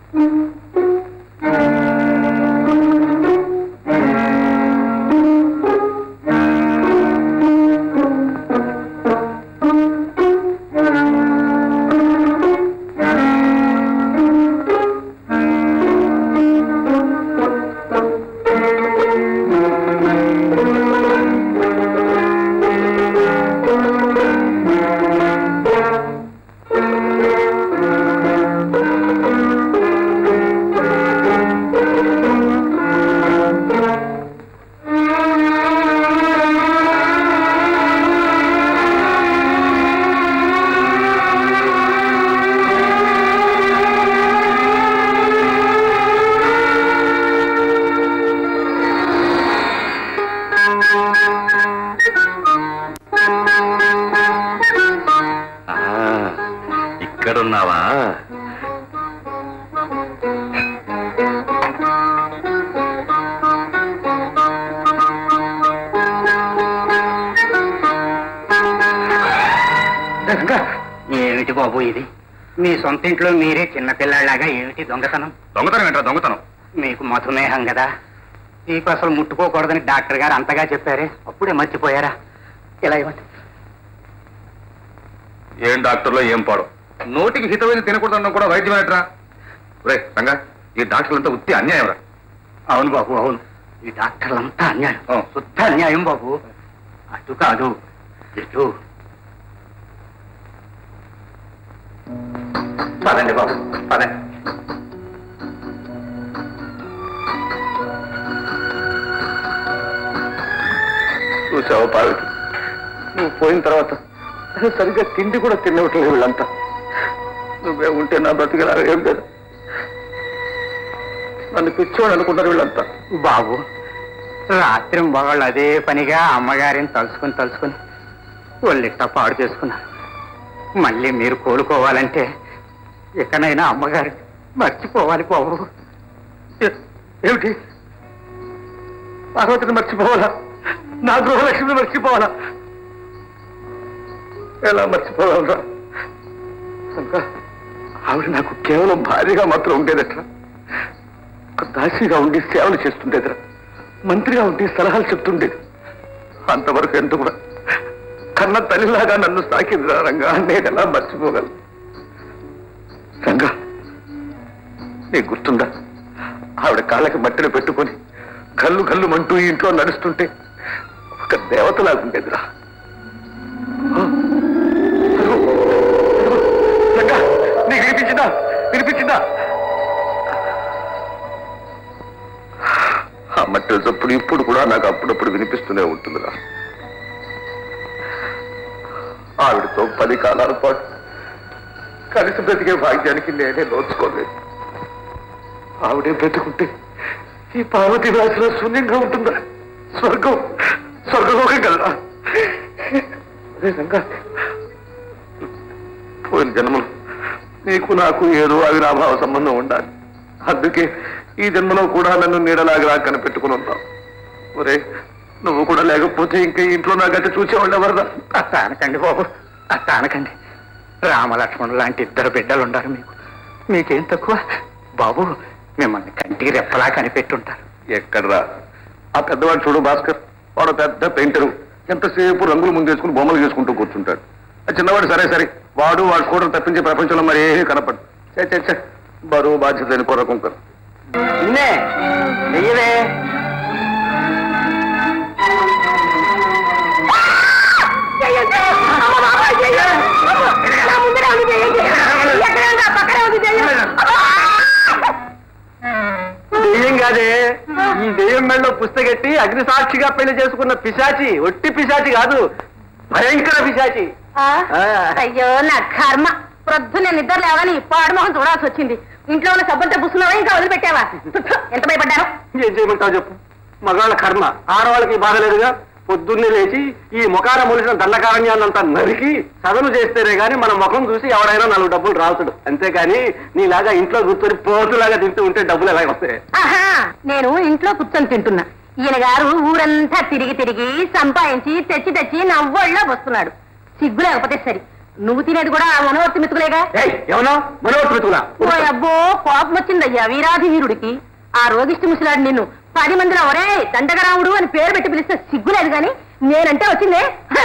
ఆ, ఇక్కడున్నావా ఏమిటి బాబు ఇది మీ సొంత ఇంట్లో మీరే చిన్నపిల్లాడిలాగా ఏమిటి దొంగతనం దొంగతనం ఏంట్రా దొంగతనం మీకు మధుమేహం కదా మీకు అసలు ముట్టుకోకూడదని డాక్టర్ గారు అంతగా చెప్పారే అప్పుడే మర్చిపోయారా ఇలా ఇవ్వండి ఏం డాక్టర్లో ఏం పాడు నోటికి హితమైన తినకూడదన్న కూడా వైద్యం ఏంట్రా రే రంగా ఈ డాక్టర్లంతా ఉత్తి అన్యాయం రా అవును బాబు అవును ఈ డాక్టర్లంతా అన్యాయం ఆ. శుద్ధ అన్యాయం బాబు అటు కాదు ఇటు పదండి బాబు పదండి చూసావు పార్వతి నువ్వు పోయిన తర్వాత సరిగ్గా తిండి కూడా తినవట్లేదు వీళ్ళంతా నువ్వే ఉంటే నా బ్రతికలా ఏం కదా నన్ను పిచ్చోని అనుకుంటారు వీళ్ళంతా బాబు రాత్రి మగవాళ్ళు అదే పనిగా అమ్మగారిని తలుచుకుని తలుచుకుని ఒళ్ళిట్ట పాడు చేసుకున్నారు మళ్ళీ మీరు కోలుకోవాలంటే ఎక్కడైనా అమ్మగారి మర్చిపోవాలి బాబు ఏ- ఏమిటి పార్వతిని మర్చిపోవాలా నా గృహలక్ష్మిని మర్చిపోవాలా ఎలా మర్చిపోవాలరా ఇంకా ఆవిడ నాకు కేవలం భార్యగా మాత్రం ఉండేదట్రా ఒక దాసిగా ఉండి సేవలు చేస్తుండేదిరా మంత్రిగా ఉండి సలహాలు చెప్తుండేది అంతవరకు ఎంత కూడా కన్న తల్లిలాగా నన్ను సాకిందిరా రంగా నేను ఎలా మర్చిపోగలను రంగా నీకు గుర్తుందా ఆవిడ కాళ్ళకి మట్టిని పెట్టుకొని గల్లు గల్లు మంటూ ఈ ఇంట్లో నడుస్తుంటే ఒక దేవతలాగుండేదిరా ఆ, అదిగో, అదిగో, రంగా, నీకు వినిపించిందా వినిపించిందా ఆ మట్టి చప్పుడు ఇప్పుడు కూడా నాకు అప్పుడప్పుడు వినిపిస్తూనే ఉంటుందిరా ఆవిడతో పది కాలాల పాటు కలిసి బ్రతికే భాగ్యానికి నేనే నోచుకోలేదు ఆవిడే బ్రతుకుంటే ఈ పార్వతి రాశిలో శూన్యంగా ఉంటుందా స్వర్గం స్వర్గలోకం కదా అదే రంగా పోయిన జన్మలో నీకు నాకు ఏదో అవినాభావ సంబంధం ఉండాలి అందుకే ఈ జన్మలో కూడా నన్ను నీడలాగా కనిపెట్టుకుని ఉంటావు ఒరే నువ్వు కూడా లేకపోతే ఇంకా ఈ ఇంట్లో నా గట్టి చూసేవాళ్ళు ఎవరురా అట్ట అనకండి బాబు అట్ట అనకండి రామలక్ష్మణుడు లాంటి ఇద్దరు బిడ్డలు ఉన్నారు మీకు మీకేం తక్కువ బాబు మిమ్మల్ని కంటికి రెప్పలా కనిపెట్టుంటారు ఎక్కడ్రా ఆ పెద్దవాడు చూడు భాస్కర్ వాడు పెద్ద పెయింటరు ఎంతసేపు రంగులు ముందేసుకుని బొమ్మలు చేసుకుంటూ కూర్చుంటాడు ఆ చిన్నవాడు సరే సరే వాడు వాడు కూడా తప్పించే ప్రపంచంలో మరి ఏమీ కనపడు చే చే చే బరువు బాధ్యత లేని కొర కుంకర్ నిన్నే వెయ్యవే దెయ్యం కాదే ఈ దెయ్యం మెళ్ళలో పుస్తకెట్టి అగ్ని సాక్షిగా పెళ్లి చేసుకున్న పిశాచి ఒట్టి పిశాచి కాదు భయంకర పిశాచి ఆ? ఆ. అయ్యో నా కర్మ ప్రొద్దున నిద్ర లేవని పాడుమోహం చూడాల్సి వచ్చింది ఇంట్లో ఉన్న సబ్బులతో పుస్తున్నావా ఇంకా వదిలిపెట్టావా ఎంత భయపడ్డాను ఏం చేయమంటావు చెప్పు మగాళ్ళ కర్మ ఆడవాళ్ళకి బాధ లేదుగా పొద్దున్నే లేచి ఈ ముఖాన మొలిసిన దండకారణ్యాన్నంతా నరికి సదను చేస్తేనే గాని మన ముఖం చూసి ఎవడైనా నాలుగు డబ్బులు రాల్చడు అంతేగాని నీలాగా ఇంట్లో కూర్చొని పోతులాగా తింటూ ఉంటే డబ్బులు ఎలా వస్తాయి ఆహా నేను ఇంట్లో కూర్చొని తింటున్నా ఈయన గారు ఊరంతా తిరిగి తిరిగి సంపాదించి తెచ్చి తెచ్చి నవ్వొళ్ళ వస్తున్నాడు సిగ్గు లేకపోతే సరి నువ్వు తినేది కూడా ఆ మనవర్తి మెతుకులేగా ఏయ్ ఏమన్నా మనోత్మతులా ఓ అబ్బో కోపం వచ్చిందయ్యా వీరాధి వీరుడికి ఆ రోగిష్టి ముసలాడు నిన్ను పది మందిలో ఒరే దండగరాముడు అని పేరు పెట్టి పిలిస్తే సిగ్గులేదు గాని నేనంటే వచ్చిందే హ!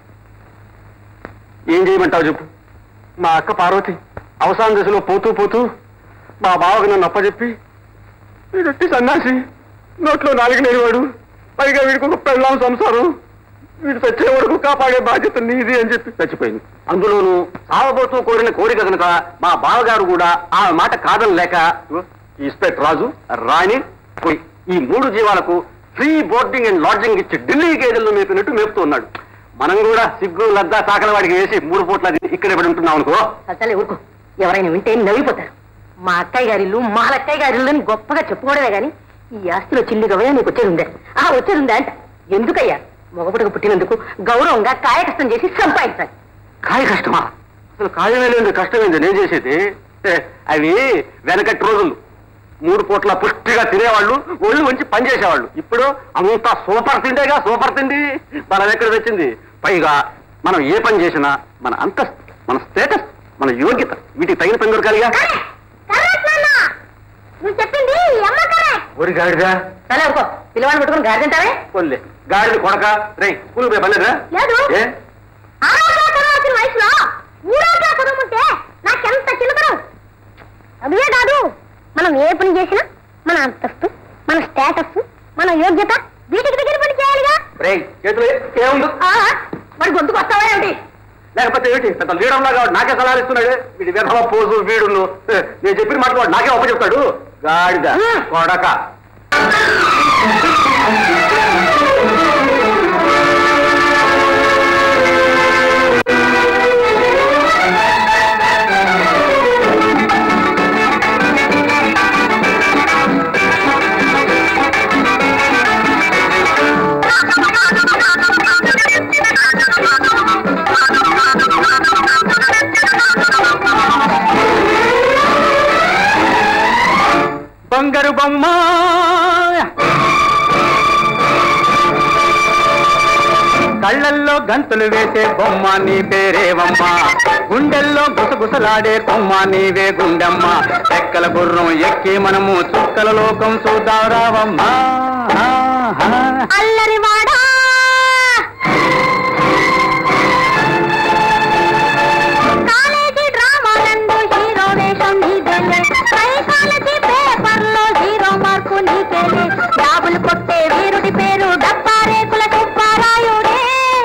ఏం చేయమంటావు చెప్పు మా అక్క పార్వతి అవసాన దశలో పోతూ పోతూ మా బావకు నన్ను అప్పచెప్పి వీడొట్టి సన్నాసి నోట్లో నాలుగు లేనివాడు పైగా వీడికి ఒక పెళ్ళాం సంసారం వీడు చచ్చే వరకు కాపాడే బాధ్యత నీది అని చెప్పి చచ్చిపోయింది అందులోనూ సావబోతూ కోరిన కోరిక కనుక మా బావగారు కూడా ఆ మాట కాదని లేక ఇగో, ఈ ఇన్స్పెక్టర్ రాజు రాణి పోయి ఈ మూడు జీవాలకు ఫ్రీ బోర్డింగ్ అండ్ లాడ్జింగ్ ఇచ్చి ఢిల్లీ గేదెల్లో మేపినట్టు మేపుతూ ఉన్నాడు మనం కూడా సిగ్గు లద్దా సాకల వాడికి వేసి మూడు పూట్ల ఇక్కడ పడి ఉంటున్నాం అనుకో అసలే ఊరుకో ఎవరైనా వింటే నవ్విపోతారు మా అక్కయ్య గారి ఇల్లు మా అక్కయ్య గారి ఇల్లు అని గొప్పగా చెప్పుకోవడమే గాని ఈ ఆస్తిలో చిల్లి గవయ నీకు వచ్చేది ఉందే ఆ వచ్చేది ఉందా అంట ఎందుకయ్యా మగపుటకు పుట్టినందుకు గౌరవంగా కాయ కష్టం చేసి సంపాదించాలి కాయ కష్టమా అసలు కాయమే లేదు కష్టమైంది నేను చేసేది ఏ, అవి వెనకటి రోజులు మూడు పూట్ల పుష్టిగా తినేవాళ్ళు ఒళ్ళు వంచి పనిచేసేవాళ్ళు ఇప్పుడు అంతా సూపర్ తిండేగా సూపర్ తిండి మనం ఎక్కడ తెచ్చింది పైగా మనం ఏ పని చేసినా మన అంతస్తు మన స్టేటస్ మన యోగ్యత వీటికి తగిన పని దొరకాలిగా నువ్వు చెప్పింది ఒరి గాడిదా సరే ఊరుకో పిల్లవాడిని పట్టుకుని గారి తింటావే పోన్లే గాడిద కొడక రే స్కూల్ పోయి పనిలేదా లేదు. ఏ ఆరోగ్య చదవాల్సిన వయసులో ఊరోగ్య చదవమంటే నాకెంత చిన్నతనం అదే కాదు మనం ఏ పని చేసినా మన అంతస్తు మన స్టేటస్ మన యోగ్యత వీటికి దగ్గర పని చేయాలిగా రే చేతులు ఏముంది ఆ, మరి గొంతుకు వస్తావా ఏమిటి లేకపోతే ఏంటి పెద్ద లీడర్ లాగా వాడు నాకే సలహాలు ఇస్తున్నాడు వీడి విధవ పోజు వీడును ఏ, నేను చెప్పిన మాట వాడు నాకే ఒప్ప చెప్తాడు గాడిద కొడక బంగారు బొమ్మ కళ్ళల్లో గంతులు వేసే బొమ్మ నీ పేరేవమ్మ గుండెల్లో గుసగుసలాడే కొమ్మ నీవే గుండమ్మ రెక్కల గుర్రం ఎక్కి మనము చుక్కల లోకం చూద్దాం రావమ్మా అల్లరివాడా కాలేజీ డ్రామాలందు హీరో వేషం నీదేలే సైకాలజీ పేపర్లో హీరో మార్కు నీకేలే జాబులు కొట్టే వీరుడి పేరు డబ్బా రేకుల సుబ్బారాయుడే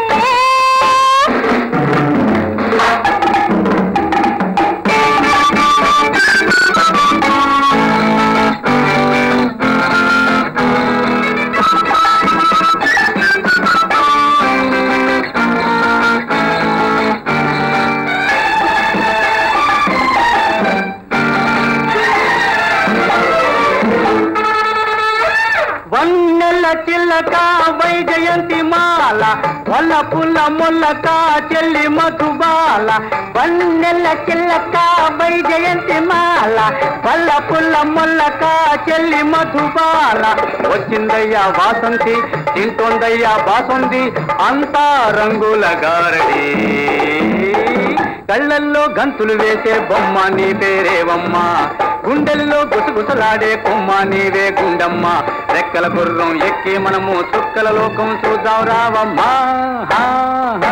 వన్నెల చిల్లక వైజయంతి మాల వల్ల పుల్ల ముల్లక చెల్లి మధుబాల వన్నెల చిల్లక వైజయంతి మాల వల్ల పుల్ల ముల్లక చెల్లి మధుబాల వచ్చిందయ్యా వాసంతి తింటోందయ్యా బాసుంది అంతా రంగుల గారడి కళ్ళల్లో గంతులు వేసే బొమ్మ నీ పేరేవమ్మ గుండెల్లో గుసగుసలాడే కొమ్మ నీవే గుండమ్మ రెక్కల గుర్రం ఎక్కి మనము చుక్కల లోకం చూద్దాం రావమ్మా హా, హా.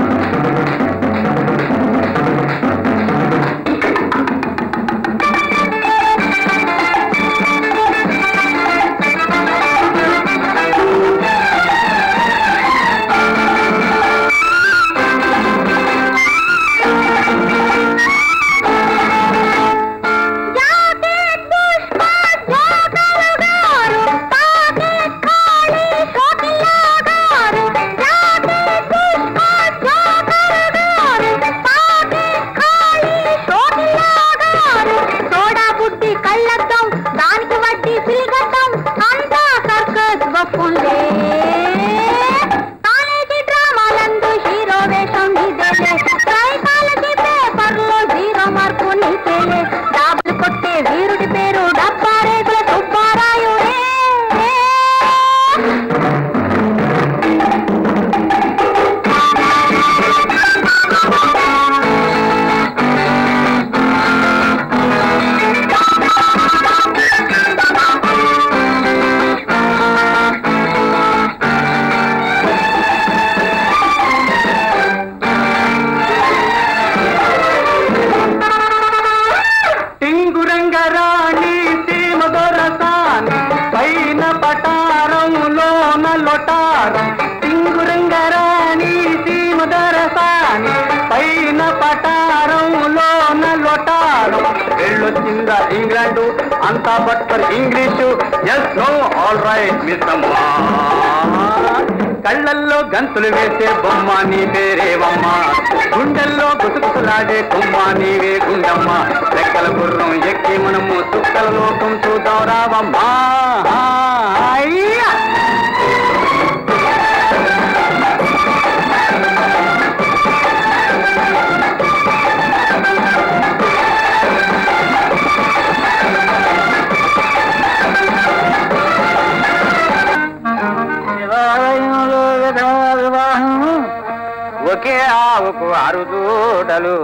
జాకెట్ పుష్ప జోకరు గారు పాకెట్ ఖాళీ షోకిలా గారు జాకెట్ పుష్ప జోకరు గారు పాకెట్ ఖాళీ షోకిలా గారు సోడా బుడ్డి కళ్ళద్దం దానికి వడ్డీ సిలిగడ్డం అంతా సర్కస్ బొప్పులే కాలేజీ డ్రామాలందు హీరో వేషం నీదేలే సైకాలజీ పేపర్లో జీరో మార్కు నీకేలే డాబులు కొట్టే వీరుడి పేరు డబ్బా రేగుల సుబ్బారాయుడే విధానం వెళ్ళొచ్చిందా ఇంగ్లాండు అంతా butter English yes no all right మిస్సమ్మా కళ్ళల్లో గంతులు వేసే బొమ్మ నీ పేరేవమ్మ గుండెల్లో గుసగుసలాడే కొమ్మ నీవే గుండమ్మ రెక్కల గుర్రం ఎక్కి మనము సుక్కల లోకం చూద్దాం రావమ్మా అయ్యా! శివాలయంలో విధవా వివాహం ఒకే ఆవుకు ఆరు దూడలు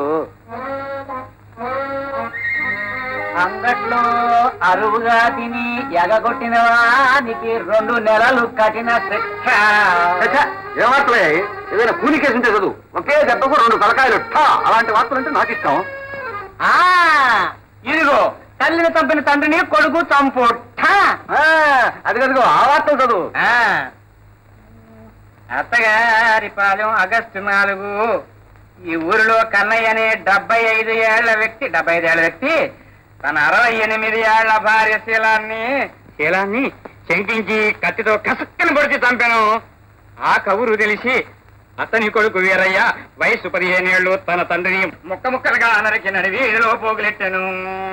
అంగట్లో అరువుగా తిని ఎగగొట్టిన వానికి రెండు నెలలు కఠిన శిక్ష ఏ వార్తలే ఏదైనా కూలి కేసు ఉంటే చదువు ఒకే దెబ్బకు రెండు తలకాయలు ఠా అలాంటి వార్తలు అంటే నాకు ఇష్టం ఆ ఇదిగో తల్లిని చంపిన తండ్రిని కొడుకు చంపు ఠా! ఆ, అది కదుగో ఆ వార్తలు చదువు ఆ. అత్తగారి పాలెం ఆగస్టు నాలుగు ఈ ఊరిలో కన్నయ్య అనే డెబ్బై ఐదు ఏళ్ల వ్యక్తి డెబ్బై ఐదు ఏళ్ల వ్యక్తి తన అరవై ఎనిమిది ఏళ్ల భార్య శీలాన్ని శీలాన్ని శంకించి కత్తితో కసక్కని పొడిచి చంపాను ఆ కబురు తెలిసి అతని కొడుకు వీరయ్య వయసు పదిహేనేళ్లు తన తండ్రిని ముక్క ముక్కలుగా నరికినని వీధిలో పోగులెట్టాను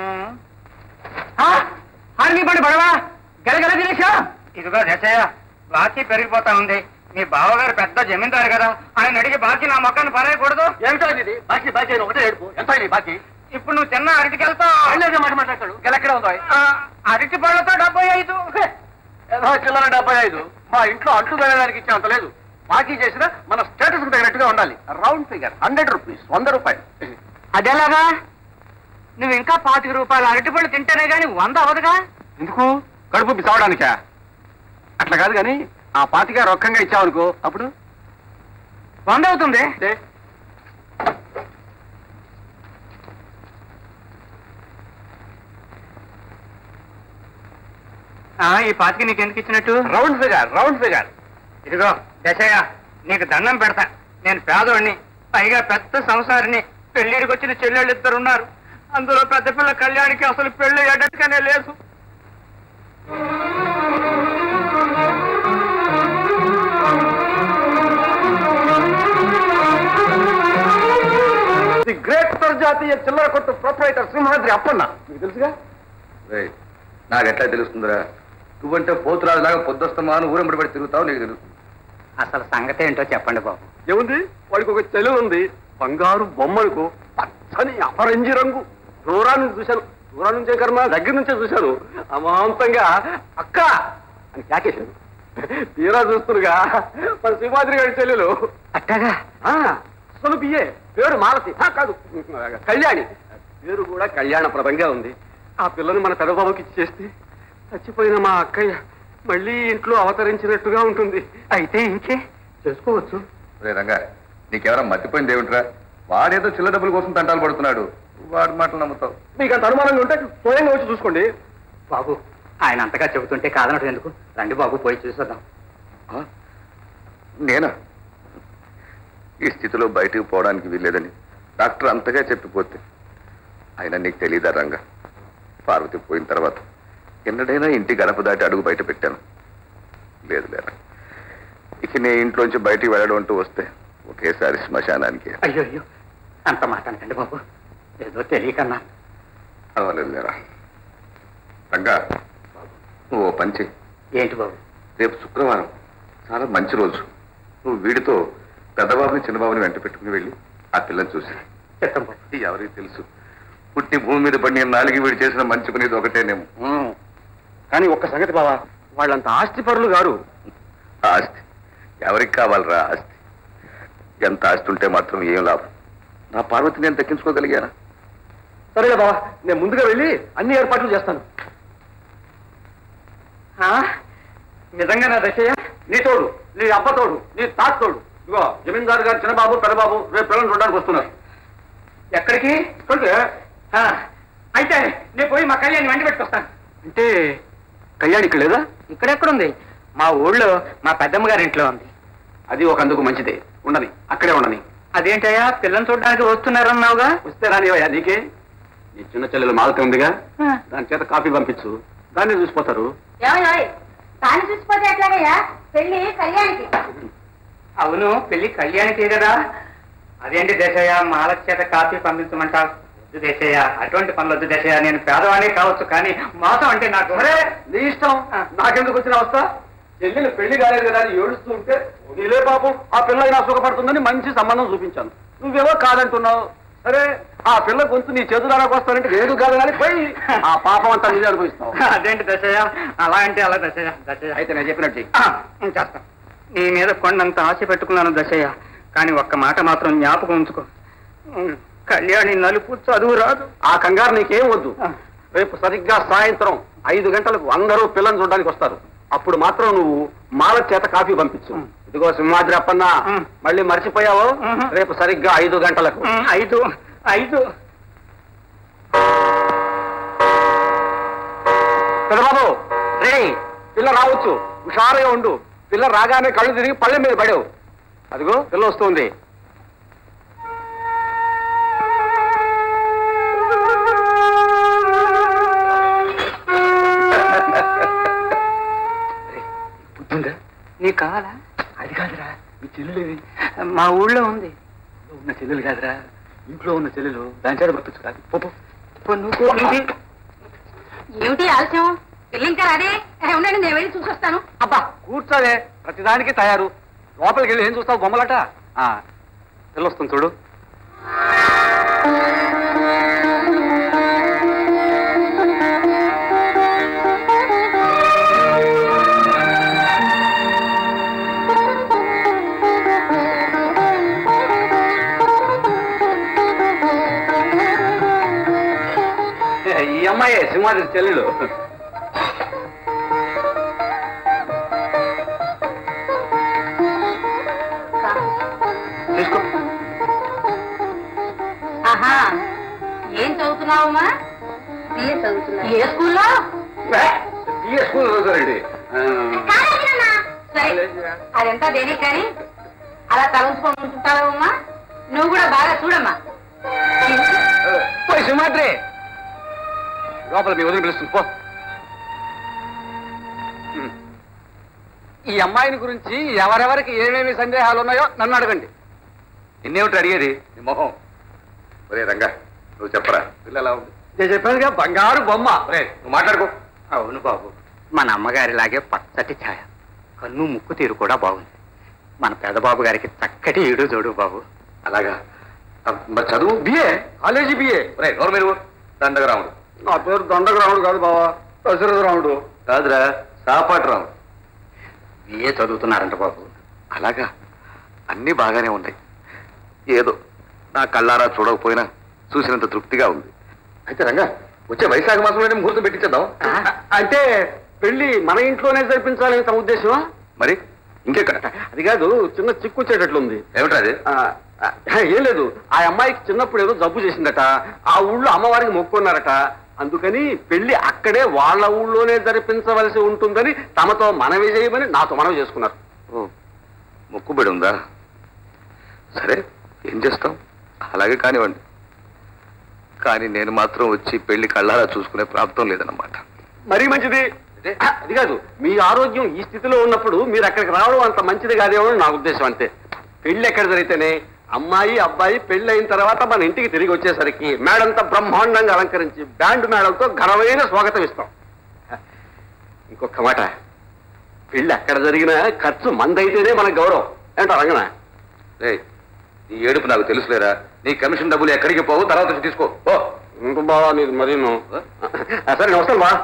హార్ని పడి పడవా గలగల దినేశా ఇదిగో దశయ్య బాకీ పెరిగిపోతా ఉంది మీ బావగారు పెద్ద జమీందారు కదా ఆయన అడిగి బాకీ నా మొక్కను పరేయకూడదు ఏమిటో ఇది బాకీ బాకీ అని ఒకటే ఏడుపు ఎంత ఇది బాకీ ఇప్పుడు నువ్వు చిన్న అరటికి వెళ్తావు మాట మాట్లాడతాడు గెలెక్కడ ఉందో అరటి పళ్ళతో డెబ్బై ఐదు ఏదో చిల్లర డెబ్బై ఐదు మా ఇంట్లో అంట్లు తగ్గడానికి ఇచ్చేంత లేదు బాకీ చేసిన మన స్టేటస్ తగినట్టుగా ఉండాలి రౌండ్ ఫిగర్ హండ్రెడ్ రూపీస్ వంద రూపాయలు అదేలాగా నువ్వు ఇంకా పాతిక రూపాయలు అరటి పళ్ళు తింటేనే గాని వంద అవదుగా ఎందుకు కడుపు పిసవడానికా అట్లా కాదు కానీ ఆ పాతిక రొక్కంగా ఇచ్చావనుకో అప్పుడు వంద అవుతుంది ఏ? ఆ, ఈ పాతిక నీకు ఎందుకు ఇచ్చినట్టు రౌండ్ ఫిగర్ రౌండ్ ఫిగర్ ఇదిగో దశయ్య నీకు దండం పెడతా నేను పేదోడిని పైగా పెద్ద సంసారిని పెళ్లిడికి వచ్చిన చెల్లెళ్ళు ఇద్దరు ఉన్నారు అందులో పెద్ద పిల్ల కళ్యాణికి అసలు పెళ్లి ఎడట్టుగానే లేదు ది గ్రేట్ అంతర్జాతీయ చిల్లర కొట్టు ప్రొపరేటర్ సింహాద్రి అప్పన్న మీకు తెలుసుగా నాకు ఎట్లా తెలుస్తుందిరా నువ్వంటే పోతురాజులాగా పొద్దుస్తమాను ఊరంబడి పడి తిరుగుతావు నీకు తెలుసు అసలు సంగతి ఏంటో చెప్పండి బాబు ఏముంది వాడికి ఒక చెలువు ఉంది బంగారు బొమ్మలకు పచ్చని అపరంజి రంగు దూరాన్ని చూశాను దూరం నుంచే కర్మ దగ్గర నుంచే చూశాను అమాంతంగా అక్క అని క్యాకేశాను తీరా చూస్తురుగా మన సింహాద్రి గారి చెల్లెలు అట్టగా ఆ, అసలు బియ్యే పేరు మాలతి ఆ, కాదు కళ్యాణి పేరు కూడా కళ్యాణప్రదంగా ఉంది ఆ పిల్లని మన పెదబాబుకి ఇచ్చేస్తే చచ్చిపోయిన మా అక్కయ్య మళ్ళీ ఇంట్లో అవతరించినట్టుగా ఉంటుంది అయితే ఇంకే చేసుకోవచ్చు రే రంగా నీకెవరా మర్చిపోయింది ఏమిట్రా వాడేదో చిల్ల డబ్బుల కోసం తంటాలు పడుతున్నాడు వాడి మాటలు నమ్ముతావు మీకు అంత అనుమానంగా ఉంటే స్వయంగా వచ్చి చూసుకోండి బాబు ఆయన అంతగా చెబుతుంటే కాదనటం ఎందుకు రండి బాబు పోయి చూసేద్దాం ఆ? నేనా ఈ స్థితిలో బయటికి పోవడానికి వీల్లేదని డాక్టర్ అంతగా చెప్పిపోతే అయినా నీకు తెలీదా రంగా పార్వతి పోయిన తర్వాత ఎన్నడైనా ఇంటి గడప దాటి అడుగు బయట పెట్టాను లేదు లేరా ఇక నే ఇంట్లోంచి బయటికి వెళ్ళడం అంటూ వస్తే ఒకేసారి శ్మశానానికి అయ్యో అయ్యో అంత మాట అనకండి బాబు ఏదో తెలియకన్నా అవ్వలేదు లేరా రంగా నువ్వు ఓ పని చెయ్యి ఏంటి బాబు రేపు శుక్రవారం చాలా మంచి రోజు నువ్వు వీడితో పెద్దబాబుని చిన్నబాబుని వెంట పెట్టుకుని వెళ్ళి ఆ పిల్లని చూసి చెప్తాం బాబు ఇది ఎవరికి తెలుసు పుట్టి భూమి మీద పడిన నాలుగు వీడు చేసిన మంచి పని ఇది ఒకటేనేమో కానీ ఒక్క సంగతి బావా వాళ్ళంత ఆస్తి పరులు గారు ఆస్తి ఎవరికి కావాలరా ఆస్తి ఎంత ఆస్తి ఉంటే మాత్రం ఏం లాభం నా పార్వతిని నేను దక్కించుకోగలిగానా సరేగా బావా నేను ముందుగా వెళ్ళి అన్ని ఏర్పాట్లు చేస్తాను నిజంగా నా దశయ్య నీ తోడు నీ అబ్బ తోడు నీ తాత తోడు ఇగో జమీందారు గారు చిన్నబాబు పెద్దబాబు రేపు పిల్లలు చూడడానికి వస్తున్నారు ఎక్కడికి చూడండి ఆ, అయితే నేను పోయి మా కళ్యాణి వెంట పెట్టుకొస్తాను అంటే కళ్యాణి ఇక్కడ లేదా ఇక్కడెక్కడుంది మా ఊళ్ళో మా పెద్దమ్మ గారి ఇంట్లో ఉంది అది ఒక అందుకు మంచిదే ఉండని అక్కడే ఉండని అదేంటయ్యా పిల్లని చూడడానికి వస్తున్నారన్నావుగా వస్తే రానివయ్యా నీకే ఈ చిన్న చెల్లెలు మాలతి ఉందిగా దాని చేత కాఫీ పంపించు దాన్ని చూసిపోతారు ఏమయ్య తాను చూసిపోతే ఎట్లాగయ్యా పెళ్లి కళ్యాణికి అవును పెళ్లి కళ్యాణికి కదా అదేంటి దేశయ్య మాల చేత కాఫీ పంపించమంటావు వద్దు దేశయ్య అటువంటి పనులు వద్దు దేశయ్య నేను పేదవాణి కావచ్చు కానీ మోసం అంటే నాకు సరే నీ ఇష్టం నాకెందుకు వచ్చిన అవస్థ చెల్లెలు పెళ్లి కాలేదు కదా అని ఏడుస్తూ ఉంటే నీలే పాపం ఆ పిల్ల నా సుఖపడుతుందని మంచి సంబంధం చూపించాను నువ్వేమో కాదంటున్నావు సరే ఆ పిల్ల గొంతు నీ చేతులారాకు వస్తానంటే లేదు కాదు కానీ పోయి ఆ పాపం అంతా నీదే అనుభవిస్తావు అదేంటి దశయ్య అలా అంటే అలా దశయ్య దశయ్య అయితే నేను చెప్పినట్టు చెయ్యి. ఆ, నేను చేస్తాను నీ మీద కొండంత ఆశ పెట్టుకున్నాను దశయ్య కానీ ఒక్క మాట మాత్రం జ్ఞాపకం ఉంచుకో ఉమ్, కళ్యాణి నలుపు చదువు రాదు ఆ కంగారు నీకేం వద్దు రేపు సరిగ్గా సాయంత్రం ఐదు గంటలకు అందరూ పిల్లని చూడడానికి వస్తారు అప్పుడు మాత్రం నువ్వు మాల చేత కాఫీ పంపించు ఇదిగో సింహాద్రి అప్పన్న ఉం. మళ్ళీ మర్చిపోయావు ఉహు. రేపు సరిగ్గా ఐదు గంటలకు ఉమ్, ఐదు ఐదు పెద్దబాబు రెడీ పిల్ల రావచ్చు హుషారుగా ఉండు పిల్ల రాగానే కళ్ళు తిరిగి పళ్ళెం మీద పడావు అదిగో పిల్ల వస్తుంది బుద్ధుందా నీకు కావాలా అది కాదురా ఈ చెల్లెలు మా ఊళ్ళో ఉంది ఉన్న చెల్లెలు కాదురా ఇంట్లో ఉన్న చెల్లెలు దాని చేత పంపించు కాదు పో, పో. పో, నువ్వు కూడా ఇది. ఏమిటి ఆలస్యం పెళ్లి ఇంకా రాదే ఏ, ఉండండి నేను వెళ్ళి చూసొస్తాను అబ్బా కూర్చోలే ప్రతిదానికి తయారు లోపలికి వెళ్ళి ఏం చూస్తావు బొమ్మలట ఆ, పిల్ల వస్తుంది చూడు ఈ అమ్మాయి సింహాద్రి చెల్లెలు తీసుకో ఆహా ఏం చదువుతున్నావమ్మా బిఏ చదువుతున్నా ఏ స్కూల్లో బిఏ స్కూల్ చదువుతారండి సరే అదంతా దేనికి కానీ అలా తలంచుకొని ఉంచుంటావమ్మా నువ్వు కూడా బాగా చూడమ్మా పోయి సింహాద్రి లోపల మీ వదిలి పిలుస్తుంది పో ఉమ్. ఈ అమ్మాయిని గురించి ఎవరెవరికి ఏమేమి సందేహాలు ఉన్నాయో నన్ను అడగండి నిన్నేమిటి అడిగేది నీ మొహం ఒరే రంగా నువ్వు చెప్పరా పిల్ల ఎలా ఉంది నేను చెప్పానుగా బంగారు బొమ్మ ఒరే నువ్వు మాట్లాడుకో అవును బాబు మన అమ్మగారిలాగే పచ్చటి ఛాయ కన్ను ముక్కు తీరు కూడా బాగుంది మన పెదబాబు గారికి చక్కటి ఈడు జోడు బాబు అలాగా ఆ, మరి చదువు బిఏ కాలేజీ బిఏ ఒరే నోరు మీరు దండగరాముడు నా పేరు దండగరాముడు కాదు బావా దశరథ రాముడు కాదురా సాపాటు రాముడు ఏ చదువుతున్నారంట బాబు అలాగా అన్నీ బాగానే ఉన్నాయి ఏదో నా కళ్ళారా చూడకపోయినా చూసినంత తృప్తిగా ఉంది అయితే రంగా వచ్చే వైశాఖ మాసంలోనే ముహూర్తం పెట్టించేద్దాం అంటే పెళ్లి మన ఇంట్లోనే జరిపించాలని తమ ఉద్దేశమా మరి ఇంకెక్కడ అది కాదు చిన్న చిక్కు వచ్చేటట్లుంది ఏమిటా అది ఆ, ఆ, ఏం లేదు ఆ అమ్మాయికి చిన్నప్పుడు ఏదో జబ్బు చేసిందట ఆ ఊళ్ళో అమ్మవారికి మొక్కున్నారట అందుకని పెళ్లి అక్కడే వాళ్ళ ఊళ్ళోనే జరిపించవలసి ఉంటుందని తమతో మనవి చేయమని నాతో మనవి చేసుకున్నారు ఓ మొక్కుబడి ఉందా సరే ఏం చేస్తాం అలాగే కానివ్వండి కానీ నేను మాత్రం వచ్చి పెళ్లి కళ్ళారా చూసుకునే ప్రాప్తం లేదన్నమాట మరీ మంచిది ఆ, అది కాదు మీ ఆరోగ్యం ఈ స్థితిలో ఉన్నప్పుడు మీరు అక్కడికి రావడం అంత మంచిది కాదేమో అని నా ఉద్దేశం అంతే పెళ్లి ఎక్కడ జరిగితేనే అమ్మాయి అబ్బాయి పెళ్లి అయిన తర్వాత మన ఇంటికి తిరిగి వచ్చేసరికి మేడంతా బ్రహ్మాండంగా అలంకరించి బ్యాండ్ మేడంతో ఘనమైన స్వాగతం ఇస్తాం ఇంకొక మాట పెళ్లి ఎక్కడ జరిగినా ఖర్చు మందైతేనే మనకు గౌరవం ఏంటో రంగనా రే నీ ఏడుపు నాకు తెలుసులేరా నీ కమిషన్ డబ్బులు ఎక్కడికి పోవు తర్వాత వచ్చి తీసుకో ఓ ఇంకో బావా నీది మరీ సరే నేను వస్తాను బా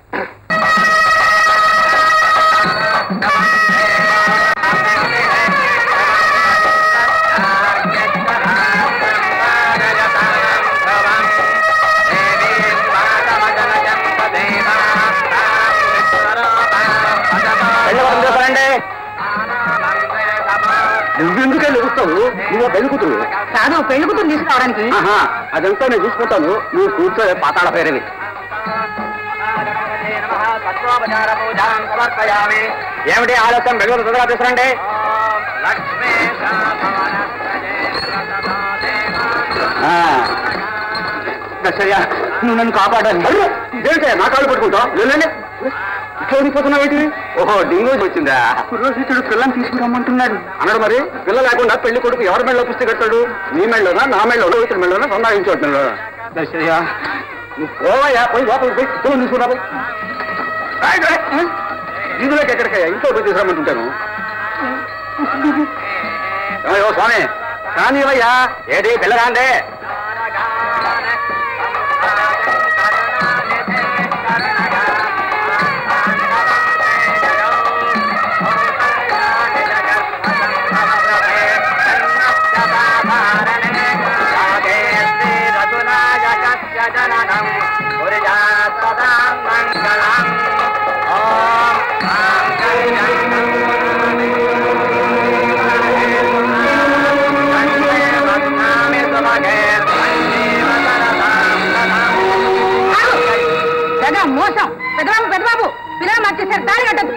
నువ్వెందుకే లెగుస్తావు నువ్వు పెళ్లి కూతురు కాదు పెళ్లి కూతురు తీసుకురావడానికి ఆహా, అదంతా నేను చూసుకుంటాను నువ్వు కూర్చో పాతాళ పేరవి ఏమిటి ఆలస్యం బెంగళూరు తొందరగా తీసుకురండి ఆ. సరియా నువ్వు నన్ను కాపాడాలి ఏంటే నా కాళ్ళు పట్టుకుంటావు వెళ్ళండి ఇట్లా ఓడిపోతున్నావు ఏంటి ఓహో డింగో వచ్చిందా పురోహితుడు పిల్లని తీసుకురమ్మంటున్నాడు అన్నాడు మరి పిల్ల లేకుండా పెళ్లి కొడుకు ఎవరి మెళ్ళలో పుస్తకం కట్టాడు నీ మెళ్ళలోనా నా మెళ్ళలో ఇతని మెళ్ళలోనా సందాయించుకుంటున్నాడు దశయ్యా నువ్వు పోవయ్యా పోయి లోపలికి పోయి పిల్లలు తీసుకున్నావు వీధిలోకి ఎక్కడికయ్యా ఇంట్లో పోయి తీసుకురమ్మంటుంటాను ఏమయ్యో స్వామి కానివయ్యా ఏది పిల్లగాండే పెద్ద మోసం పెద్దబాబు పెద్దబాబు పిల్లలు మార్చేశారు తాళి కట్టదు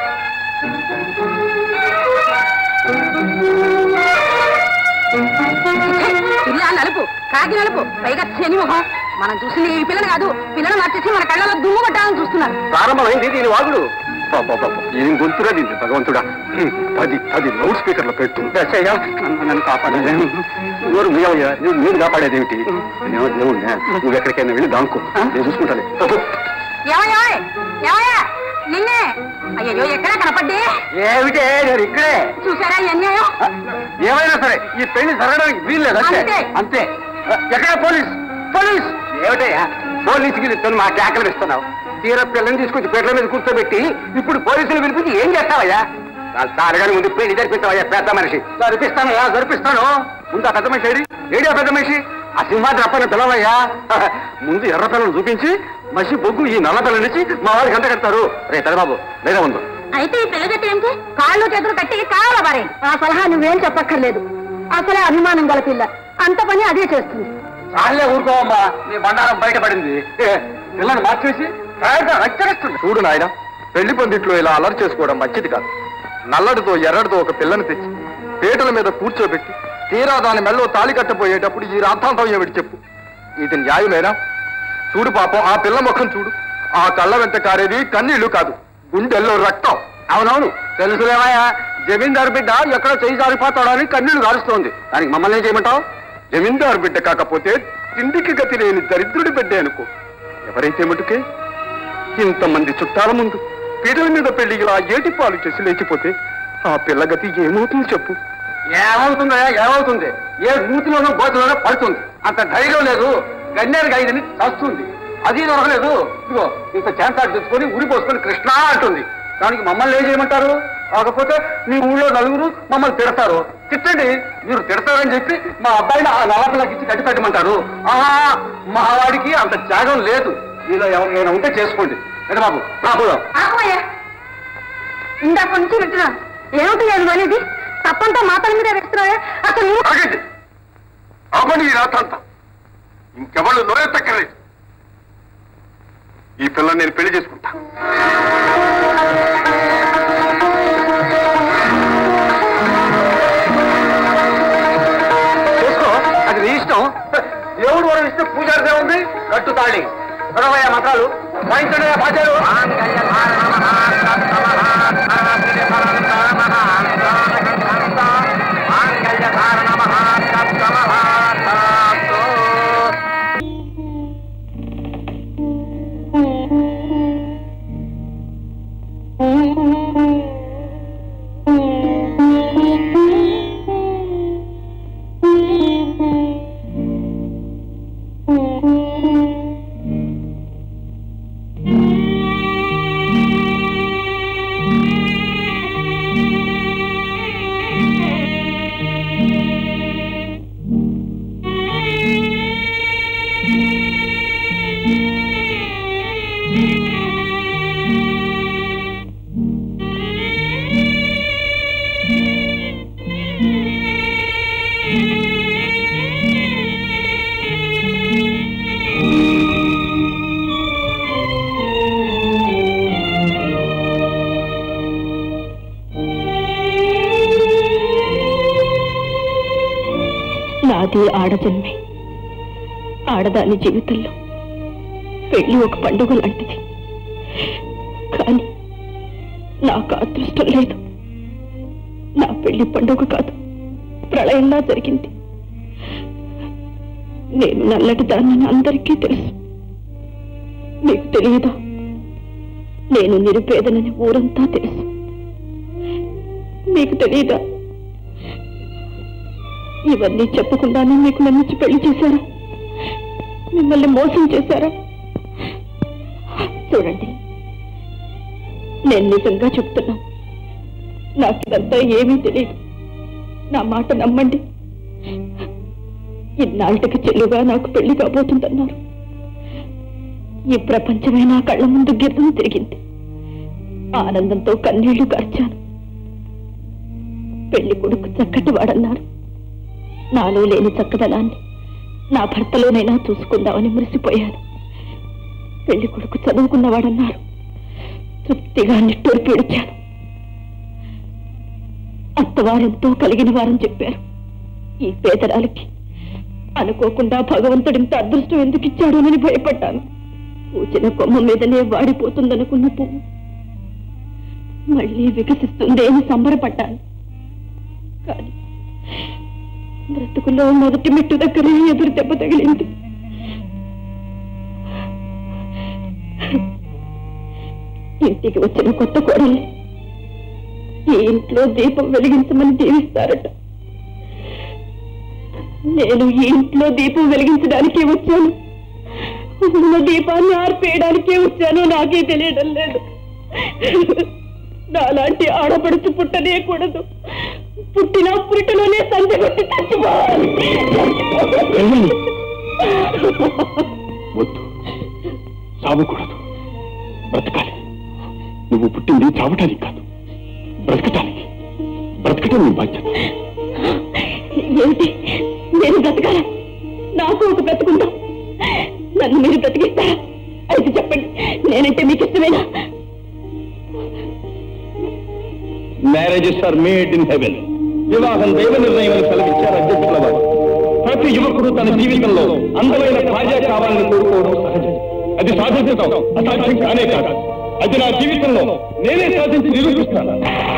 పిల్ల నలుపు కాకి నలుపు పైగా శని మొహం మనం చూసింది ఈ పిల్లని కాదు పిల్లని మార్చేసి మన కళ్ళలో దుమ్ము కొట్టాలని చూస్తున్నారు ప్రారంభమైంది దీని వాగుడు పాపాపాప, ఏం గొంతురా దీన్ని భగవంతుడా హ్మ్, పది పది లౌడ్ స్పీకర్లో పెట్టు దశయ్యా నన్ను నన్ను కాపాడలే ఎవరు మీవయ్యా నువ్వు నేను కాపాడేదేమిటి నేనేమో దేవుణ్ణా నువ్వు ఎక్కడికైనా వెళ్ళి దాంకో నేను చూసుకుంటాను ఏమయ్యా ఏమయ్యా నిన్నే అయ్యో ఎక్కడా కనపడ్డే ఏమిటే నేను ఇక్కడే చూసారా ఈ అన్యాయం ఏమైనా సరే ఈ పెళ్లి జరగడానికి వీల్లేదు అంతే అంతే. అంతే ఎక్కడ పోలీస్ పోలీస్ ఏమిటయ్యా పోలీసుకి ఇస్తాను మా కేకలు ఇస్తున్నావు తీర పిల్లని తీసుకొచ్చి పేట్ల మీద కూర్చోబెట్టి ఇప్పుడు పోలీసులు పిలిపించి ఏం చేస్తావయ్యా తారగాని ముందు పెళ్లి జరిపిస్తావయ్యా పెద్ద మనిషి జరిపిస్తానయ్యా జరిపిస్తాను ముందు ఆ పెద్ద మనిషి ఏడి ఏడి ఆ పెద్ద మనిషి ఆ సింహాద్రి అప్పని పిలవయ్యా ముందు ఎర్ర పిల్లని చూపించి మసి బొగ్గు ఈ నల్ల పిల్ల నుంచి మా వాళ్ళకి ఎంత కడతారు రే పెద్దబాబు లేదా ముందు అయితే ఈ పిల్లగతి ఏమిటి కాళ్ళు చేతులు కట్టి కావాల బారే ఆ సలహా నువ్వేం చెప్పక్కర్లేదు అసలే అభిమానం గల పిల్ల అంత పని అదే చేస్తుంది చాలే ఊరుకోవమ్మా నీ బండారం బయటపడింది ఏ, పిల్లని మార్చేసి రాయగా రచ్చరిస్తుంది చూడు నాయన పెళ్లి పందిట్లో ఇలా అలర్ చేసుకోవడం మంచిది కాదు నల్లడితో ఎర్రడితో ఒక పిల్లని తెచ్చి పీటల మీద కూర్చోబెట్టి తీరా దాని మెల్లో తాళి కట్టబోయేటప్పుడు ఈ రాద్ధాంతం ఏమిటి చెప్పు ఇది న్యాయమేనా చూడు పాపం ఆ పిల్ల ముఖం చూడు ఆ కళ్ళ వెంట కారేది కన్నీళ్లు కాదు గుండెల్లో రక్తం అవునవును తెలుసులేవయ్యా జమీందారు బిడ్డ ఎక్కడ చేయి జారిపోతాడో అని కన్నీళ్లు కారుస్తోంది దానికి మమ్మల్ని ఏం చేయమంటావు జమీందారు బిడ్డ కాకపోతే తిండికి గతి లేని దరిద్రుడి బిడ్డే అనుకో ఎవరైతే మటుకే ఇంతమంది చుట్టాల ముందు పీటల మీద పెళ్లి ఇలా ఏటి పాలు చేసి లేచిపోతే ఆ పిల్ల గతి ఏమవుతుంది చెప్పు ఏమవుతుందయ్యా ఏమవుతుంది ఏ నూతిలోనో బోతులోనో పడుతుంది అంత ధైర్యం లేదు గన్నేరు గైదని చస్తుంది అది దొరకలేదు ఇదిగో ఇంత చాంతాడు తెచ్చుకొని ఉరి పోసుకొని కృష్ణ అంటుంది దానికి మమ్మల్ని ఏం చేయమంటారు కాకపోతే మీ ఊళ్ళో నలుగురు మమ్మల్ని తిడతారు తిట్టండి మీరు తిడతారని చెప్పి మా అబ్బాయిని ఆ నల్లపిల్లకి ఇచ్చి కట్టి పెట్టమంటారు ఆహా మా వాడికి అంత త్యాగం లేదు మీలో ఎవరికైనా ఉంటే చేసుకోండి ఏంటి బాబు రాబోదాం ఆగమయ్యా ఇందాక నుంచి వింటున్నా ఏమిటి నేను అనేది తప్పంతా మాటల మీద వేస్తున్నావే అసలు నువ్వు ఆగండి అవని ఈ రాతంతా ఇంకెవళ్ళు నోరెత్తక్కర్లేదు ఈ పిల్లని నేను పెళ్లి చేసుకుంటా చేసుకో అది నీ ఇష్టం దేవుడు వరం ఇస్తే పూజారిదే ఉంది కట్టు తాళి చదవయ్యా మంత్రాలు వాయించండి భాషలు నాది ఆడజన్మే ఆడదాని జీవితంలో పెళ్లి ఒక పండుగ లాంటిది కానీ నాకు అదృష్టం లేదు నా పెళ్లి పండుగ కాదు ప్రళయంలా జరిగింది నేను నల్లటి దాన్ని అందరికీ తెలుసు మీకు తెలియదా నేను నిరుపేదనని ఊరంతా తెలుసు మీకు తెలియదా ఇవన్నీ చెప్పకుండానే మీకు నమ్మించి పెళ్లి చేశారా మిమ్మల్ని మోసం చేశారా చూడండి నేను నిజంగా చెప్తున్నాను నాకు ఇదంతా ఏమీ తెలియదు నా మాట నమ్మండి ఇన్నాళ్ళకి చెల్లుగా నాకు పెళ్లి కాబోతుందన్నారు ఈ ప్రపంచమే నా కళ్ళ ముందు గిర్రం తిరిగింది ఆనందంతో కన్నీళ్లు కార్చాను పెళ్లి కొడుకు చక్కటి వాడన్నారు నాలో లేని చక్కదనాన్ని నా భర్తలోనైనా చూసుకుందామని మురిసిపోయాను పెళ్లి కొడుకు చదువుకున్నవాడన్నారు తృప్తిగా నిట్టూరు పీడిచాను అత్తవారెంతో కలిగిన వారని చెప్పారు ఈ పేదరాలకి అనుకోకుండా భగవంతుడింత అదృష్టం ఎందుకు ఇచ్చాడోనని భయపడ్డాను పూచిన కొమ్మ మీదనే వాడిపోతుందనుకున్న పువ్వు మళ్ళీ వికసిస్తుంది అని సంబరపడ్డాను కానీ బ్రతుకులో మొదటి మెట్టు దగ్గరే ఎదురు దెబ్బ తగిలింది ఇంటికి వచ్చిన కొత్త కోడల్ని ఈ ఇంట్లో దీపం వెలిగించమని దీవిస్తారట నేను ఈ ఇంట్లో దీపం వెలిగించడానికే వచ్చాను ఉన్న దీపాన్ని ఆర్పేయడానికే వచ్చాను నాకే తెలియడం లేదు నాలాంటి ఆడపడుచు పుట్టనే కూడదు పుట్టిన పురిటలోనే సంజ కొట్టి చచ్చిపోవాలి వద్దు చావకూడదు బ్రతకాలి నువ్వు పుట్టింది చావటానికి కాదు బ్రతకటానికి బ్రతకటం నీ బాధ్యత ఏమిటి నేను బ్రతకాలా నాకు ఒక బ్రతుకుందా నన్ను మీరు బ్రతికిస్తారా అయితే చెప్పండి నేనంటే మీకు ఇష్టమేనా marriages are made in heaven వివాహం దైవ నిర్ణయం అని సెలవిచ్చారు అధ్యక్షుల వారు ప్రతి యువకుడు తన జీవితంలో అందమైన భార్య కావాలని కోరుకోవడం సహజం అది సాధించడం అసాధ్యం కానే కాదు అది నా జీవితంలో నేనే సాధించి నిరూపిస్తాను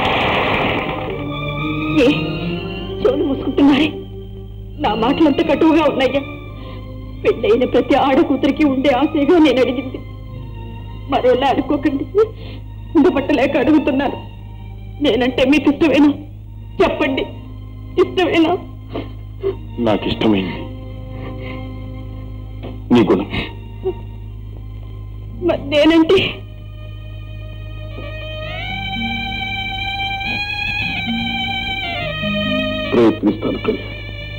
ఏ చెవులు మూసుకుంటున్నారే నా మాటలంత కటువుగా ఉన్నాయా పెళ్ళైన ప్రతి ఆడకూతురికి ఉండే ఆశగా నేను అడిగింది మరోలా అనుకోకండి ఉండబట్టలేక అడుగుతున్నాను నేనంటే మీకు ఇష్టమేనా చెప్పండి ఇష్టమేనా నాకు ఇష్టమైంది నీ గుణం మరి నేనంటే ప్రయత్నిస్తాను కళ్యాణ్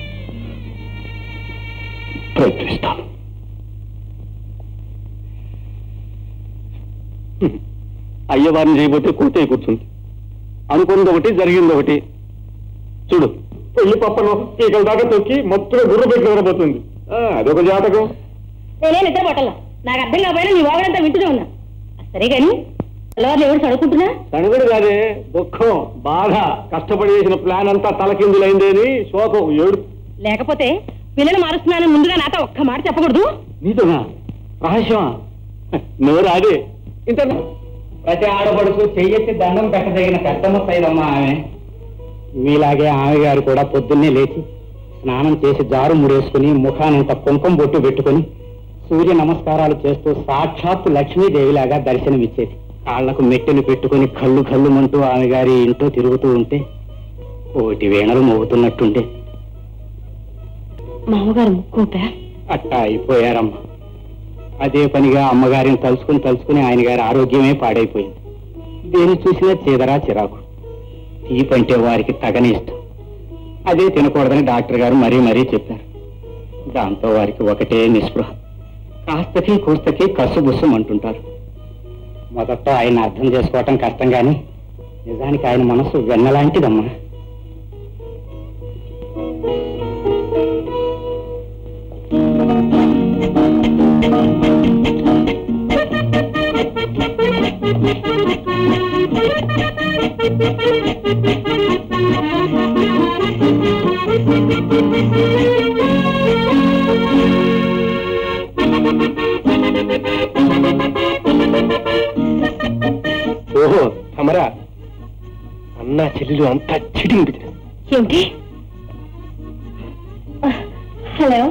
ప్రయత్నిస్తాను అయ్యవారిని చేయబోతే కూతే కూర్చుంది అనుకున్నది ఒకటి జరిగింది ఒకటి చూడు పెళ్లి పప్పను ఈకల దాకా తొక్కి మొత్తం గుర్ర పెట్టి నిద్రపోతుంది ఆ, అదొక జాతకం నేనే నిద్ర పట్టలా నాకు అర్థం కాకపోయినా నీ వాగడంతా వింటూనే ఉన్నా సరే కానీ తెల్లవారులు ఎవరు చదువుకుంటున్నా తనుగుడు కాదే దుఃఖం బాధ కష్టపడి చేసిన ప్లాన్ అంతా తలకిందులైంది అని శోకం ఏడు లేకపోతే పిల్లలు మారుస్తున్నానని ముందుగా నాతో ఒక్క మాట చెప్పకూడదు నీతోనా రహస్యమా నోరు అదే ఇంత ప్రతి ఆడపడుచు చెయ్యెత్తి దండం పెట్టదగిన పెద్ద ముత్తైదమ్మా ఆమె మీలాగే ఆమె గారు కూడా పొద్దున్నే లేచి స్నానం చేసి జారు ముడేసుకుని ముఖానంత కుంకుమ బొట్టు పెట్టుకుని సూర్య నమస్కారాలు చేస్తూ సాక్షాత్తు లక్ష్మీదేవిలాగా దర్శనమిచ్చేది కాళ్లకు మెట్టెలు పెట్టుకుని కళ్ళు కళ్ళుమంటూ ఆమె గారి ఇంట్లో తిరుగుతూ ఉంటే కోటి వేణలు మోగుతున్నట్టుండే మామగారు ముక్కోపా అట్టా అయిపోయారమ్మా అదే పనిగా అమ్మగారిని తలుచుకుని తలుచుకుని ఆయన గారి ఆరోగ్యమే పాడైపోయింది దేని చూసినా చీదరా చిరాకు తీపంటే వారికి తగని ఇష్టం అదే తినకూడదని డాక్టర్ గారు మరీ మరీ చెప్పారు దాంతో వారికి ఒకటే నిస్పృహ కాస్తకి కూస్తకి కసుబుస్సం అంటుంటారు మొదట ఆయన అర్థం చేసుకోవటం కష్టం కానీ నిజానికి ఆయన మనసు వెన్నలాంటిదమ్మా Thank you. అన్న చెల్లెలు అంతా చిటింగ్ బిజినెస్ ఏమిటి హలో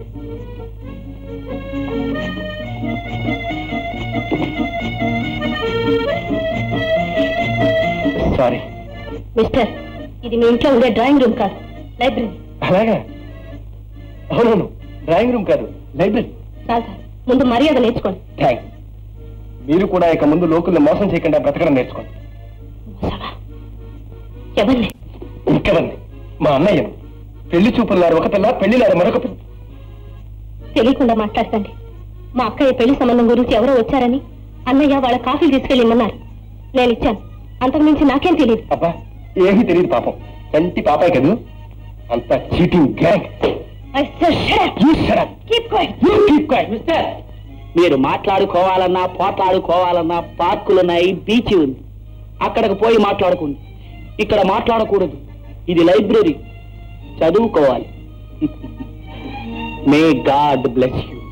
సారీ మిస్టర్ ఇది మీ ఇంట్లో ఉండే డ్రాయింగ్ రూమ్ కాదు లైబ్రరీ అలాగా అవునవును డ్రాయింగ్ రూమ్ కాదు లైబ్రరీ చాలు సార్ ముందు మర్యాద నేర్చుకోండి థ్యాంక్స్ మీరు కూడా ఇక ముందు లోకుల్ని మోసం చేయకుండా బ్రతకడం నేర్చుకోండి మోసమా? ఎవరిని ఇంకెవరిని మా అన్నయ్యను పెళ్లి చూపున్నారు ఒక పిల్ల పెళ్లినారు మరొక పిల్ల తెలియకుండా మాట్లాడకండి మా అక్కయ్య పెళ్లి సంబంధం గురించి ఎవరో వచ్చారని అన్నయ్య వాళ్ళ కాఫీలు తీసుకెళ్ళిమ్మన్నారు నేను ఇచ్చాను అంతకుమించి నాకేం తెలియదు అబ్బా ఏమీ తెలియదు పాపం కంటి పాపాయి కదూ అంత చీటింగ్ గ్యాంగ్ మిస్టర్ మీరు మాట్లాడుకోవాలన్నా పోట్లాడుకోవాలన్నా పార్కులున్నాయి బీచ్ ఉంది అక్కడికి పోయి మాట్లాడుకోండి ఇక్కడ మాట్లాడకూడదు ఇది లైబ్రరీ చదువుకోవాలి మే గాడ్ బ్లెస్ యూ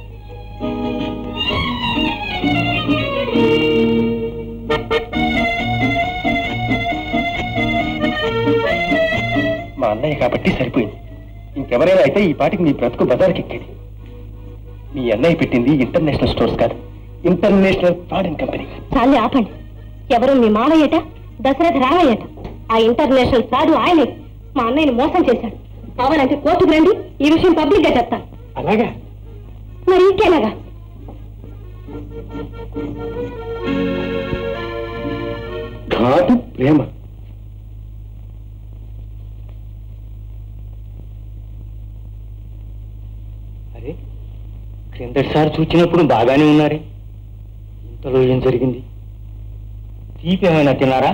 మా అన్నయ్య కాబట్టి సరిపోయింది ఇంకెవరైనా అయితే ఈ పాటికి మీ బ్రతుకు బజార్కి ఎక్కేది మీ అన్నయ్య పెట్టింది ఇంటర్నేషనల్ స్టోర్స్ కాదు ఇంటర్నేషనల్ ఫారిన్ కంపెనీ చాలే ఆపండి ఎవరు మీ మావయ్యట దశరథ రామయ్యట ఆ ఇంటర్నేషనల్ ఫ్రాడ్ ఆయనే మా అన్నయ్యని మోసం చేశాడు కావాలంటే కోర్టుకు రండి ఈ విషయం పబ్లిక్ గా చెప్తాను అలాగా మరి ఇంకేలాగా ఘాటు ప్రేమ అరే క్రిందటిసారి చూచినప్పుడు బాగానే ఉన్నారే ఇంతలో ఏం జరిగింది తీపి ఏమైనా తిన్నారా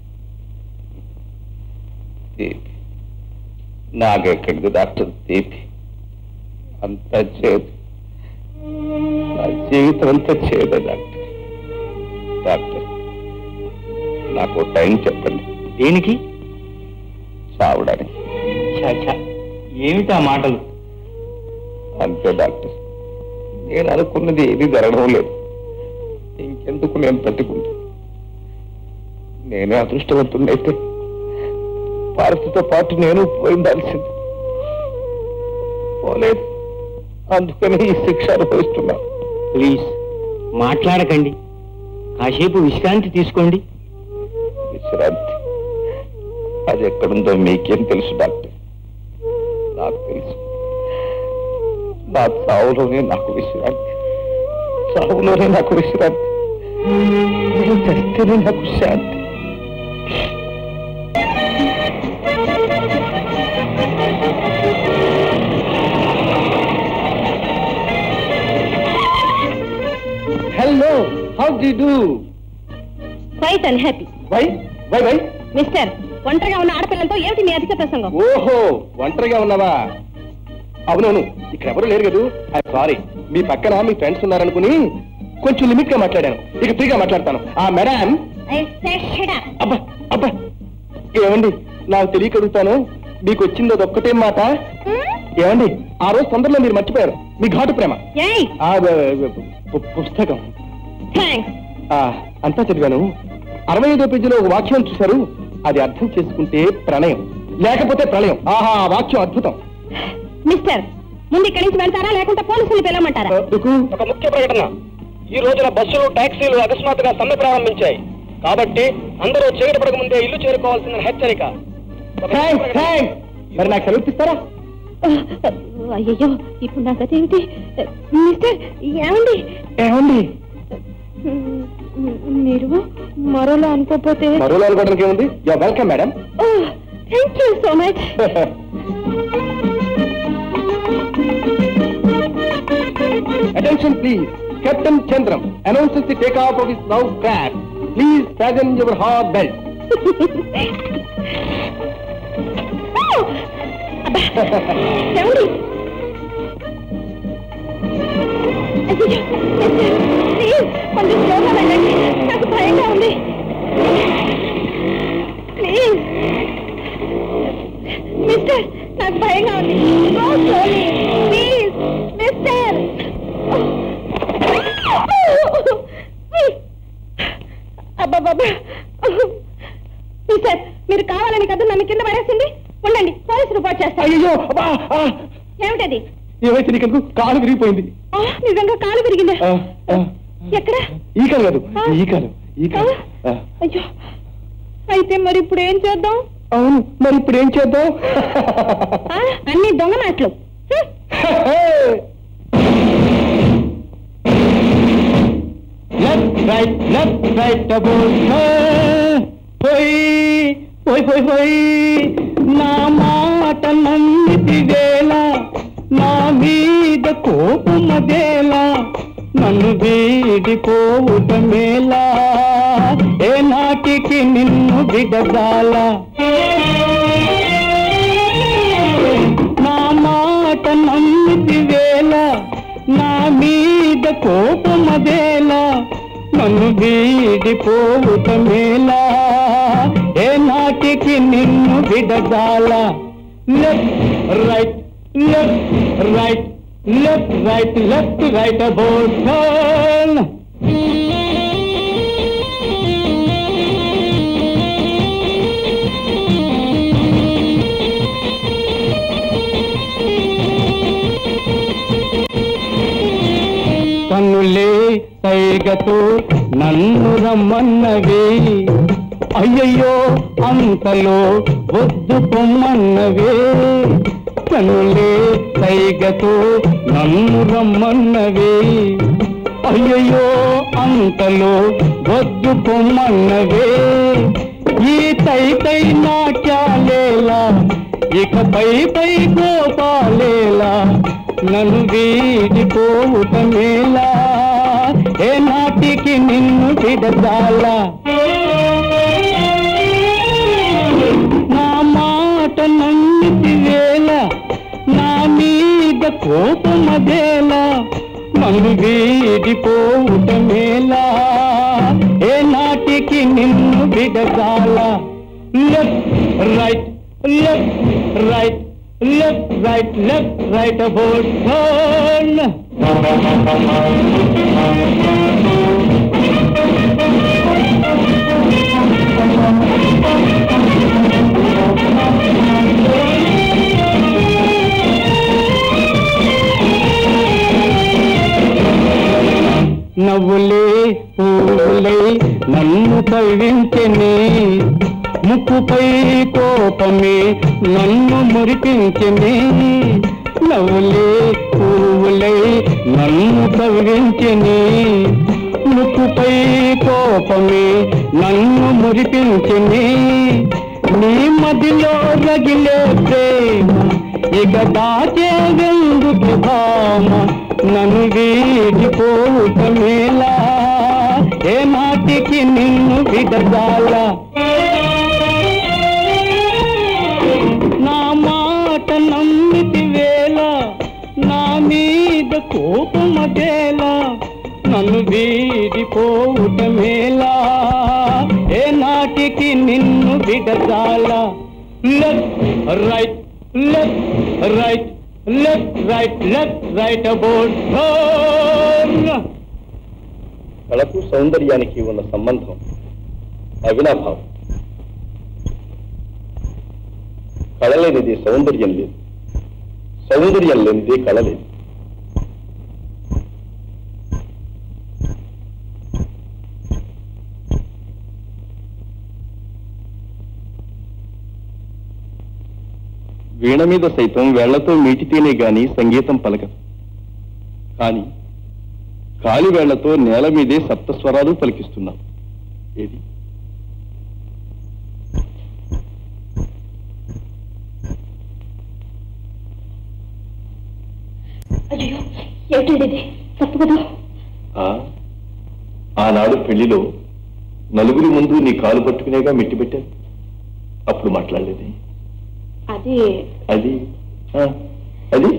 తీపి నాకెక్కడికి డాక్టర్ తీపి అంత చేదు నా జీవితం అంతా చేదే డాక్టర్ డాక్టర్ నాకు ఓ టైం చెప్పండి దేనికి చావడానికి ఛా, ఛా. ఏమిటి ఆ మాటలు అంతే డాక్టర్ నేను అనుకున్నది ఏది జరగడం లేదు ఇంకెందుకు నేను పెట్టుకుంటా నేనే అదృష్టవంతుడైతే పార్వతితో పాటు నేను పోయిందాల్సింది పోలేదు అందుకని ఈ శిక్ష అనుభవిస్తున్నా ప్లీజ్ మాట్లాడకండి కాసేపు విశ్రాంతి తీసుకోండి విశ్రాంతి అది ఎక్కడుందో మీకేం తెలుసు డాక్టర్ నాకు తెలుసు నా చావులోనే నాకు విశ్రాంతి చావులోనే నాకు విశ్రాంతి నేను చస్తేనే నాకు శాంతి hello how d'you do quite unhappy why why why mister ఒంటరిగా ఉన్న ఆడపిల్లలతో ఏమిటి మీ అధిక ప్రసంగం ఓహో ఒంటరిగా ఉన్నావా అవునవును ఇక్కడ ఎవరు లేరు కదూ ఐ సారీ మీ పక్కన మీ ఫ్రెండ్స్ ఉన్నారనుకుని కొంచెం లిమిట్ గా మాట్లాడాను ఇక ఫ్రీగా మాట్లాడతాను ఆ మేడం అబ్బా అబ్బా ఏమండి నాకు తెలియక అడుగుతాను మీకు వచ్చింది అది ఒక్కటే మాట ఏమండి ఆ రోజు తొందరలో మీరు మర్చిపోయారు మీ ఘాటు ప్రేమ ఏయ్ ఆ బ- బ- పు- పుస్తకం థ్యాంక్స్ ఆ, అంతా చదివాను అరవై ఐదో పేజీలో ఒక వాక్యం చూశారు అది అర్థం చేసుకుంటే ప్రణయం లేకపోతే ప్రళయం ఆహా ఆ వాక్యం అద్భుతం మిస్టర్ ముందు ఇక్కడి నుంచి వెళ్తారా లేకుంటే పోలీసులు పిలవమంటారా ఒక ముఖ్య ప్రకటన ఈ రోజున బస్సులు టాక్సీలు అకస్మాత్తుగా సమ్మె ప్రారంభించాయి కాబట్టి అందరూ చీకటి పడక ముందే ఇల్లు చేరుకోవాల్సిన హెచ్చరిక మరి నాకు సెలవుపిస్తారా అయ్యో ఇప్పుడు నాకు అదేమిటి మిస్టర్ ఏమండి ఏమండి మీరు మరోలా అనుకోపోతే మరోలో అనుకోవడానికి ఏముంది yeah welcome madam thank you so much Attention please. Captain Chandram announces the takeoff of his now craft. Please fasten your hard belt. ఏమండి అయ్యో, ప్లీజ్, కొంచెం స్లోగా వెళ్ళండి నాకు భయంగా ఉంది ప్లీజ్ మిస్టర్ నాకు భయంగా ఉంది Go slowly, ప్లీజ్ మిస్టర్ అబ్బాబాబా మిస్టర్ మీరు కావాలని కదా నన్ను కింద పడేసింది ఉండండి పోలీసు రిపోర్ట్ చేస్తాను అయ్యో అబ్బా, ఆ, ఏమిటది ఏమైతే నీకు కాలు విరిగిపోయింది ఆ, నిజంగా కాలు విరిగిందా ఆ, ఆ. ఎక్కడ ఈ కాలు కాదు ఆ. ఈ కాలు ఈ కాలు ఆ. అయ్యో అయితే మరి ఇప్పుడు ఏం చేద్దాం అవును మరి ఇప్పుడు ఏం చేద్దాం ఆ, అన్ని దొంగ మాటలు హ్మ్. Left right left right double పోయి పోయి పోయి పోయి నా మాట నమ్మితి వేళ నా మీద కోపమదేలా నన్ను వీడిపోవుట మేలా ఏ నాటికి నిన్ను విడదాల నా మాట నమ్మితి వేళ నా మీద కోపమదేలా నన్ను వీడిపోవుట మేలా ఏ నాటికి నిన్ను విడదాల left right left right left right left right about కన్నులే సైగతో నన్ను రమ్మన్నవి అయ్యయ్యో అంతలో వద్దు పొమ్మన్నవే కన్నులే సైగతో నన్ను రమ్మన్నవి అయ్యయ్యో అంతలో వద్దు పొమ్మన్నవే ఈ తై తై నాట్యాలేలా ఇక పై పై గోపాలేలా నన్ను వీడిపోవుట మేలా ఏ నాటికి నిన్ను విడదాల నా మాట నమ్మితి వేళ నా మీద కోపమదేలా నన్ను వీడిపోవుట మేలా ఏ నాటికి నిన్ను విడదాల left right left right left right left right about turn నవ్వులే పువ్వులై నన్ను కవ్వించని ముక్కుపై కోపమే నన్ను మురిపించని నవ్వులే పువ్వులై నన్ను కవ్వించని ముక్కుపై కోపమే నన్ను మురిపించని నీ మదిలో రగిలే ప్రేమ ఇక దాచే వెందుకు భామ నన్ను వీడిపోవుట మేలా ఏ నాటికి నిన్ను విడదాల నా మాట నమ్మితి వేళ నా మీద కోపమదేలా నన్ను వీడిపోవుట మేలా ఏ నాటికి నిన్ను విడదాల left right left right left right left right about కళకు సౌందర్యానికి ఉన్న సంబంధం అవినాభావం కళ లేనిది సౌందర్యం లేదు సౌందర్యం లేనిది కళ లేదు వీణ మీద సైతం వేళ్లతో మీటితేనే గాని సంగీతం పలకదు కానీ కాలి వేళ్లతో నేల మీదే సప్తస్వరాలు పలికిస్తున్నాం ఏది అయ్యో ఏమిటండి ఇది తప్పు కదా ఆ, ఆనాడు పెళ్లిలో నలుగురి ముందు నీ కాలు పట్టుకునేగా మెట్టి పెట్టాను అప్పుడు మాట్లాడలేదే అది అది ఆ, అది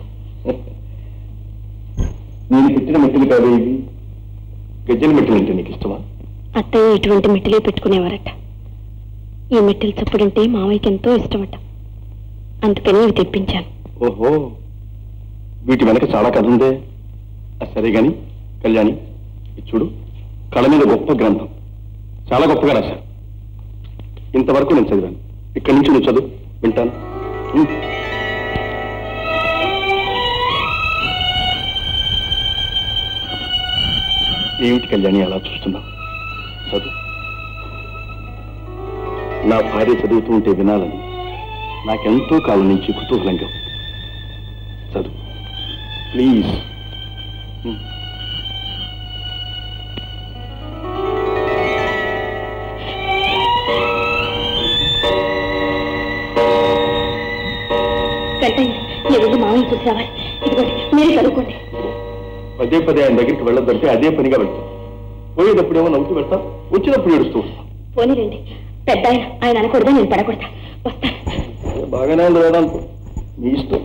నేను పెట్టిన మెట్టులు కాదు ఇవి గజ్జల మెట్టులు అంటే నీకు ఇష్టమా అత్తయ్య ఇటువంటి మెట్టిలే పెట్టుకునేవారట ఈ మెట్టిల చప్పుడంటే మామయ్యకి ఎంతో ఇష్టమట అందుకని ఇవి తెప్పించాను ఓహో వీటి వెనక చాలా కథ ఉందే ఆ, సరే గాని కళ్యాణి ఇది చూడు కళ మీద గొప్ప గ్రంథం చాలా గొప్పగా రాశారు ఇంతవరకు నేను చదివాను ఇక్కడి నుంచి నువ్వు చదువు వింటాను ఉం. ఏమిటి కళ్యాణి అలా చూస్తున్నావు చదువు నా భార్య చదువుతూ ఉంటే వినాలని నాకెంతో కాలం నుంచి కుతూహలంగా ఉంది. చదువు ప్లీజ్ ఉం. వెంటయ్య నేను వెళ్ళి మామయ్య చూసి రావాలి ఇదిగోండి మీరే చదువుకోండి పదే పదే ఆయన దగ్గరికి వెళ్ళొద్దంటే అదే పనిగా వెళ్తాం పోయేటప్పుడేమో నవ్వుతూ వెళ్తాం వచ్చినప్పుడు ఏడుస్తూ వస్తాం పోనీరండి పెద్ద ఆయన ఆయన అనకూడదా నేను పడకూడదా వస్తాను బాగానే ఉంది వేదాంతం మీ ఇష్టం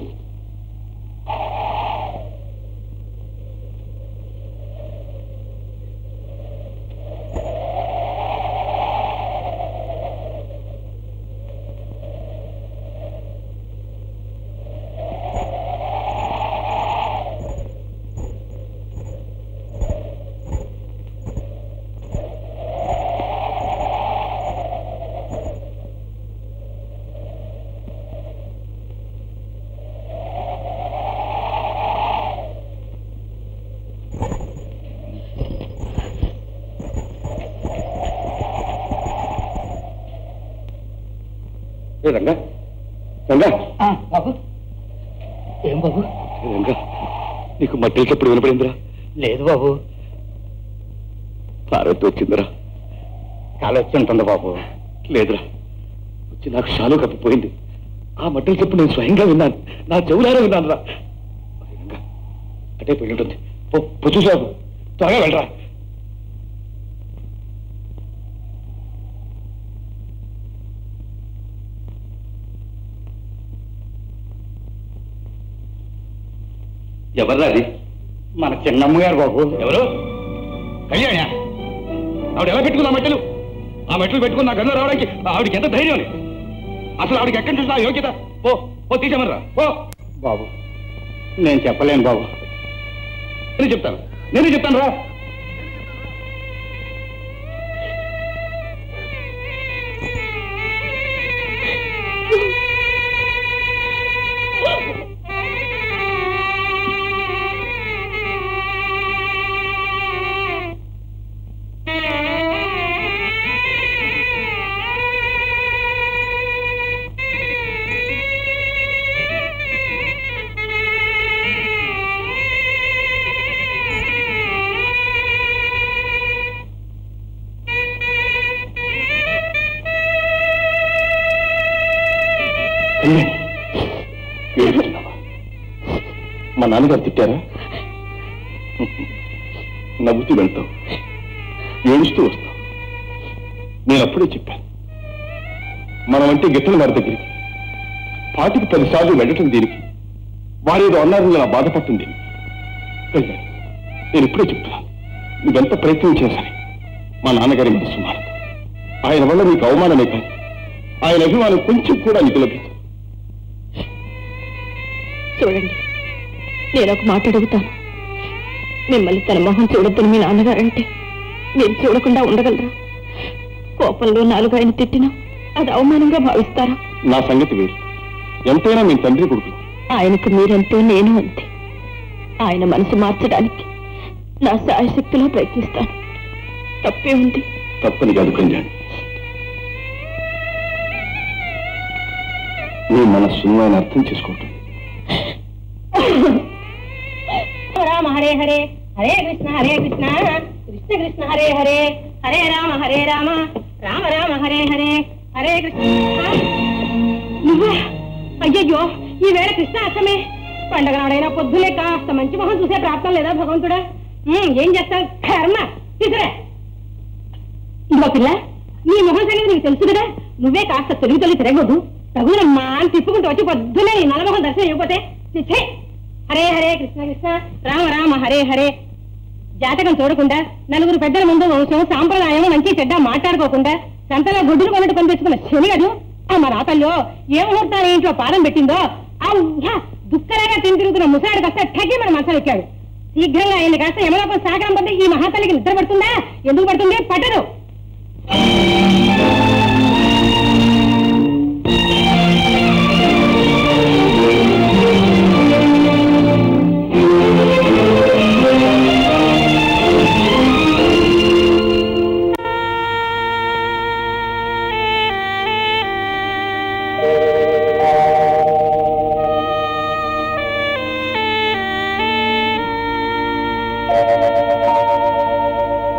ఏ రంగా రంగా బాబు ఏం బాబు ఏ రంగా నీకు మట్టి ఎప్పుడు వినపడిందిరా లేదు బాబు పార్వతి వచ్చిందిరా కాలు వచ్చి ఉంటుంది బాబు లేదురా వచ్చి నాకు షాలు కప్పిపోయింది ఆ మట్టలు చెప్పు నేను స్వయంగా విన్నాను నా చెవులారా విన్నాను రా రంగా అటే పోయి ఉంటుంది పో పో చూసావు త్వరగా వెళ్ళరా ఎవర్రా అది మన చిన్నమ్మ గారు బాబు ఎవరు కళ్యాణ ఆవిడ ఎలా పెట్టుకుంది ఆ మెట్టలు ఆ మెట్టలు పెట్టుకుని నా గదిలో రావడానికి ఆవిడకి ఎంత ధైర్యం అని అసలు ఆవిడకి ఎక్కడి నుంచి ఆ యోగ్యత ఓ ఓ తీసేమనరా ఓ బాబు నేను చెప్పలేను బాబు నేను చెప్తాను నేను చెప్తాను రా కళ్యాణి ఏడుస్తున్నావా మా నాన్నగారు తిట్టారా నవ్వుతూ వెళ్తావు ఏడుస్తూ వస్తావు నేను అప్పుడే చెప్పాను మనం అంటే గిట్టల వారి దగ్గరికి పాటికి పదిసార్లు వెళ్ళటం దీనికి వారేదో అన్నారని నా బాధపడుతుంది కళ్యాణి నేను ఇప్పుడే చెప్తున్నాను నువ్వెంత ప్రయత్నం చేశాను మా నాన్నగారి మనసు మారదు ఆయన వల్ల నీకు అవమానమే కానీ ఆయన అభిమానం కొంచెం కూడా నీకు లభించదు చూడండి నేను ఒక మాట అడుగుతాను మిమ్మల్ని తన మొహం చూడొద్దని మీ నాన్నగారంటే మీరు చూడకుండా ఉండగలరా కోపంలో నాలుగు ఆయన తిట్టినా అది అవమానంగా భావిస్తారా నా సంగతి వేరు ఎంతైనా మీ తండ్రి కొడుకు ఆయనకు మీరంటే నేను అంతే ఆయన మనసు మార్చడానికి నా శాయశక్తిలో ప్రయత్నిస్తాను తప్పే ఉంది తప్పని కాదు కళ్యాణి నీ మనస్సును ఆయన అర్థం చేసుకుంటుంది రామ హరే హరే హరే కృష్ణ హరే కృష్ణ కృష్ణ కృష్ణ హరే హరే హరే రామ హరే రామ రామ రామ హరే హరే హరే కృష్ణ నువ్వే అయ్యయ్యో ఈ వేళ కృష్ణ అష్టమే పండగ నాడైనా పొద్దులే కాస్త మంచి మొహం చూసే ప్రాప్తం లేదా భగవంతుడా ఉమ్, ఏం చేస్తావు కర్మ తీసురా ఇదిగో పిల్ల నీ మొహం సంగతి నీకు తెలుసు కదా నువ్వే కాస్త తొలిగి తొలి తిరగదు తగునమ్మా అని తిప్పుకుంటూ వచ్చి పొద్దునే నీ నలమొహం దర్శనం ఇవ్వకపోతే ఛీ! హరే హరే కృష్ణ కృష్ణ రామ రామ హరే హరే జాతకం చూడకుండా నలుగురు పెద్దల ముందు వంశం సాంప్రదాయం మంచి చెడ్డ మాట్లాడుకోకుండా సంతలో గుడ్డులు కొన్నట్టు కనిపించుకున్న శని అది ఆ మా రాతల్లో ఏ ముహూర్తాన్ని ఇంట్లో పాదం పెట్టిందో ఆ ఉహ్య దుక్కలాగా తిని తిరుగుతున్న ముసాడు కాస్త ఠగి మన మనసులు ఎక్కాడు శీఘ్రంగా ఆయన కాస్త యమలోపం సాగరం పొంది ఈ మహాతల్లికి నిద్ర పడుతుందా ఎందుకు పడుతుంది పట్టదు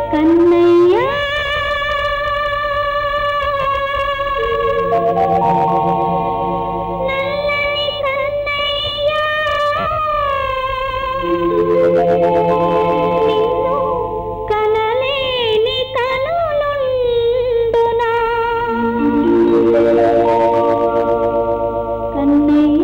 కన్నయ్య నల్లని కన్నయ్య నిన్ను కనలేని కనులుండునా కన్నయ్య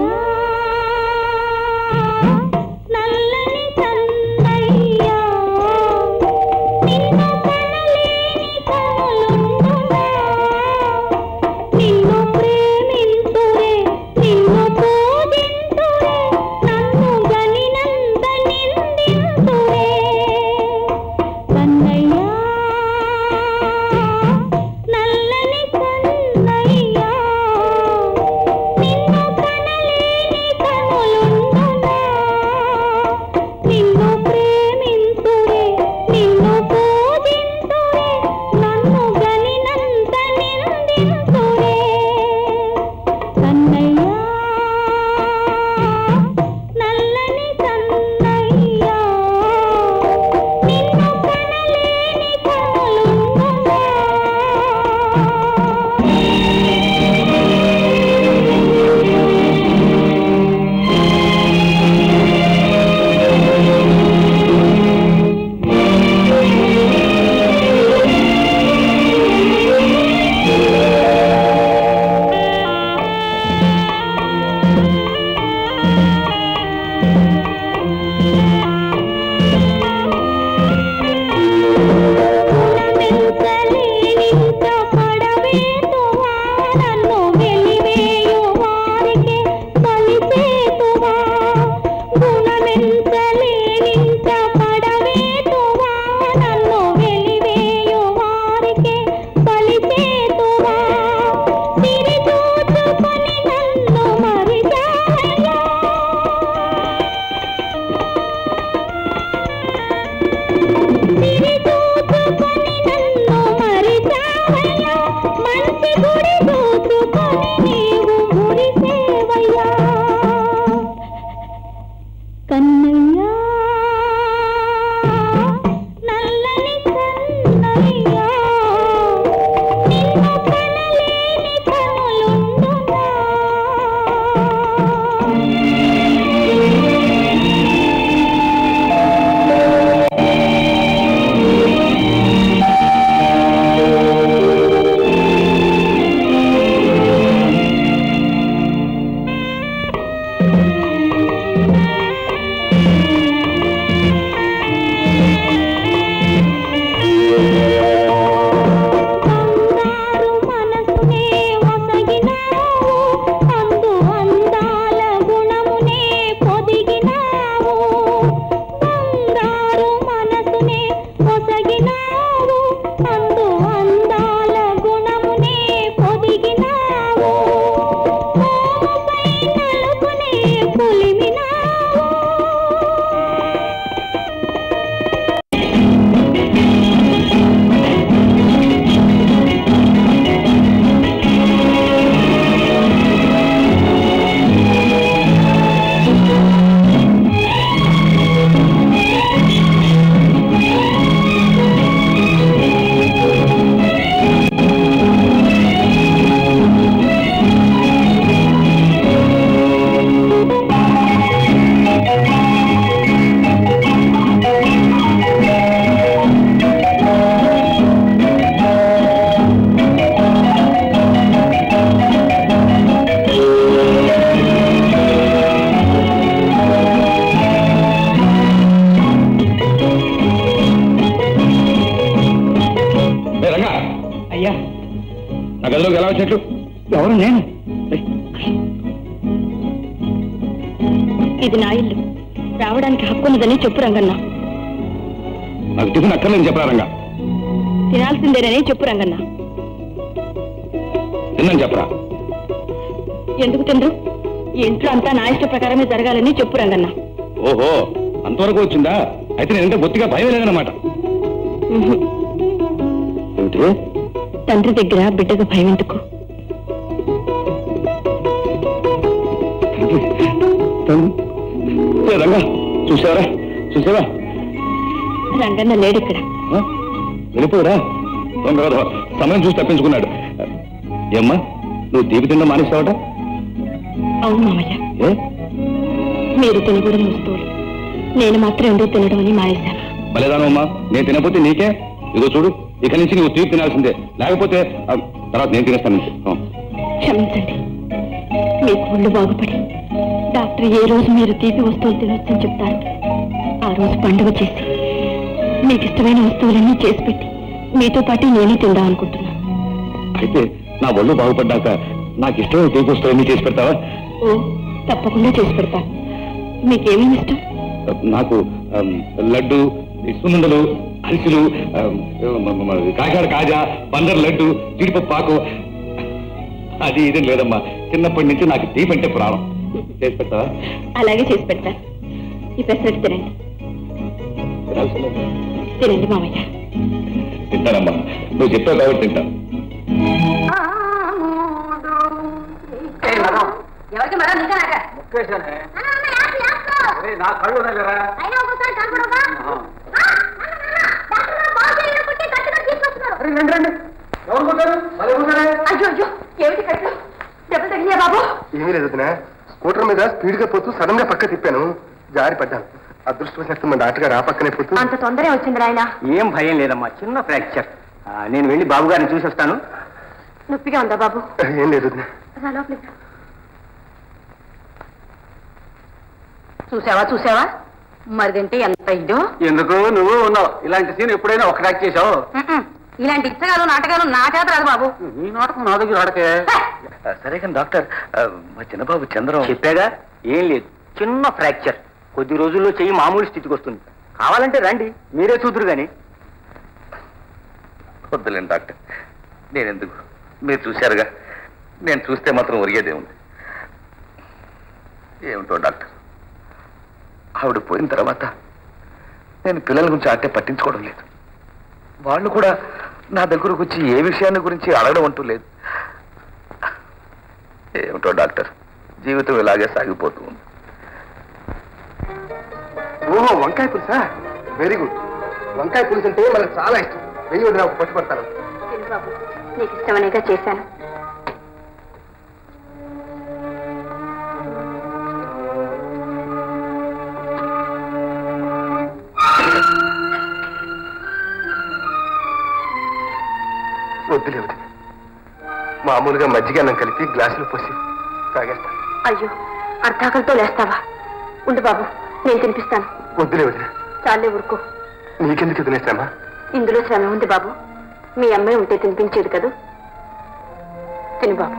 నల్లని కన్నయ్య నిన్ను కనలేని కనులుండునా నిన్ను ప్రేమింతురే నిన్ను పూజింతురే నన్ను గనినంత నిందింతురే కన్నయ్య నల్లని కన్నయ్య నిన్ను కనలేని కనులుండునా నిన్ను ప్రేమింతురే నిన్ను పూజింతురే నన్ను గనినంత నిందింతురే కన్నయ్య నల్లని కన్నయ్య నిన్ను కనలేని కనులుండునా గుణమెంతలేనింత పడవేతువా నన్ను వెలివేయు వారికి బలిసేతువా గుణమెంతలేనింత పడవేతువా నన్ను వెలివేయు వారికి బలిసేతువా సిరి చూచుకొని నన్ను మరిచాయా సిరి చూచుకొని నన్ను మరిచావయ్యా మంచి గుడి చూచుకొని నీవు మురిసేవయ్యా కన్నయ్య నల్లని కన్నయ్య నిన్ను కనలేని కనులుండునా బంగారు మనసునే ఒసగినావు అందు అందాల గుణమునే పొదిగినావు బంగారు మనసునే ఒసగినావు అందు అందాల గుణమునే పొదిగినావు మోముపై నలుపునే పులిమినావు ఏ రంగా అయ్యా నా గదిలోకి ఎలా వచ్చినట్లు ఎవరు నేను ఇది నా ఇల్లు రావడానికి హక్కున్నదని చెప్పు రంగన్న నాకు టిఫిన్ అక్కర్లేని చెప్పరా రంగా తినాల్సిందేనని చెప్పు రంగన్న తిన్నాను చెప్పరా ఎందుకు తిండ్రు ఈ ఇంట్లో అంతా నా ఇష్ట ప్రకారమే జరగాలని చెప్పు రంగన్న ఓహో అంతవరకు వచ్చిందా అయితే నేనంటే బొత్తిగా భయం లేదన్నమాట ఉహు. ఏమిటి తండ్రి దగ్గర బిడ్డకు భయం ఎందుకు ఏ రంగా చూసావరా చూసావా రంగన్న లేడిక్కడ ఆ? వెళ్ళిపోరా దొంగ వెధవ. సమయం చూసి తప్పించుకున్నాడు ఏమ్మా నువ్వు తీపి తిన్న మానేస్తావట అవును మామయ్య ఏ మీరు తినకూడని వస్తువులు నేను మాత్రం ఎందుకు తినడం అని మానేశాను బలేదానమ్మా నేను తినకపోతే నీకే ఇదో చూడు ఇక నుంచి నువ్వు తీపి తినాల్సిందే లేకపోతే ఆ, తర్వాత నేను తినేస్తాను నీకు. ఆ. క్షమించండి మీకు ఒళ్ళు బాగుపడి డాక్టర్ ఏ రోజు మీరు తీపి వస్తువులు తినొచ్చని చెప్తారు ఆ రోజు పండుగ చేసి మీకు ఇష్టమైన వస్తువులన్నీ చేసి పెట్టి మీతో పాటు నేను తిందాం అనుకుంటున్నాను అయితే నా ఒళ్ళు బాగుపడ్డాక నాకు ఇష్టమైన తీపి వస్తువులన్నీ చేసి పెడతావా ఓ తప్పకుండా చేసి పెడతాను మీకేమేమి ఇష్టం నాకు ఆమ్, లడ్డు ఈ సున్నుండలు అరిసెలు ఆమ్, మ- మ- కాకినాడ కాజా బందర్ లడ్డు జీడిపప్పు పాకు అది ఇదేం లేదమ్మా చిన్నప్పటి నుంచి నాకు తీపి అంటే ప్రాణం చేసి పెడతావా అలాగే చేసి పెడతాను ఈ పెసరట్టు తినండి తినాల్సిందే. తినండి మామయ్య తింటానమ్మా నువ్వు చెప్పావు కాబట్టి తింటాను ఎవరికి మరో ఇంకా నాక ముక్కేశానే ఒరేయ్, నా కళ్ళు ఉన్నాయిరా అయినా ఒకసారి కనపడవా రండి రండి ఎవరు కొట్టారు మరి ఎవరు అయ్యో అయ్యో ఏమిటి కట్లు దెబ్బలు తగిలియా బాబు ఏమీ లేదు వదినా స్కూటర్ మీద స్పీడ్ గా పోతూ సడన్ గా పక్క తిప్పాను జారి పడ్డాను అదృష్టవశాత్తు మన డాక్టర్ గారు ఆ పక్కనే పోతూ అంత తొందర వచ్చింది ఆయన ఏం భయం లేదమ్మా చిన్న ఫ్రాక్చర్ నేను వెళ్ళి బాబు గారిని చూసి వస్తాను నొప్పిగా ఉందా బాబు ఏం లేదు వదినా రా లోపలికి రా. చూసావా చూసావా మరిదంటే ఎంత ఇదో ఎందుకు నువ్వు ఉన్నావు ఇలాంటి సీన్ ఎప్పుడైనా ఒక యాక్ట్ చేసావు ఉమ్మ్. ఇలాంటి ఇచ్చగాలు నాటకాలు నా చేత రాదు బాబు నీ నాటకం నా దగ్గర ఆడకే సరే కానీ డాక్టర్ ఆ, మా చిన్నబాబు చంద్రం చెప్పాగా ఏం లేదు చిన్న ఫ్రాక్చర్ కొద్ది రోజుల్లో చెయ్యి మామూలు స్థితికి వస్తుంది కావాలంటే రండి మీరే చూదురు గాని వద్దులేండి డాక్టర్ నేనెందుకు మీరు చూశారుగా నేను చూస్తే మాత్రం ఒరిగేదే ఉంది ఏమిటో డాక్టర్ ఆవిడ పోయిన తర్వాత నేను పిల్లల గురించి ఆటే పట్టించుకోవడం లేదు వాళ్ళు కూడా నా దగ్గరకు వచ్చి ఏ విషయాన్ని గురించి అడగడం అంటూ లేదు ఏమిటో డాక్టర్ జీవితం ఇలాగే సాగిపోతూ ఉంది ఓహో వంకాయ పులుసా వెరీ గుడ్ వంకాయ పులుసు అంటే మనకు చాలా ఇష్టం వెయ్యి వదిన ఒక పట్టుపడతాను తిను బాబు నీకు ఇష్టమనేగా చేశాను వద్దులే వదిన మామూలుగా మజ్జిగ అన్నం కలిపి గ్లాసులో పోసి తాగేస్తాను అయ్యో అర్ధాకలతో లేస్తావా ఉండు బాబు నేను తినిపిస్తాను వద్దులే వదిన చాలే ఊరుకో నీకెందుకు వదిలేసామా ఇందులో శ్రమ ఉంది బాబు మీ అమ్మాయి ఉంటే తినిపించేది కదూ తిను బాబు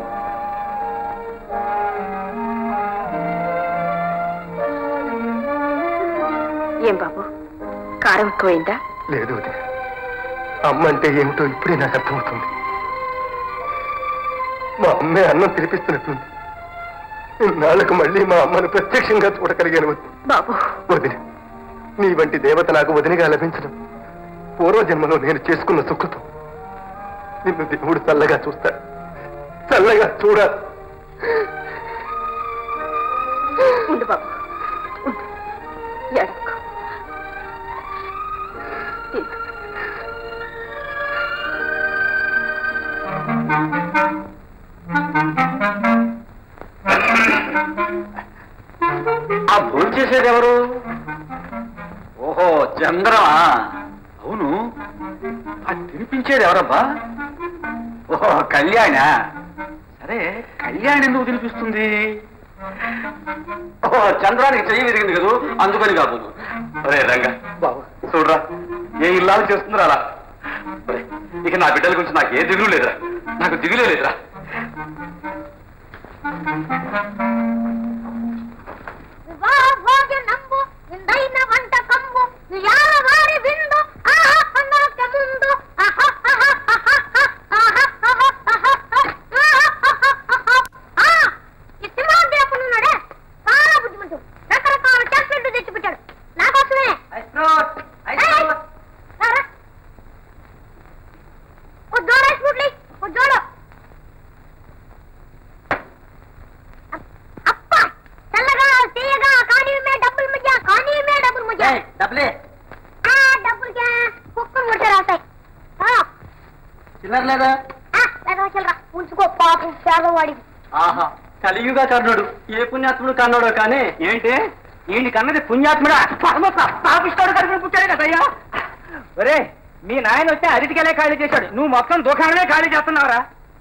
ఏం బాబు కారం ఎక్కువైందా లేదు వదిన అమ్మ అంటే ఏమిటో ఇప్పుడే నాకు అర్థమవుతుంది మా అమ్మే అన్నం తినిపిస్తున్నట్టుంది ఇన్నాళ్ళకు మళ్ళీ మా అమ్మను ప్రత్యక్షంగా చూడగలిగాను వదిన. బాబు వదిన నీ వంటి దేవత నాకు వదినగా లభించడం పూర్వజన్మలో నేను చేసుకున్న సుఖతం నిన్ను దేవుడు చల్లగా చూస్తాడు చల్లగా చూడ ఉండు బాబు ఉండు ఎడకు తిను. ఆ భోజనం చేసేది ఎవరు ఓహో చంద్రమా అవును ఆ తినిపించేది ఎవరబ్బా ఓహో కళ్యాణ సరే కళ్యాణ్ ఎందుకు తినిపిస్తుంది ఓహో చంద్రానికి చెయ్యి విరిగింది కదూ అందుకని కాబోదు అరే రంగా బాబు చూడరా ఏ ఇల్లాలు చేస్తుందిరా అలా ఒరేయ్, ఇక నా బిడ్డల గురించి నాకు ఏ దిగులు లేదురా నాకు దిగులే లేదురా భోజనంబు ఇందైన వంట కంబు యార వారి విందు ఆహా అన్నాక ముందు ఆహా ఆహా ఆహా ఆహా ఆహా ఆహా ఆహా ఈ సింహాద్రి అప్పుడున్నాడే చాలా బుద్ధిమంతుడు రకరకాల చాక్లెట్లు తెచ్చిపెట్టాడు నాకోసమే ఓ జోడ ఐస్ ఫ్రూట్ లే ఓ జోడ అప్ప చల్లగా తీయగా కానీ మే డబ్బులు ముజ్జా కానీ మే డబ్బులు ముజ్జా డబ్బులే ఆ డబ్బులు కుక్కలు ముట్టారు అవుతాయి చిల్లర లేదా చిల్లరా ఉంచుకో పాపం పేదవాడికి ఆహా కలియుగా కర్ణుడు ఏ పుణ్యాత్ముడు కన్నాడో కానీ ఏంటి ఈయన కన్నది పుణ్యాత్ముడా పాపిస్తాడు కడుపున పుట్టాడు కదయ్యా ఒరే మీ నాయన వస్తే అరటికెలే ఖాళీ చేశాడు నువ్వు మొత్తం దుకాణమే ఖాళీ చేస్తున్నావురా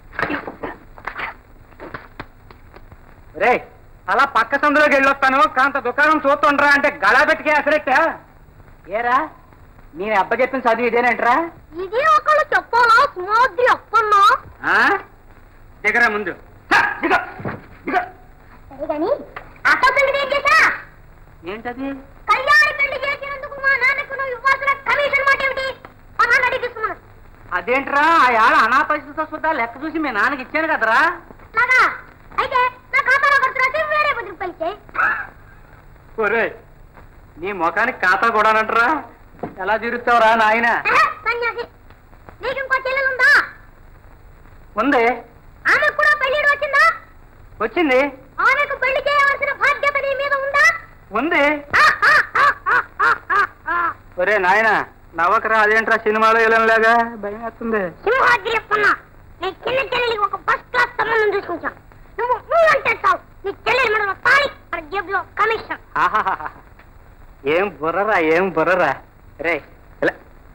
రే అలా పక్క సందులోకి వెళ్ళొస్తాను కాంత దుకాణం చూస్తుండ్రా అంటే గడా పెట్టికే అసలెట్టా ఏరా మీ అబ్బ చెప్పిన చదువు ఇదేనంటరా ఇది ఒకళ్ళు చెప్పాలా సుమాద్రి అప్పన్నా ఆ? దిగరా ముందు హ, దిగ, దిగ. సరే గాని అక్క పెళ్లి ఏం చేశా ఏంటది కళ్యాణి పెళ్లి చేసినందుకు మా నాన్నకు నువ్వు ఇవ్వాల్సిన కమిషన్ మాట ఏమిటి అన్నాను అడిగిస్తున్నాను అదేంట్రా ఆ ఏళ్ళ అనాపరిస్థితితో సుద్దా లెక్క చూసి మీ నాన్నకి ఇచ్చాను కదరా లాగా అయితే నా ఖాతాలో ఖర్చు రాసి వేరే పది రూపాయలు చేయి ఒరే నీ ముఖానికి ఖాతా కూడానంటరా ఎలా తీరుస్తావురా నాయన ఆహా, సన్యాసి నీకు ఇంకో చెల్లెలుందా ఉంది ఆమెకు కూడా పెళ్లిడు వచ్చిందా వచ్చింది ఆమెకు పెళ్లి చేయవలసిన బాధ్యత నీ మీద ఉందా ఉంది ఆ, ఆ, ఆ, ఆ, ఆ, ఆ, ఆ. ఒరే నాయన నవ్వకరా అదేంట్రా సినిమాలో వెళ్ళంలాగా భయం వేస్తుంది సింహాద్రి అప్పన్నా నీ చిన్న చెల్లెలికి ఒక ఫస్ట్ క్లాస్ సంబంధం చూసుకుంటాను నువ్వు నువ్వు అంటేస్తావు నీ చెల్లెలి మెడలో తాళి మన జేబులో కమిషన్ ఆహాహాహా. ఏం బుర్రరా ఏం బుర్రరా రే ఇలా.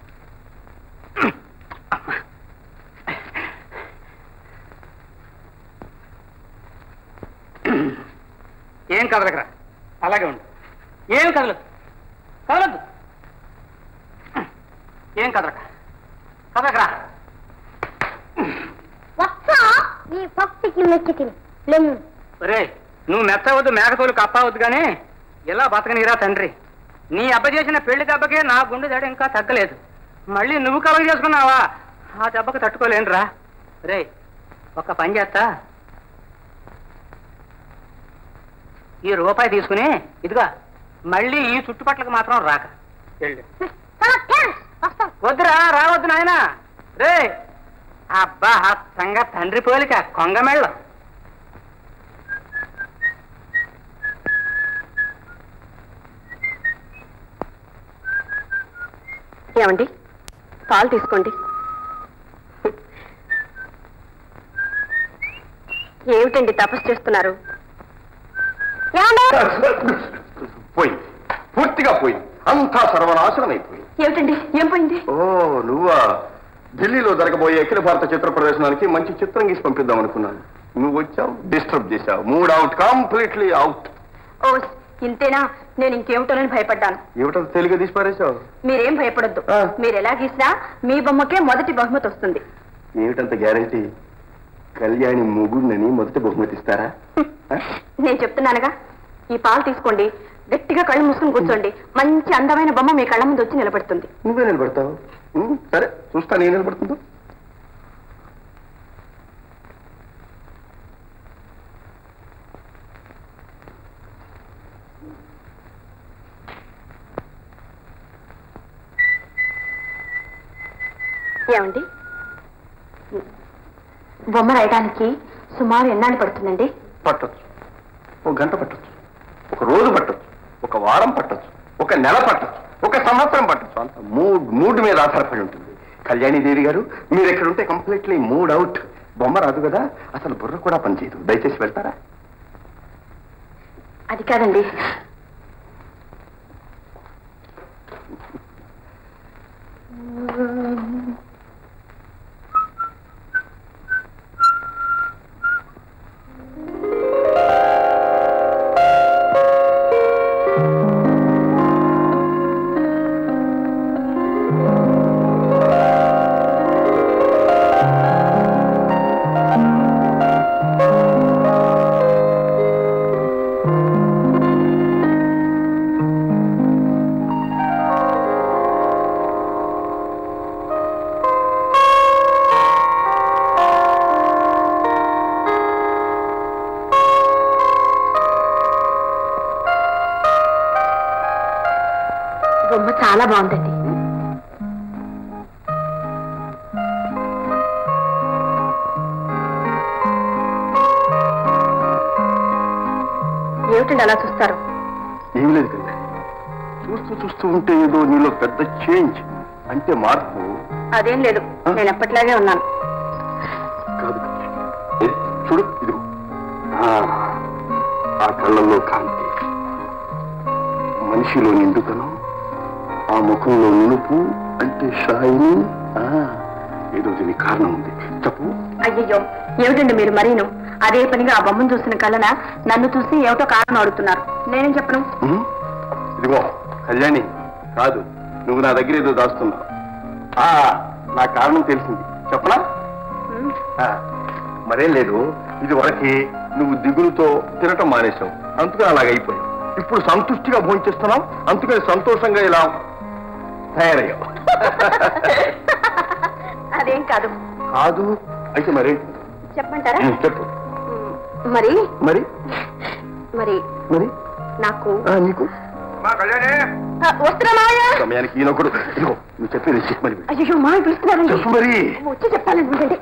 ఏం కదలకరా అలాగే ఉండు ఏం కదలదు కదలద్దు ఏం కదలక కదలకరా వస్తా నీ భక్తికి మెచ్చి తిని లెమ్ము ఒరే నువ్వు మెచ్చవద్దు మేకతోలు కప్పవద్దు కానీ ఇలా బతకనిరా తండ్రి నీ అబ్బ చేసిన పెళ్లి దెబ్బకే నా గుండె దడ ఇంకా తగ్గలేదు మళ్ళీ నువ్వు కలగ చేసుకున్నావా ఆ దెబ్బకు తట్టుకోలేనురా రే ఒక పని చేస్తా ఈ రూపాయి తీసుకుని ఇదిగా మళ్ళీ ఈ చుట్టుపట్లకు మాత్రం రాక వెళ్ళు చాలా థ్యాంక్స్ వస్తాం వద్దురా రావద్దు నాయన రే అబ్బా ఆ సంగ తండ్రి పోలిక కొంగమెళ్ళం ఏమండి పాలు తీసుకోండి ఏమిటండి తపస్సు చేస్తున్నారు పోయింది పూర్తిగా పోయింది అంతా సర్వనాశనం అయిపోయింది ఏమిటండి ఏం పోయింది ఓ నువ్వా ఢిల్లీలో జరగబోయే అఖిల భారత చిత్ర ప్రదర్శనానికి మంచి చిత్రం గీసి పంపిద్దాం అనుకున్నాను నువ్వు వచ్చావు డిస్టర్బ్ చేశావు మూడ్ అవుట్ కంప్లీట్లీ అవుట్ ఓ ఇంతేనా నేను ఇంకేమిటోనని భయపడ్డాను ఏమిటో తెలుగు తీసి పారేశావు మీరేం భయపడొద్దు ఆ. మీరు ఎలా గీసినా మీ బొమ్మకే మొదటి బహుమతి వస్తుంది ఏమిటంత గ్యారంటీ కళ్యాణి ముగుడినని మొదటి బహుమతి ఇస్తారా ఆ? నేను చెప్తున్నానుగా ఈ పాలు తీసుకోండి గట్టిగా కళ్ళు మూసుకుని కూర్చోండి మంచి అందమైన బొమ్మ మీ కళ్ళ ముందు వచ్చి నిలబడుతుంది నువ్వే నిలబడతావు ఉం, సరే చూస్తా నేను నిలబడుతుందో ఏమండి బొమ్మ రాయడానికి సుమారు ఎన్నాళ్ళు పడుతుందండి పట్టొచ్చు ఒక గంట పట్టొచ్చు ఒక రోజు పట్టొచ్చు ఒక వారం పట్టొచ్చు ఒక నెల పట్టొచ్చు ఒక సంవత్సరం పట్టొచ్చు అంత మూడ్ మూడ్ మీద ఆధారపడి ఉంటుంది కళ్యాణి దేవి గారు మీరు ఇక్కడ ఉంటే కంప్లీట్లీ మూడ్ అవుట్ బొమ్మ రాదు కదా అసలు బుర్ర కూడా పనిచేయదు దయచేసి వెళ్తారా అది కాదండి బొమ్మ చాలా బాగుందండి ఏమిటండి అలా చూస్తారు ఏం లేదు కదా చూస్తూ చూస్తూ ఉంటే ఏదో నీలో పెద్ద చేంజ్ అంటే మార్పు అదేం లేదు నేను ఎప్పట్లాగే ఉన్నాను కాదు ఏ, చూడు ఇదిగో ఆ, ఆ కళ్ళల్లో కాంతి మనిషిలో నిండుతనం ఆ ముఖంలో నునుపు అంటే షాయిని ఆ, ఏదో దీనికి కారణం ఉంది చెప్పు అయ్యయ్యో ఏమిటండి మీరు మరీను అదే పనిగా ఆ బొమ్మను చూసిన కళ్ళన నన్ను చూసి ఏమిటో కారణం అడుగుతున్నారు నేనేం చెప్పను ఉం? ఇదిగో కళ్యాణి కాదు నువ్వు నా దగ్గర ఏదో దాస్తున్నావు ఆ, నా కారణం తెలిసింది చెప్పనా ఉమ్, ఆ, మరేం లేదు ఇది వరకి నువ్వు దిగులుతో తినటం మానేశావు అందుకని అలాగ అయిపోయావు ఇప్పుడు సంతుష్టిగా భోంచేస్తున్నావు అందుకని సంతోషంగా ఇలా తయారయ్యావు అదేం కాదు కాదు అయితే మరి చెప్పమంటారా ఉం, చెప్పు ఉమ్, మరి మరి మరి మరి నాకు ఆ, నీకు ఆ, వస్తున్నా మావయ్య సమయానికి ఈయనొకడు ఇదిగో నువ్వు చెప్పేది చెప్పు మరి అయ్యో మావి పిలుస్తున్నారండి చెప్పు మరి వచ్చి చెప్పాలండి ఉండండి.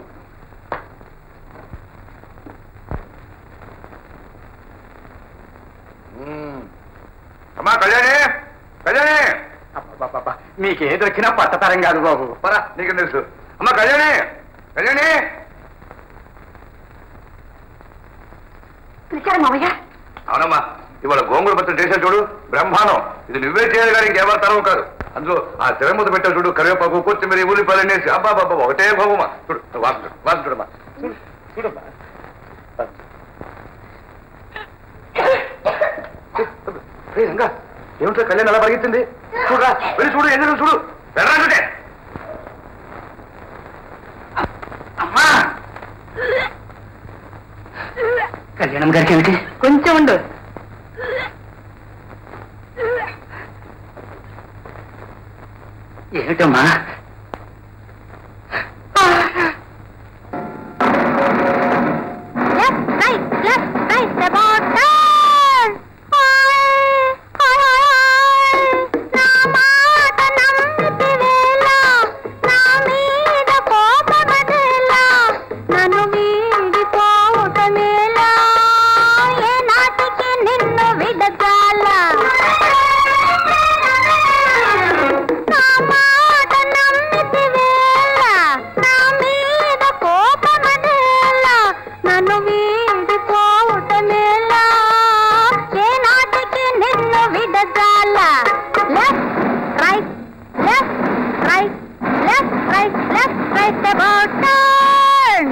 అమ్మా కళ్యాణి కళ్యాణి మీకే దొరికినా పట్టతరం కాదు బాబు పరా నీకు తెలుసు అమ్మా కళ్యాణి కళ్యాణి పిలిచారా మావయ్య అవునమ్మా ఇవాళ గోంగూర పచ్చడి చేసే చూడు బ్రహ్మాండం ఇది నువ్వే చేయాలి కానీ ఇంకెవరి తరం కాదు అందులో ఆ తిరముద్ద పెట్టావు చూడు కరివేపాకు కొత్తిమీర ఉల్లిపాయలు అనేసి అబ్బా బాబా ఒకటే భోగమా చూడు వాసన వాసన చూడమ్మా చూడు చూడమ్మా ఏ రంగా ఏమిటో కళ్యాణ్ అలా పరిగెత్తింది చూడరా వెళ్ళి చూడు ఏం జరిగింది చూడు వెళ్ళరా అమ్మా కళ్యాణం గారికి ఏమిటి కొంచెం ఉండు ఏమిటమ్మా Left, right, left, right, about turn. Hi, hi, hi. నా మాట నమ్మితివేలా, నా మీద కోపమదేలా, నన్ను వీడిపోవుటమేలా, ఏ నాటికి నిన్ను విడజాలా. నా మాట నమ్మితివేలా, నా మీద కోపమదేలా, నన్ను వీడిపోవుటమేలా, ఏ నాటికి నిన్ను విడజాలా. Left, right, left, right, left, right, left, right, about turn.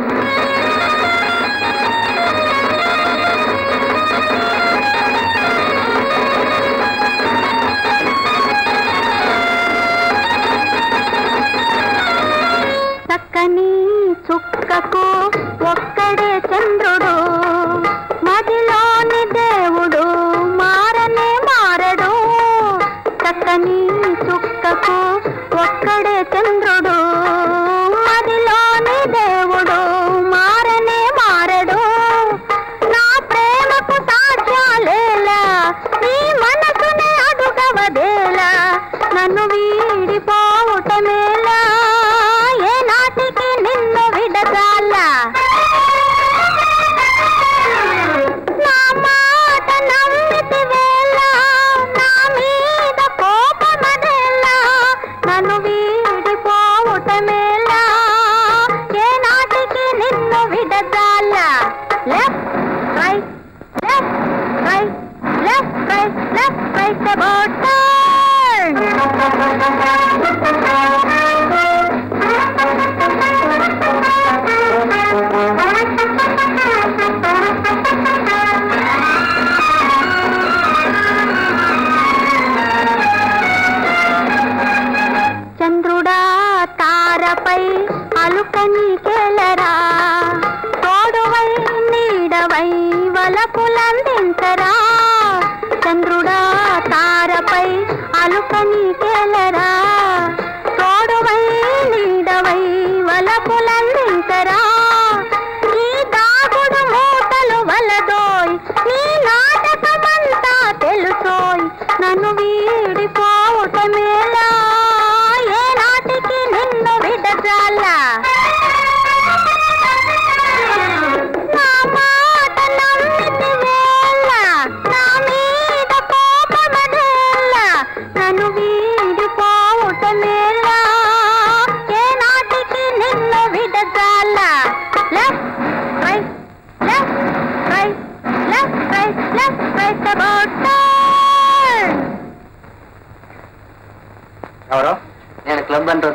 చక్కని చుక్కకు ఒక్కడే చంద్రుడు మదిలోని దేవుడు మారనే మారడు చక్కని చుక్కకు ఒక్కడే చంద్రుడు మదిలోని దేవుడు మారనే మారడు నా ప్రేమకు సాధ్యాలేలా నీ మనసునే అడుగవదేలా నన్ను వీడిపోవుటమేలా ఏ నాటికి నిన్ను విడగాల నా మాట నమ్మితివేలా నా మీద కోపమదేలా నన్ను వీడిపోవుటమేలా ఏ నాటికి నిన్ను విడగాల left right left right left right left right about చంద్రుడా తారపై అలుకని కేలరా తోడువై నీడవై వలపులందించరా చంద్రుడా తారపై అలుకని కేలరా తోడువై నీడవై వలపులందించరా ఈ దాగుడు మూటలు వలదోయ్ నీ నాటకమంతా తెలుసోయ్ నన్ను వీడిపోవటమేలా ఏ నాటికి నిన్ను విడజాలా నా మాట నమ్మితివేలా, నా మీద కోపమదేలా, నన్ను వీడిపోవుటమేలా, ఏ నా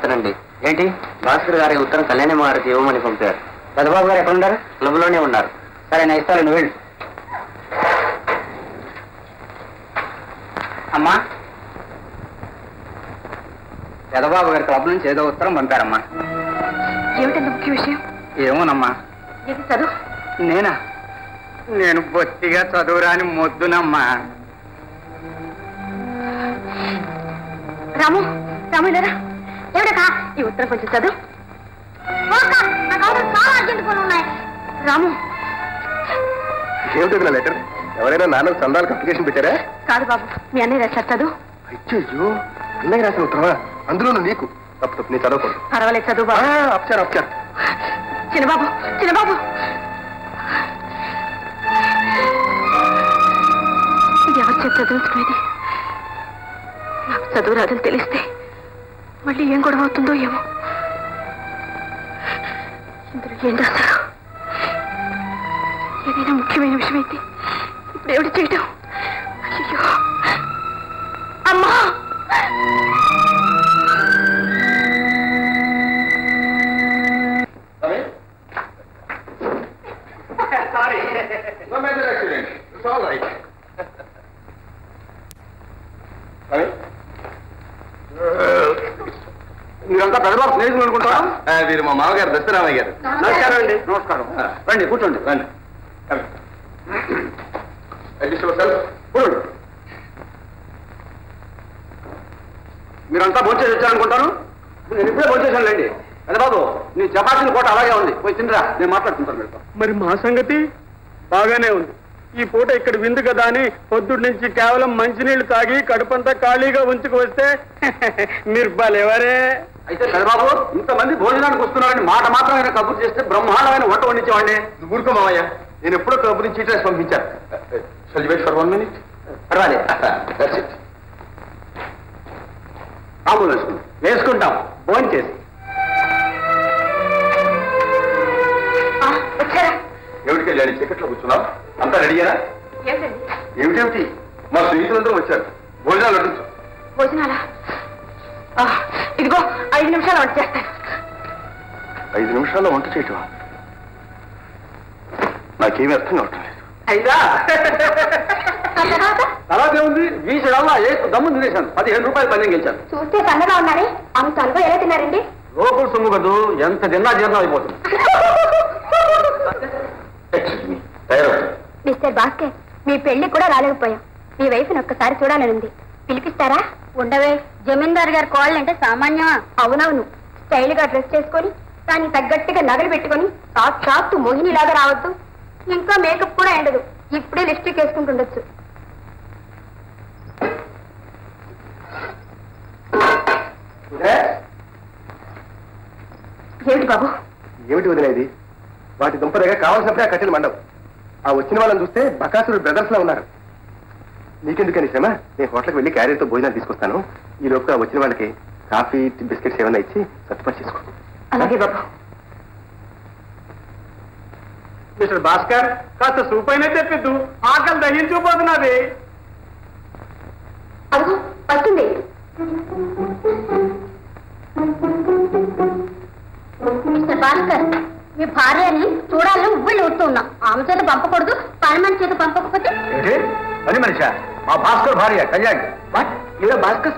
అతనండి ఏంటి భాస్కర్ గారి ఉత్తరం కళ్యాణమ్మ గారికి ఇవ్వమని పంపారు పెద్దబాబు గారు ఎక్కడ ఉన్నారు క్లబ్లోనే ఉన్నారు సరే నేను ఇస్తాను నువ్వు వెళ్ళు అమ్మా పెదబాబు గారి క్లబ్ నుంచి ఏదో ఉత్తరం పంపారమ్మా ఏమిటంత ముఖ్య విషయం ఏమోనమ్మా ఇది చదువు నేనా నేను బొత్తిగా చదువురాని మొద్దునమ్మా రాము రాము ఇలారా ఎవడకా ఈ ఉత్తరం కొంచెం చదువు చాలా అర్జెంట్ పనులు ఉన్నాయి రాము ఏమిటి లెటర్ ఎవరైనా నాన్నకు సందాలకు అప్లికేషన్ పెట్టారా కాదు బాబు మీ అన్నయ్య రాశారు చదువు అయ్యో అన్నయ్య రాసిన ఉత్తరమా అందులోనూ నీకు తప్పు తప్పు నేను చదవకూడదు పర్వాలేదు చదువు బాబు అప్చారు అప్చారు చిన్నబాబు చిన్నబాబు ఇది ఎవరి చేత చదువుతున్నది నాకు చదువు రాదని తెలిస్తే మళ్ళీ ఏం గొడవ అవుతుందో ఏమో ఇందులో ఏం రాశారు ఏదైనా ముఖ్యమైన విషయం అయితే ఇప్పుడు ఎవడు చేయటం అయ్యో అమ్మా No major accident. It's all right. మీరంతా పెద్దబాబు స్నేహితులు అనుకుంటారా ఆ, వీరు మా మామగారు దశరామయ్య గారు నమస్కారం అండి నమస్కారం రండి కూర్చోండి రండి Adjust yourself. కూర్చోండి మీరంతా భోంచేసి వచ్చారనుకుంటాను నేను ఇప్పుడే భోంచేసాను లేండి పెద్దబాబు నీ చపాతీల కోట అలాగే ఉంది పోయి తిండిరా నేను మాట్లాడుతుంటాను మీతో మరి మా సంగతి బాగానే ఉంది ఈ పూట ఇక్కడ విందు కదా అని పొద్దుటి నుంచి కేవలం మంచినీళ్లు తాగి కడుపంతా ఖాళీగా ఉంచుకు వస్తే మీరు బాలేవరే అయితే పెద్దబాబు ఇంతమంది భోజనానికి వస్తున్నారని మాట మాత్రమే కబుర్ చేస్తే బ్రహ్మాండమైన వంట వండించేవాడిని నువ్వు ఊరుకో మామయ్య నేను ఎప్పుడో కబుర్ నుంచి చీట్ రాసి పంపించాను shall wait for one minute పర్వాలేదు దట్స్ ఇట్ ఆంబులు వేసుకుంటాం వేసుకుంటాం భోజనం చేసి వచ్చారా ఏమిటి కళ్యాణి చీకట్లో కూర్చున్నావు అంతా రెడీయేనా ఏమిటండి ఏమిటేమిటి మా స్నేహితులందరూ వచ్చారు భోజనాలు అడ్డించు భోజనాలా ఆ, ఇదిగో ఐదు నిమిషాలు వంట చేస్తాను ఐదు నిమిషాల్లో వంట చేయటం నాకేమీ అర్థం కావటం లేదు అయిందా తర్వాత ఏముంది వీసుడల్లా ఏ దమ్ము తినేశాను పదిహేను రూపాయలు పని గెలిచాను చూస్తే సన్నగా ఉన్నారే అంత అనుభవం ఎలా తిన్నారండి లోపల సొమ్ము కదూ ఎంత తిన్నా జీర్ణం అయిపోతుంది ఎక్స్క్యూజ్ మీ తయారవుతుంది మిస్టర్ భాస్కర్ మీ పెళ్లి కూడా రాలేకపోయాం మీ వైఫ్ని ఒక్కసారి చూడాలనుంది పిలిపిస్తారా ఉండవే జమీందార్ గారి కోళ్ళంటే సామాన్యమా అవునవును స్టైల్ గా డ్రెస్ చేసుకొని దానికి తగ్గట్టుగా నగలు పెట్టుకొని సాక్షాత్తు మోహినిలాగా రావద్దు ఇంకా మేకప్ కూడా ఎండదు ఇప్పుడే లిప్స్టిక్ వేసుకుంటుండొచ్చు ఏమిటి బాబు ఏమిటి వదిలేది వాటి దుంపదగా కావాల్సినప్పుడే ఆ కట్టెలు మండవు ఆ వచ్చిన వాళ్ళని చూస్తే బకాసురు బ్రదర్స్ లా ఉన్నారు నీకెందుకని శ్రమ నేను హోటల్కి వెళ్ళి క్యారియర్తో భోజనాలు తీసుకొస్తాను ఈ లోపు ఆ వచ్చిన వాళ్ళకి కాఫీ బిస్కెట్స్ ఏమైనా ఇచ్చి సత్తుపడి చేసుకో అలాగే బాబు మిస్టర్ భాస్కర్ కాస్త సూప్ అయినా తెప్పిద్దు ఆకలి దహించుకుపోతున్నది అదిగో వస్తుంది మిస్టర్ భాస్కర్ మీ భార్యని చూడాలని ఉవ్విళ్ళు ఊడుతూ ఉన్నాం ఆమె చేత పంపకూడదు పని మనిషి చేత పంపకపోతే ఏంటి పని మనిషా మా భాస్కర్ భార్య కళ్యాణ్ భాస్కర్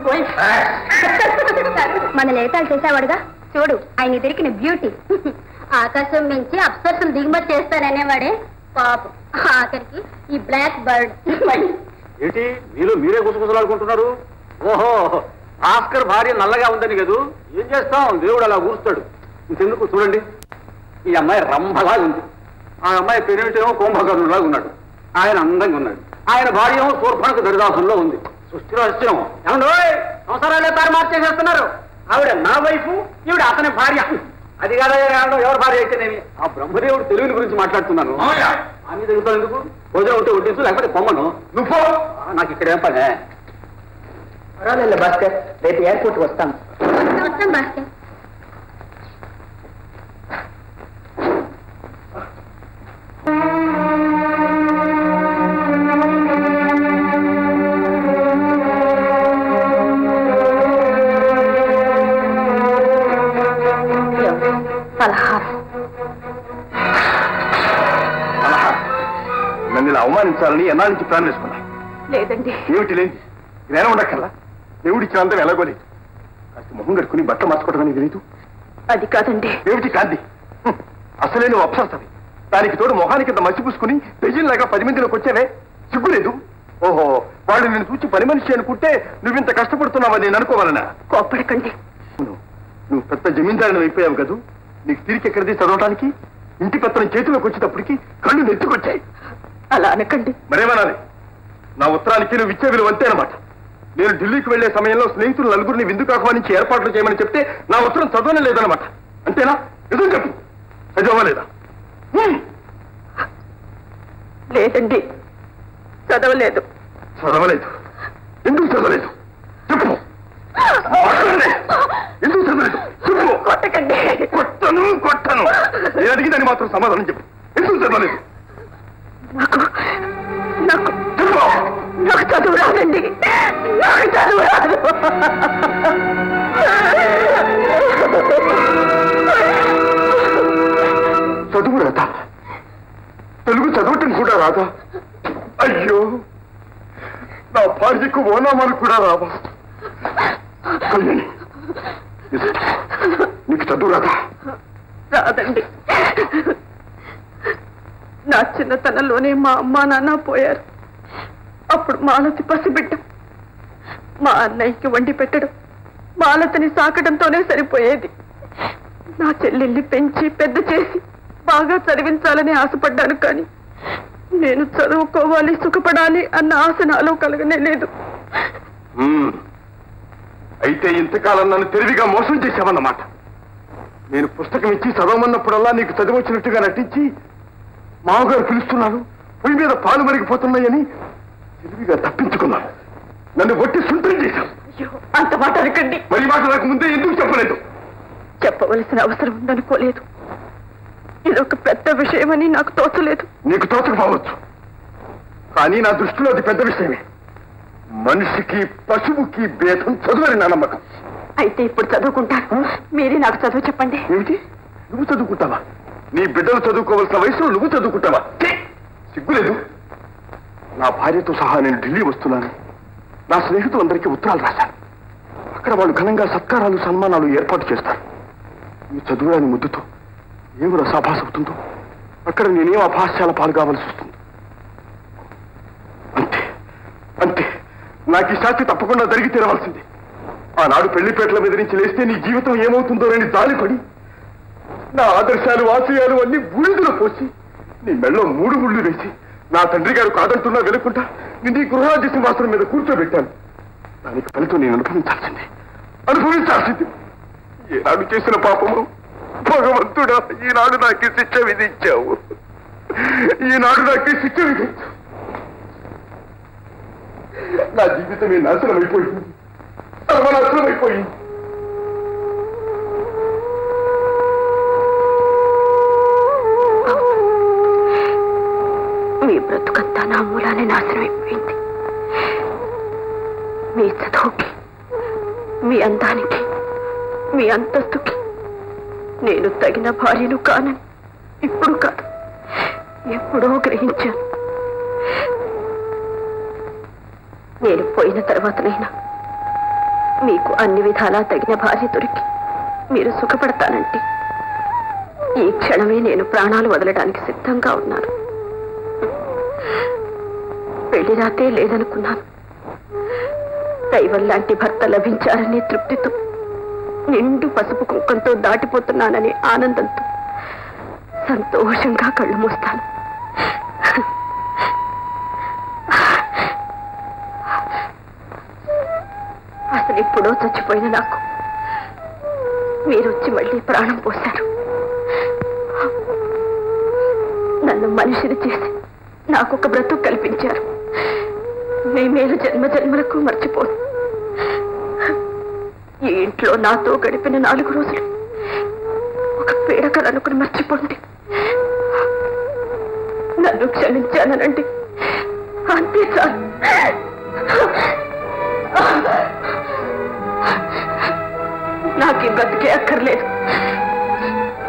మన లేతాలు చేసేవాడుగా చూడు ఆయన దొరికిన బ్యూటీ ఆకాశం మించి అప్సర్సులు దిగుమతి చేస్తాననేవాడే పాపం ఆఖరికి ఈ బ్లాక్ బర్డ్ ఏంటి మీరు మీరే గుసగుసలాడుకుంటున్నారు ఓహో భాస్కర్ భార్య నల్లగా ఉందని కదూ ఏం చేస్తాం దేవుడు అలా ఊరుస్తాడు ఇంకెందుకు చూడండి ఈ అమ్మాయి రంభలా ఉంది ఆ అమ్మాయి పెరిమిటేమో కుంభకర్ణులాగా ఉన్నాడు ఆయన అందంగా ఉన్నాడు ఆయన భార్య ఏమో శూర్పణకు దరిదాసుల్లో ఉంది సృష్టి రహస్యం ఏమండో సంవత్సరాలే తారు మార్చేసేస్తున్నారు ఆవిడ నా వైపు ఈవిడ అతని భార్య అది కాదా ఏమండో ఎవరి భార్య అయితేనేమి ఆ బ్రహ్మదేవుడు తెలుగుని గురించి మాట్లాడుతున్నాను అని తెలుగుతాను ఎందుకు భోజనం ఉంటే వడ్డించు లేకపోతే పొమ్మను నువ్వు నాకు ఇక్కడ ఏం పనే పర్వాలేదు భాస్కర్ రేపు ఎయిర్పోర్ట్ వస్తాం వస్తాం భాస్కర్ పలహారం అలా నన్ను ఇలా అవమానించాలని ఎన్నాళ్ళ నుంచి ప్లాన్ వేసుకున్నా లేదండి ఏమిటి లేదు ఇదేనా ఉండక్కల్లా దేవుడిచ్చినంత వెళ్ళగోలేదు కాస్త మొహం కట్టుకుని బట్టలు మార్చుకోవడం తెలియదు అది కాదండి ఏమిటి కాంతి హ్మ్. అసలే నువ్వు అప్సరసవి దానికి తోడు మొహానికి ఇంత మసి పూసుకుని పెజిల్లాగా పది మందిలోకి వచ్చావే సిగ్గులేదు ఓహో వాళ్ళు నేను చూచి పని మనిషి అనుకుంటే నువ్వింత కష్టపడుతున్నావని నేను అనుకోవాలనా కోప్పడకండి అవును. నువ్వు పెద్ద జమీందారుని అయిపోయావు కదూ నీకు తిరిగి ఎక్కడిది చదవటానికి ఇంటి పెత్తనం చేతిలోకి వచ్చేటప్పటికి కళ్ళు నెత్తుకొచ్చాయి అలా అనకండి మరేమనాలి నా ఉత్తరానికి నువ్వు ఇచ్చే విలువ అంతే అనమాట నేను ఢిల్లీకి వెళ్లే సమయంలో స్నేహితులు నలుగురిని విందుకు ఆహ్వానించి ఏర్పాట్లు చేయమని చెప్తే నా ఉత్తరం చదవనే లేదనమాట అంతేనా నిజం చెప్పు చదవా లేదా హ్మ్. లేదండి చదవలేదు చదవలేదు ఎందుకు చదవలేదు చెప్పు మాట్లాడలే. ఎందుకు చదవలేదు చెప్పు కొట్టకండి కొట్టను కొట్టను నేను అడిగిందని మాత్రం సమాధానం చెప్పు ఎందుకు చదవలేదు నాకు నాకు చెప్పు నాకు చదువు రాదండి నాకు చదువు రాదు చదువు రాదా తెలుగు చదవటం కూడా రాదా అయ్యో నా భార్యకు ఓనామాలు కూడా రావా కళ్యాణి నిజం చెప్పు. నీకు చదువు రాదా రాదండి నా చిన్నతనంలోనే మా అమ్మా నాన్న పోయారు అప్పుడు మాలతి పసిబిడ్డ మా అన్నయ్యకి వండి పెట్టడం మాలతిని సాకడంతోనే సరిపోయేది నా చెల్లెల్ని పెంచి పెద్ద చేసి బాగా చదివించాలని ఆశపడ్డాను కానీ నేను చదువుకోవాలి సుఖపడాలి అన్న ఆశ నాలో కలగనే లేదు మ్మ్. అయితే ఇంతకాలం నన్ను తెలివిగా మోసం చేశావన్నమాట నేను పుస్తకం ఇచ్చి చదవమన్నప్పుడల్లా నీకు చదివచ్చినట్టుగా నటించి మామగారు పిలుస్తున్నాను పొయ్యి మీద పాలు మరిగిపోతున్నాయని తెలివిగా తప్పించుకున్నాను నన్ను ఒట్టి సుంటం చేశావు అయ్యో అంత మాట అనకండి మరి మాట నాకు ముందే ఎందుకు చెప్పలేదు చెప్పవలసిన అవసరం ఉందనుకోలేదు ఇదొక పెద్ద విషయమని నాకు తోచలేదు నీకు తోచకపోవచ్చు కానీ నా దృష్టిలో అది పెద్ద విషయమే మనిషికి పశువుకి భేదం చదువని నా నమ్మకం అయితే ఇప్పుడు చదువుకుంటాను మీరే నాకు చదువు చెప్పండి ఏమిటి నువ్వు చదువుకుంటావా నీ బిడ్డలు చదువుకోవాల్సిన వయసులో నువ్వు చదువుకుంటావా ఛీ! సిగ్గులేదు నా భార్యతో సహా నేను ఢిల్లీ వస్తున్నాను నా స్నేహితులందరికీ ఉత్తరాలు రాశాను అక్కడ వాళ్ళు ఘనంగా సత్కారాలు సన్మానాలు ఏర్పాటు చేస్తారు ఈ చదువురాని ముద్దుతో ఏమి రసాభాస అవుతుందో అక్కడ నేనేం అభాస్యాల పాలు కావాల్సి వస్తుంది అంతే అంతే నాకు ఈ శాస్తి తప్పకుండా జరిగి తీరవలసింది ఆనాడు పెళ్లిపేటల మీద నుంచి లేస్తే నీ జీవితం ఏమవుతుందో అని జాలిపడి నా ఆదర్శాలు ఆశయాలు అన్ని బూడిదలో పోసి నీ మెళ్ళో మూడు ముళ్ళు వేసి నా తండ్రి గారు కాదంటున్నా వెనుకుంటా నిన్ను ఈ గృహరాజ్య సింహాసనం మీద కూర్చోబెట్టాను దానికి ఫలితం నేను అనుభవించాల్సింది అనుభవించాల్సింది ఏనాడు చేసిన పాపము భగవంతుడా ఈనాడు నాకు ఈ శిక్ష విధించావు ఈనాడు నాకు ఈ శిక్ష విధించావు నా జీవితమే నాశనం అయిపోయింది సర్వనాశనం అయిపోయింది మీ బ్రతుకంతా నా మూలానే నాశనం అయిపోయింది మీ చదువుకి మీ అందానికి మీ అంతస్తుకి నేను తగిన భార్యను కానని ఇప్పుడు కాదు ఎప్పుడో గ్రహించాను నేను పోయిన తర్వాతనైనా మీకు అన్ని విధాలా తగిన భార్య దొరికి మీరు సుఖపడతానంటే ఈ క్షణమే నేను ప్రాణాలు వదలడానికి సిద్ధంగా ఉన్నాను పెళ్లి రాతే లేదనుకున్నాను దైవం లాంటి భర్త లభించారనే తృప్తితో నిండు పసుపు కుంకంతో దాటిపోతున్నాననే ఆనందంతో సంతోషంగా కళ్ళు మూస్తాను అసలు ఎప్పుడో చచ్చిపోయిన నాకు మీరొచ్చి మళ్ళీ ప్రాణం పోశారు నన్ను మనిషిని చేసి నాకు ఒక బ్రతుకు కల్పించారు మీ మేలు జన్మ జన్మలకు మర్చిపోను ఈ ఇంట్లో నాతో గడిపిన నాలుగు రోజులు ఒక పీడకలు అనుకుని మర్చిపోండి నన్ను క్షమించానండి అంతే చాలు నాకు ఈ బతికే అక్కర్లేదు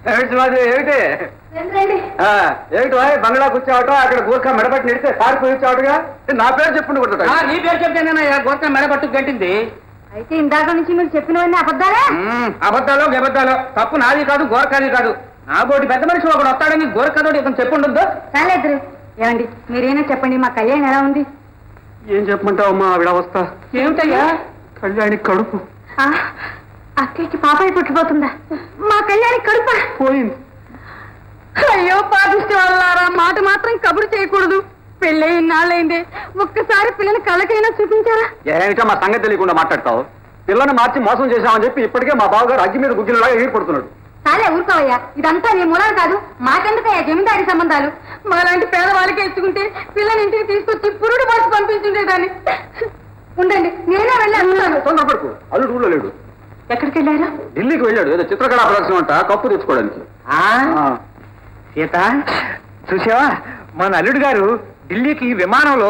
ఏమిటి మాది ఏమిటి ఆ, ఏమిటి వాయ్ బంగ్లా కూర్చోవటం అక్కడ గూర్ఖా మెడబట్టి నిడితే పారిపోయి వచ్చావటగా నా పేరు చెప్పుండి కొట్టుతా నీ పేరు చెప్తేనేనా గోత మెడబట్టు గట్టింది అయితే ఇందాక నుంచి మీరు చెప్పినవన్నీ అబద్ధాలే అబద్ధాలు గబద్ధాలు తప్పు నాది కాదు గోరకాది కాదు నా బోటి పెద్ద మనిషి ఒకడు వస్తాడని గోరకతోటి ఇతను చెప్పుండొద్దు చాలేద్దరు ఏమండి మీరేనా చెప్పండి మా కళ్యాణ్ ఎలా ఉంది ఏం చెప్పమంటావు అమ్మా ఆవిడ అవస్థ ఏమిటయ్యా కళ్యాణి కడుపు ఆ, అక్కడికి పాపాయి పుట్టిపోతుందా మా కళ్యాణి కడుపా పోయింది అయ్యో పాపిష్టి వాళ్ళారా మాట మాత్రం కబురు చేయకూడదు పెళ్ళి ఇన్నాళ్ళైంది ఒక్కసారి పిల్లని కళ్ళకైనా చూపించారా ఏమిటో మా సంగతి తెలియకుండా మాట్లాడతావు పిల్లని మార్చి మోసం చేశామని చెప్పి ఇప్పటికే మా బావగారు అగ్గి మీద గుగ్గిలలాగా ఎగిరిపడుతున్నాడు చాలే ఊరుకోవయ్యా ఇదంతా నీ మూలం కాదు మాకెందుకయ్యా జమీందారి సంబంధాలు మాలాంటి పేదవాళ్ళకి ఎత్తుకుంటే పిల్లని ఇంటికి తీసుకొచ్చి పురుడు పడుతు పంపించుండేదాన్ని ఉండండి నేనే వెళ్ళి అడుగుతాను తొందరపడుకు అల్లుడు ఊళ్ళో లేడు ఎక్కడికి వెళ్ళారా ఢిల్లీకి వెళ్ళాడు ఏదో చిత్రకళా ప్రదర్శన అంట కప్పు తెచ్చుకోవడానికి సీత చూసావా మన అల్లుడు గారు ఢిల్లీకి విమానంలో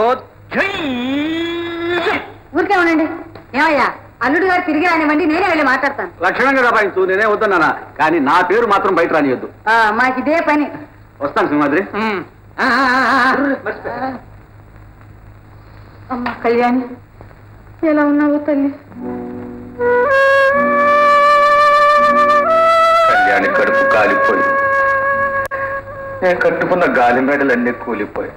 ఊరికే ఉండండి ఏమయ్యా అల్లుడు గారు తిరిగి రానివ్వండి నేనే వెళ్ళి మాట్లాడతాను లక్షణంగా దబాయించు నేనే వద్దన్నానా కానీ నా పేరు మాత్రం బయట రానియద్దు ఆ, మాకిదే పని వస్తాను సింహాద్రి అమ్మ కళ్యాణి ఎలా ఉన్నావు తల్లి కళ్యాణి కడుపు కాలిపోయి నేను కట్టుకున్న గాలి మేడలన్నీ కూలిపోయాయి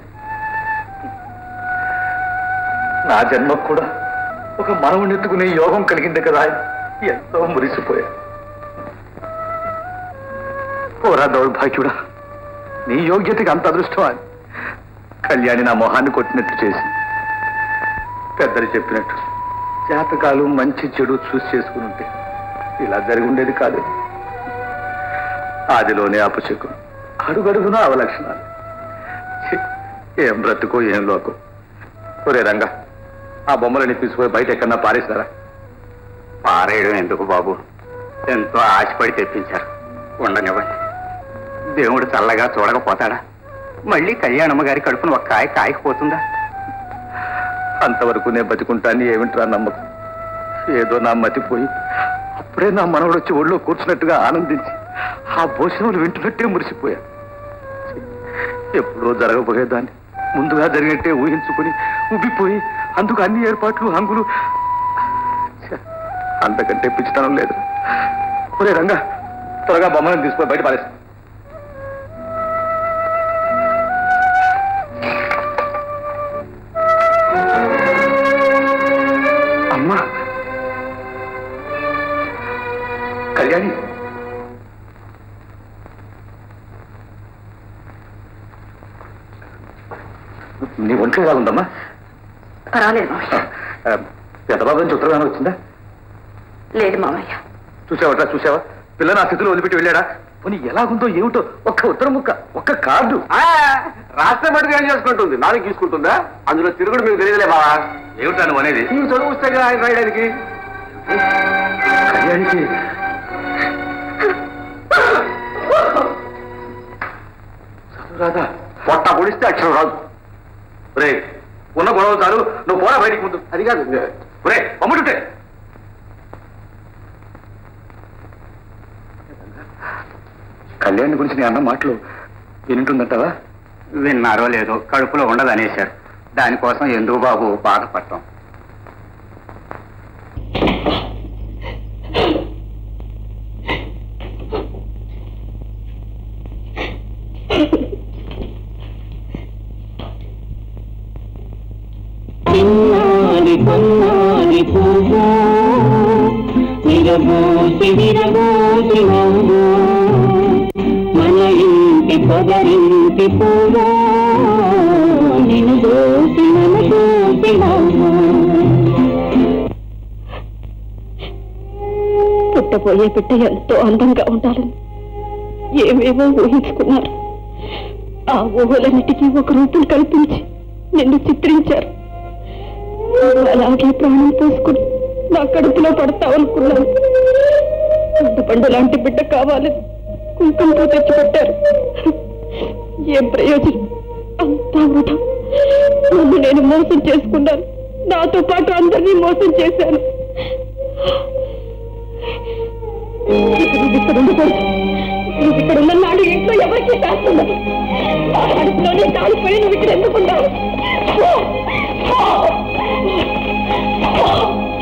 నా జన్మకు కూడా ఒక మనవునెత్తుకునే యోగం కలిగింది కదా ఎంతో మురిసిపోయా పోరా దౌర్భాగ్యుడా నీ యోగ్యతకి అంత అదృష్టం అని కళ్యాణి నా మొహాన్ని కొట్టినట్టు చేసి పెద్దలు చెప్పినట్టు జాతకాలు మంచి చెడు చూసి చేసుకుని ఉంటే ఇలా జరిగి ఉండేది కాదు ఆదిలోనే అపశకం అడుగడుగునా అవలక్షణాలు ఛీ, ఏం బ్రతుకో ఏం లోకం ఒరే రంగా ఆ బొమ్మలని తీసుకుపోయి బయట ఎక్కడన్నా పారేస్తారా పారేయడం ఎందుకు బాబు ఎంతో ఆశపడి తెప్పించారు ఉండనివ్వండి దేవుడు చల్లగా చూడకపోతాడా మళ్ళీ కళ్యాణమ్మ గారి కడుపున ఒక కాయ కాయకపోతుందా అంతవరకు నేను బతికుంటాను ఏమిట్రా నమ్మకం ఏదో నా మతిపోయి అప్పుడే నా మనవడు వచ్చి ఒళ్ళో కూర్చున్నట్టుగా ఆనందించి ఆ భోజనములు వింటున్నట్టే మురిసిపోయా ఛీ, ఎప్పుడో జరగబోయేదాన్ని ముందుగా జరిగినట్టే ఊహించుకుని ఉబ్బిపోయి అందుకు అన్ని ఏర్పాట్లు హంగులు ఛ, అంతకంటే పిచ్చితనం లేదు ఒరే రంగా త్వరగా బొమ్మలను తీసుకుని బయట పారేస్తా అమ్మా కళ్యాణి నీ ఒంట్లో ఎలా ఉందమ్మా పర్వాలేదు మామయ్య ఆ, పెద్దబాబు నుంచి ఉత్తరం ఏమైనా వచ్చిందా లేదు మామయ్య చూసావట్రా చూసావా పిల్ల నా స్థితిలో వదిలిపెట్టి వెళ్ళాడా పోనీ ఎలాగుందో ఏమిటో ఒక్క ఉత్తరం ముక్క ఒక్క కార్డు ఆ, రాష్ట్రం మటుకు ఏం చేసుకుంటుంది నాలుగు తీసుకుంటుందా అందులో తిరుగుడు మీకు తెలియదులే బావా ఏమిటా నువ్వు అనేది నీకు చదువు వస్తే కదా ఆయన రాయడానికి కళ్యాణికి చదువురాదా పొట్ట పొడిస్తే అక్షరం రాదు రే ఉన్న గొడవ చాలు నువ్వు పోరా బయటికి ముందు అది కాదు రే అమ్ముతుంటే కళ్యాణ్ గురించి నీ అన్న మాటలు వింటుందంటావా విన్నారో లేదో కడుపులో ఉండదనేశారు దానికోసం ఎందుకు బాబు బాధపడటం చిన్నారి కొన్నారి పువ్వు విరబూసి విరబూసి నవ్వు మన ఇంటి పొగరింటి పువ్వు నిన్ను దోసి నన్ను చూసి నవ్వు పుట్టబోయే బిడ్డ ఎంతో అందంగా ఉండాలని ఏమేమో ఊహించుకున్నారు ఆ ఊహలన్నిటికీ ఒక రూపం కల్పించి నిన్ను చిత్రించారు అలాగే ప్రాణం పోసుకుని నా కడుపులో పడతావనుకున్నాను పండు లాంటి బిడ్డ కావాలని కుంకుమతో తెచ్చిపెట్టారు ఏం ప్రయోజనం అంతా వృధా నన్ను నేను మోసం చేసుకున్నాను నాతో పాటు అందరినీ మోసం చేశాను ఇక నువ్వు ఇక్కడ ఉండకూడదు నువ్వు ఇక్కడ దాస్తున్నది నా కడుపులోనే కాలిపోయి నువ్వు ఇక్కడ ఎందుకున్నావు పో, పో, పో.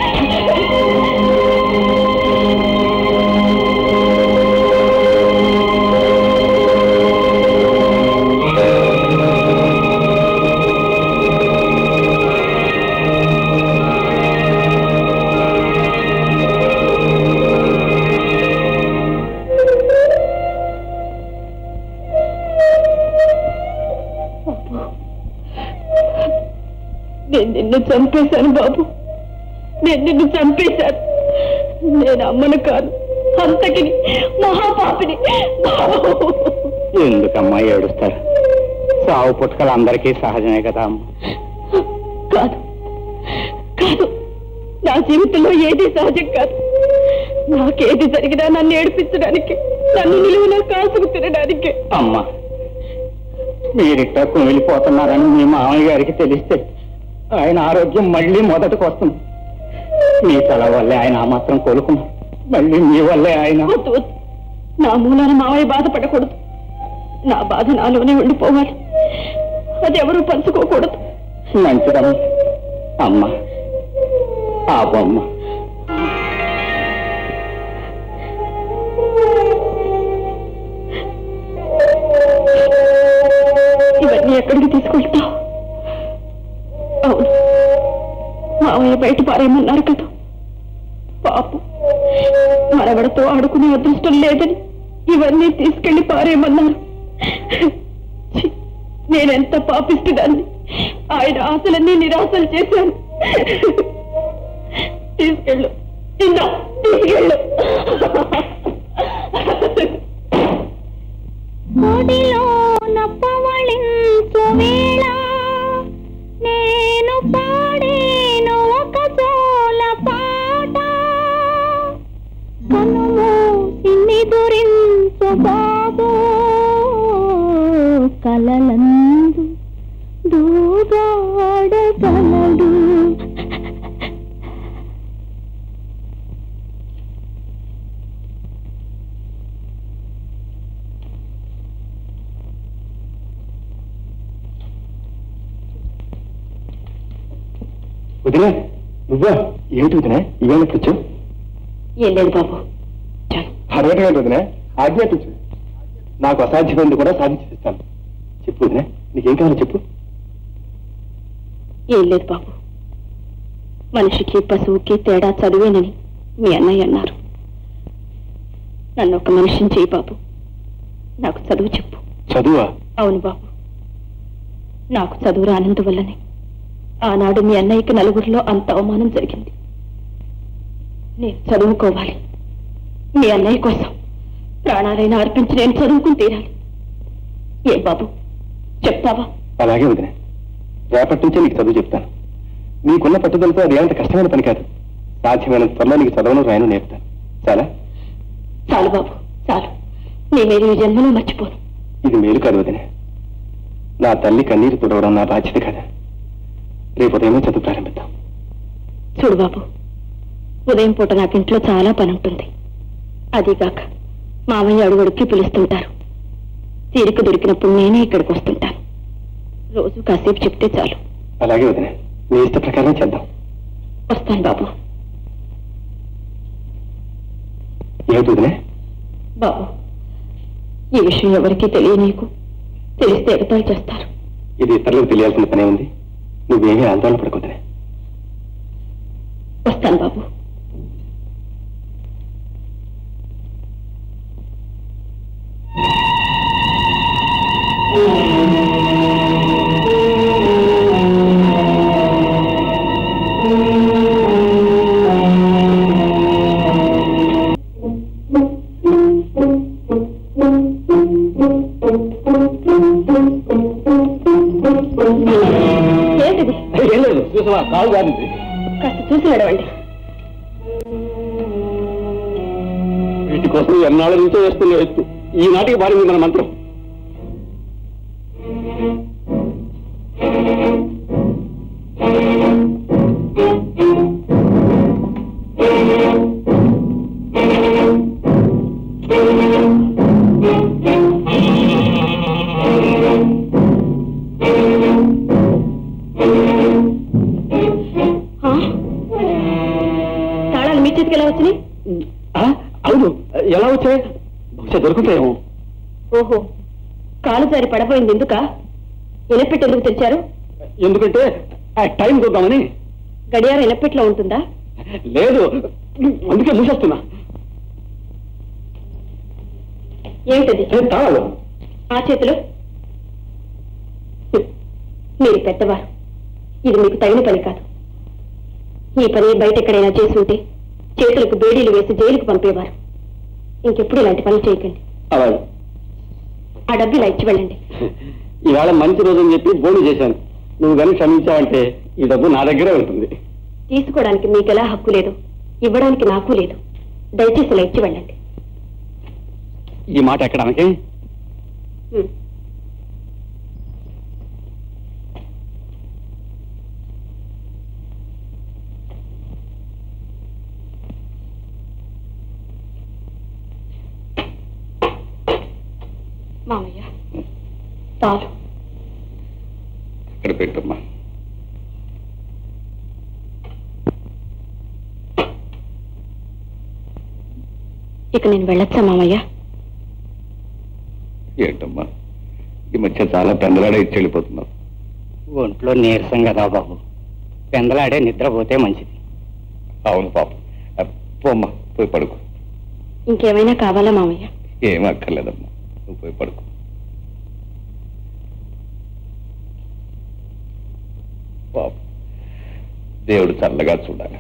నేను నిన్ను చంపేశాను బాబు నేను నిన్ను చంపేశాను నేను అమ్మను కాదు అంతకిని మహాపాపిని బాబు ఎందుకమ్మా ఏడుస్తారు సావు పుట్టుకలు అందరికీ సహజమే కదా అమ్మ కాదు కాదు నా జీవితంలో ఏది సహజం కాదు నాకేది జరిగినా నన్ను ఏడిపించడానికి నన్ను నిలువున కాసుకు తినడానికి అమ్మా మీరిట్టా కుమిలిపోతున్నారని మీ మామయ్య గారికి తెలిస్తే ఆయన ఆరోగ్యం మళ్ళీ మొదటికి వస్తుంది మీ తల వల్లే ఆయన ఆ మాత్రం కోలుకున్నారు మళ్ళీ మీ వల్లే ఆయన వద్దు వద్దు నా మూలాన మావయ్య బాధపడకూడదు నా బాధ నాలోనే ఉండిపోవాలి అది ఎవరూ పంచుకోకూడదు మంచిదమ్మ అమ్మ ఆ బొమ్మ ఇవన్నీ ఎక్కడికి తీసుకెళ్తావు అవును మావయ్య బయట పారేయమన్నారు కదా పాపం మనవడతో ఆడుకునే అదృష్టం లేదని ఇవన్నీ తీసుకెళ్లి పారేయమన్నారు ఛీ, నేనెంత పాపిస్తుదాన్ని ఆయన ఆశలన్నీ నిరాశలు చేశాను తీసుకెళ్ళు ఇందా తీసుకెళ్ళు ఒడిలో నప్పవళించు వేళ నేను పాడేను ఒక జోల పాట కనుమూసి నిదురించు బాబు కలలందు దూగాడగలడు వదిలే నువ్వా ఏమిటి వదిలే ఇవాళ వచ్చావు ఏం లేదు బాబు చాలు అరవటం ఏంటి వదిలే ఆజ్ఞాపించు నాకు అసాధ్యమైంది కూడా సాధించి ఇస్తాను చెప్పు వదిలే నీకేం కావాలో చెప్పు ఏం లేదు బాబు మనిషికి పశువుకి తేడా చదివేనని మీ అన్నయ్య అన్నారు నన్ను ఒక మనిషిని చేయి బాబు నాకు చదువు చెప్పు చదువా అవును బాబు నాకు చదువు రానందువల్లనే ఆనాడు మీ అన్నయ్యకి నలుగురిలో అంత అవమానం జరిగింది నేను చదువుకోవాలి మీ అన్నయ్య కోసం ప్రాణాలైనా అర్పించి నేను చదువుకుని తీరాలి ఏ బాబు చెప్తావా అలాగే వదిలే రేపటి నుంచే నీకు చదువు చెప్తాను నీకున్న పట్టుదలతో అది ఏమంత కష్టమైన పని కాదు సాధ్యమైన త్వరలో నీకు చదవను రాయను నేర్పుతాను చాలా చాలు బాబు చాలు నీ మీద ఈ జన్మలో మర్చిపోను ఇది మేలు కాదు వదిన నా తల్లి కన్నీరు తుడవడం నా బాధ్యత కదా రేపు ఉదయమే చదువు ప్రారంభిద్దాం చూడు బాబు ఉదయం పూట నాకు ఇంట్లో చాలా పని ఉంటుంది అదీగాక మామయ్య అడుగడుక్కి పిలుస్తుంటారు తీరిక దొరికినప్పుడు నేనే ఇక్కడికి వస్తుంటాను రోజు కాసేపు చెప్తే చాలు అలాగే వదిన నీ ఇష్ట ప్రకారం చేద్దాం వస్తాను బాబు ఏమిటి వదిన బాబు ఈ విషయం ఎవరికీ తెలియనీకు తెలిస్తే ఎగతాళి చేస్తారు ఇది ఇతరులకు తెలియాల్సిన పనే ఉంది నువ్వేమీ ఆందోళన పడకొద్దునే వస్తాను బాబు ఏంటిది ఏం లేదు చూసావా కాలు గారింది కాస్త చూసి నడవండి వీటి కోసం ఎన్నాళ్ళ నుంచో వేస్తున్న ఎత్తు ఈనాటికి పారింది మన మంత్రం దొరుకుతాయేమో ఓహో కాలు జారి పడబోయింది ఎందుక ఎలపెట్టి ఎందుకు తెచ్చారు ఎందుకంటే ఆ టైం చూద్దామని గడియారం ఎలపెట్లో ఉంటుందా లేదు అందుకే మూసేస్తున్నా ఏమిటది ఏ, తాళాలు ఆ చేతిలో హ్మ్. మీరు పెద్దవారు ఇది మీకు తగిన పని కాదు ఈ పని బయట ఎక్కడైనా చేసి ఉంటే చేతులకు బేడీలు వేసి జైలుకు పంపేవారు ఇంకెప్పుడు ఇలాంటి పనులు చేయకండి అలాగే ఆ డబ్బు ఇలా ఇచ్చి వెళ్ళండి ఈవేళ మంచి రోజు అని చెప్పి బోను చేశాను నువ్వు కనుక క్షమించావంటే ఈ డబ్బు నా దగ్గరే ఉంటుంది తీసుకోవడానికి మీకెలా హక్కు లేదు ఇవ్వడానికి నాకు లేదు దయచేసి ఇలా ఇచ్చి వెళ్ళండి ఈ మాట ఎక్కడానికి హ్మ్. మామయ్య చాలు అక్కడ పెట్టమ్మా ఇక నేను వెళ్ళొచ్చా మామయ్య ఏంటమ్మా ఈ మధ్య చాలా పెందలాడే ఇచ్చి వెళ్ళిపోతున్నావు ఒంట్లో నీరసం కదా బాబు పెందలాడే నిద్రపోతే మంచిది అవును పాపం అ, పోమ్మా పోయి పడుకో ఇంకేమైనా కావాలా మామయ్య ఏం అక్కర్లేదమ్మా నువ్వు పోయి పడుకో పాపం దేవుడు చల్లగా చూడాలి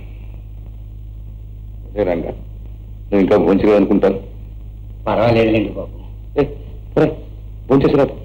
అదే రంగా నువ్వు ఇంకా భోంచలేదు అనుకుంటాను పర్వాలేదులేండి బాబు భోంచేసిరా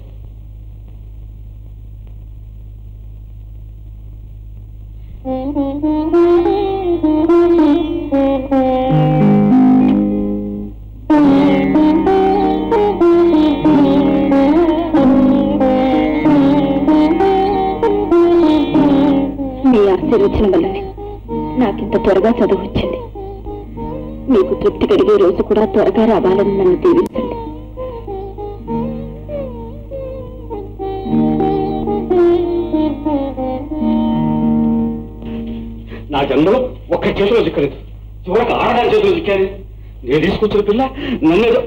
మీ ఆశీర్వచనం వల్లనే నాకింత త్వరగా చదువు వచ్చింది మీకు తృప్తి కలిగే రోజు కూడా త్వరగా రావాలని నన్ను దీవించండి నా జన్మలో ఒక్క చేతిలో చిక్కలేదు చివరికి ఆడదాని చేతిలో చిక్కాను నేను తీసుకొచ్చిన పిల్ల నన్నేదో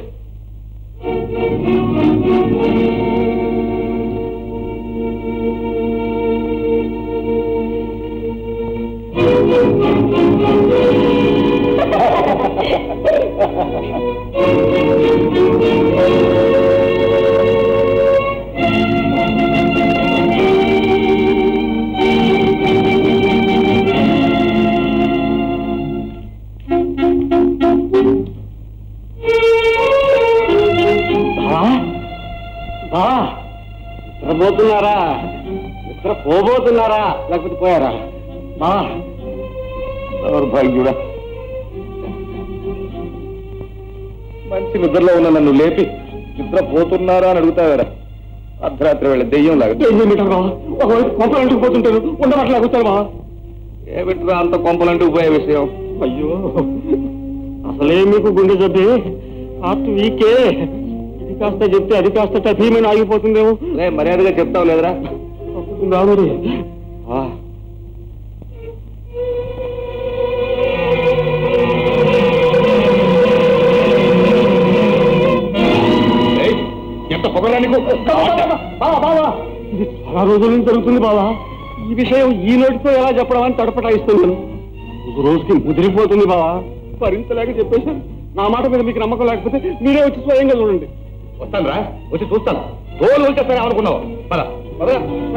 బా బా నిద్రపోతున్నారా నిద్ర పోబోతున్నారా లేకపోతే పోయారా బా దౌర్భాగ్యుడా మంచి నిద్రలో ఉన్న నన్ను లేపి నిద్ర పోతున్నారా అని అడుగుతావేరా అర్ధరాత్రి వేళ దెయ్యం లాగా ఏం చేయమంటారు బా ఒకవైపు కొంపలు అంటుకు పోతుంటారు ఉండబట్టలు ఆగుతారు బా ఏమిట్రా అంత కొంపలంటూ పోయే విషయం అయ్యో అసలే మీకు గుండె జబ్బే హార్ట్ వీకే ఇది కాస్త చెప్తే అది కాస్త టఫీమని ఆగిపోతుందేమో రే మర్యాదగా చెప్తావు లేదురా తప్పుతుందా మరి ఆ. ఏయ్, ఎంత పొగరా నీకు బావా బావా ఇది చాలా రోజుల నుంచి జరుగుతుంది బావా ఈ విషయం ఈ నోటితో ఎలా చెప్పడం అని తడపటాయిస్తున్నాను రోజు రోజుకి ముదిరిపోతుంది బావా భరించలేక చెప్పేశాను నా మాట మీద మీకు నమ్మకం లేకపోతే మీరే వచ్చి స్వయంగా చూడండి వస్తాను రా వచ్చి చూస్తాను తోలు వచ్చేస్తానే అనుకున్నావు పద పద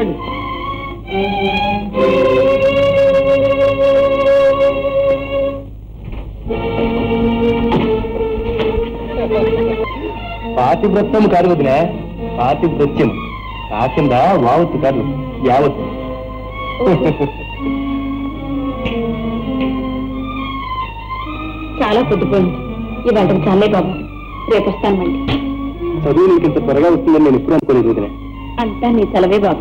పాతివ్రత్యం కాదు వదిలే పాతివ్రత్యం కాకింద వావత్తు కాదు యావత్తు చాలా పొద్దుపోయింది ఇవాళ చాలే బాబు రేపు వస్తాను మళ్ళీ చదువు నీకు ఇంత త్వరగా వస్తుందని నేను ఎప్పుడు అనుకోలేదు వదిలే అంతా నీ చలవే బాబు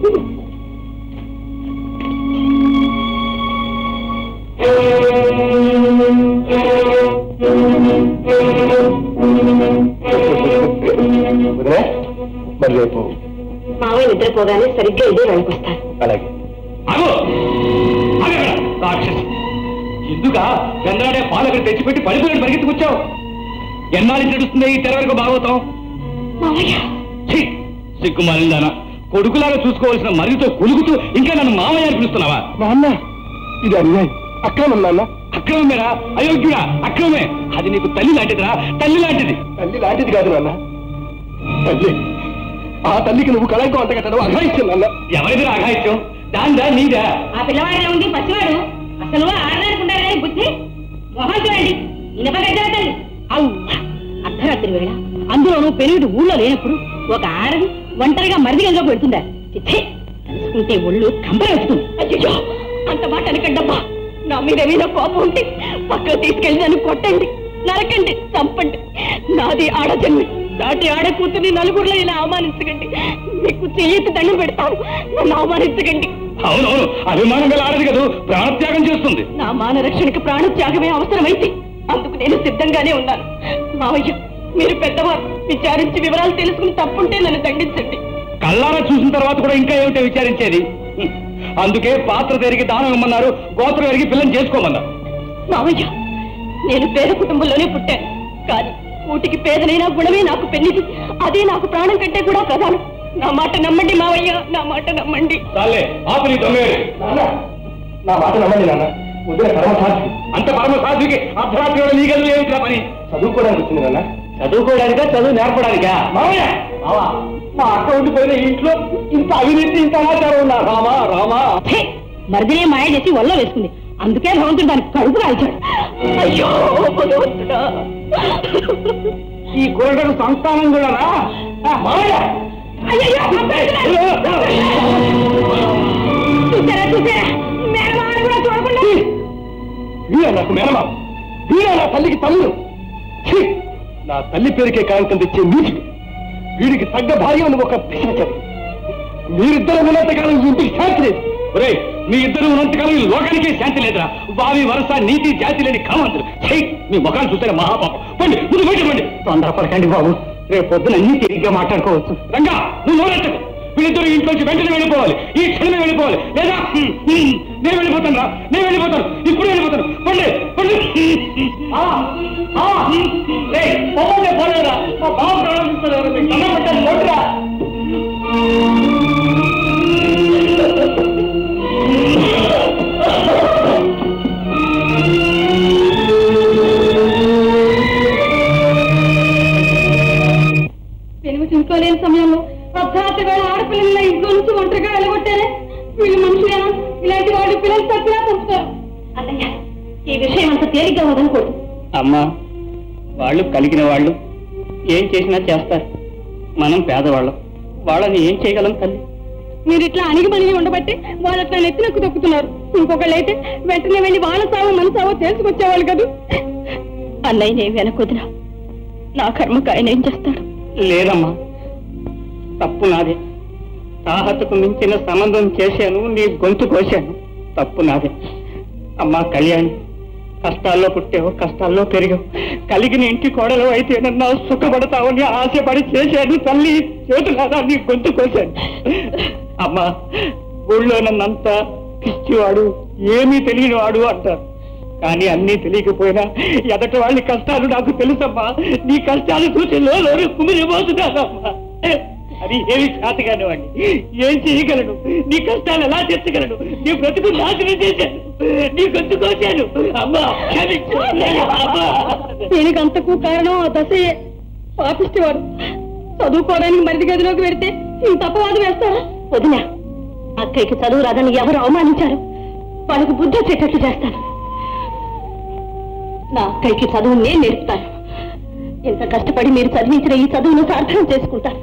వదిలే మరి రేపు మావయ్య నిద్రపోగానే సరిగ్గా ఇదే వెళ్ళకి వస్తాను అలాగే ఆగు! ఆగక్కడ, రాక్షసి ఎందుక చంద్రాడే పాలకుడు తెచ్చిపెట్టి పడిపోయి పరిగెత్తుకొచ్చావు ఎన్నాళ్ళు నడుస్తుంది ఈ తెరవరకు భాగవతం ఛీ! సిగ్గుమాలిందానా కొడుకులాగా చూసుకోవాల్సిన మరితో కొలుగుతూ ఇంకా నన్ను మామయ్య అని పిలుస్తున్నావా నాన్న ఇది అన్యాయం అక్రమం నాన్న అక్రమమేరా అయోగ్యుడా అక్రమమే అది నీకు తల్లి లాంటిదిరా తల్లి లాంటిది తల్లి లాంటిది కాదు నాన్న తల్లి ఆ తల్లికి నువ్వు కళంకం అంట కట్టడం అఘాయిత్యం నాన్న ఎవరిదిరా అఘాయిత్యం దాందా నీదా ఆ పిల్లవాడిలో ఉంది పసివాడు అసలు ఆడదానుకుంటారే బుద్ధి మొహం చూడండి ఇనపగడ్డల తల్లి అవ్వ అర్ధరాత్రి వేళ అందులోనూ పెరుగుడు ఊళ్ళో లేనప్పుడు ఒక ఆడది ఒంటరిగా మరిదిగంగా పెడుతుందా చిచ్చే తలుసుకుంటే ఒళ్ళు కంపర వస్తుంది అయ్యో అంత మాట అనకండమ్మా నా మీద ఏమైనా కోపం ఉంటే పక్కకు తీసుకెళ్ళి నన్ను కొట్టండి నరకండి చంపండి నాది ఆడజన్మి దాటి ఆడ కూతుర్ని నలుగురిలో ఇలా అవమానించకండి మీకు చెయ్యెత్తి దండం పెడతాను నన్ను అవమానించకండి అవునవును అభిమానం గల ఆడది కదా ప్రాణత్యాగం చేస్తుంది నా మాన రక్షణకి ప్రాణత్యాగమే అవసరమైతే అందుకు నేను సిద్ధంగానే ఉన్నాను మావయ్య మీరు పెద్దవారు విచారించి వివరాలు తెలుసుకుని తప్పుంటే నన్ను దండించండి కళ్ళారా చూసిన తర్వాత కూడా ఇంకా ఏమిటో విచారించేది హ్మ్. అందుకే పాత్ర తిరిగి దానం ఇమ్మన్నారు గోత్రం ఎరిగి పిల్లని చేసుకోమన్నారు మావయ్య నేను పేద కుటుంబంలోనే పుట్టాను కానీ కూటికి పేదనైనా గుణమే నాకు పెళ్లిది అదే నాకు ప్రాణం కంటే కూడా ప్రధానం నా మాట నమ్మండి మావయ్య నా మాట నమ్మండి చాలే ఆపు నీ దొంగేడు నాన్న నా మాట నమ్మండి నాన్న వదిలే పరమ సాధ్వి అంత పరమ సాధ్వికి అర్ధరాత్రి వేళ నీ గదిలో ఏమిట్రా పని చదువుకోవడానికి వచ్చింది నాన్న చదువుకోవడానికా చదువు నేర్పడానికా మామయ్య మావా మా అక్క ఉండిపోయిన ఇంట్లో ఇంత అవినీతి ఇంత అనాచారం ఉన్నా రామా రామా ఛే! మరిదినే మాయ చేసి వల్ల వేసుకుంది అందుకే భగవంతుడు దానికి కడుపు కాల్చాడు అయ్యో భగవంతుడా ఈ కోరటకు సంస్థానం కూడా రా మామయ్య అయ్యయ్యో, చంపేస్తున్నాడు! చూసారా చూసారా మేనమామని కూడా చూడకుండా వీరా నాకు మేనమా వీరా నా తల్లికి తమ్ముడు ఛీ! నా తల్లి పేరుకే కాంతం తెచ్చే నీచుడు వీడికి తగ్గ భార్య నువ్వు ఒక పిశాచరి మీరిద్దరు ఉన్నంతకాలం ఈ ఇంటికి శాంతి లేదు ఒరే మీ ఇద్దరు ఉన్నంతకాలం ఈ లోకానికే శాంతి లేదురా వావి వరస నీతి జాతి లేని కామంతులు ఛీ! మీ ముఖాన్ని చూస్తే మహాపాపం పండి ముందు బయట పండి తొందరపడకండి బాబు రేపు పొద్దున అన్ని తిరిగ్గా మాట్లాడుకోవచ్చు రంగా నువ్వు నోరెత్తకు వీళ్ళిద్దరు ఇంట్లోంచి వెంటనే వెళ్ళిపోవాలి ఈ క్షణమే వెళ్ళిపోవాలి లేదా హ్మ్, హ్మ్, నేను వెళ్ళిపోతాను రా నేను వెళ్ళిపోతాను ఇప్పుడు వెళ్ళిపోతాను పండి పండి ఆ, ఆ, రేయ్, పొమ్మంటే పోలేదా మా బావ ప్రారంభిస్తారు మీకు దండం పెట్టాలి కొట్టురా పెనుగు చూసుకోలేని సమయంలో అర్ధరాత్రి వేళ ఆడపిల్లల ఇంట్లో నుంచి ఒంటరిగా వెళ్ళగొట్టారే వీళ్ళు మనుషులేనా ఇలాంటి వాళ్ళు పిల్లలు తప్పినా పంపుతారు అన్నయ్య ఈ విషయం అంత తేలిగ్గా వదలకూడదు అమ్మా వాళ్ళు కలిగిన వాళ్ళు ఏం చేసినా చేస్తారు మనం పేదవాళ్ళం వాళ్ళని ఏం చేయగలం తల్లి మీరు ఇట్లా అణిగిమణిగి ఉండబట్టి వాళ్ళు అట్లా నెత్తినక్కు తొక్కుతున్నారు ఇంకొకళ్ళు అయితే వెంటనే వెళ్ళి వాళ్ళ సావో మన సావో తెలుసుకొచ్చేవాళ్ళు కదా అన్నయ్య నేను వెనకొదినా నా కర్మకు ఆయన ఏం చేస్తాడు లేదమ్మా తప్పు నాదే తాహతకు మించిన సంబంధం చేశాను నీ గొంతు కోశాను తప్పు నాదే అమ్మా కళ్యాణి కష్టాల్లో పుట్టావు కష్టాల్లో పెరిగావు కలిగిన ఇంటి కోడలు అయితే నన్ను సుఖపడతావని ఆశపడి చేశాను తల్లి చేతులారా నీ గొంతు కోశాను అమ్మా ఊళ్ళో నన్నంతా పిచ్చివాడు ఏమీ తెలియని వాడు అంటారు కానీ అన్నీ తెలియకపోయినా ఎదట వాళ్ళ కష్టాలు నాకు తెలుసమ్మా నీ కష్టాలు చూసి లోను కుమిలిపోతున్నానమ్మా అది ఏమి చేతగాని వాడిని ఏం చేయగలను నీ కష్టాలు ఎలా తెచ్చగలను నీ బ్రతుకు నాశనం చేశాను నీ గొంతు కోశాను అమ్మా క్షమించు. అమ్మా. దీనికి అంతకు కారణం ఆ దశయే పాపిష్టి వాడు చదువుకోవడానికి మరిది గదిలోకి వెడితే ఇంత అపవాదం వేస్తారా వదిన అక్కయ్యకి చదువు రాదని ఎవరు అవమానించారు వాళ్ళకు బుద్ధి వచ్చేటట్లు చేస్తాను నా అక్కయ్యకి చదువు నేను నేర్పుతాను ఇంత కష్టపడి మీరు చదివించిన ఈ చదువును సార్థం చేసుకుంటాను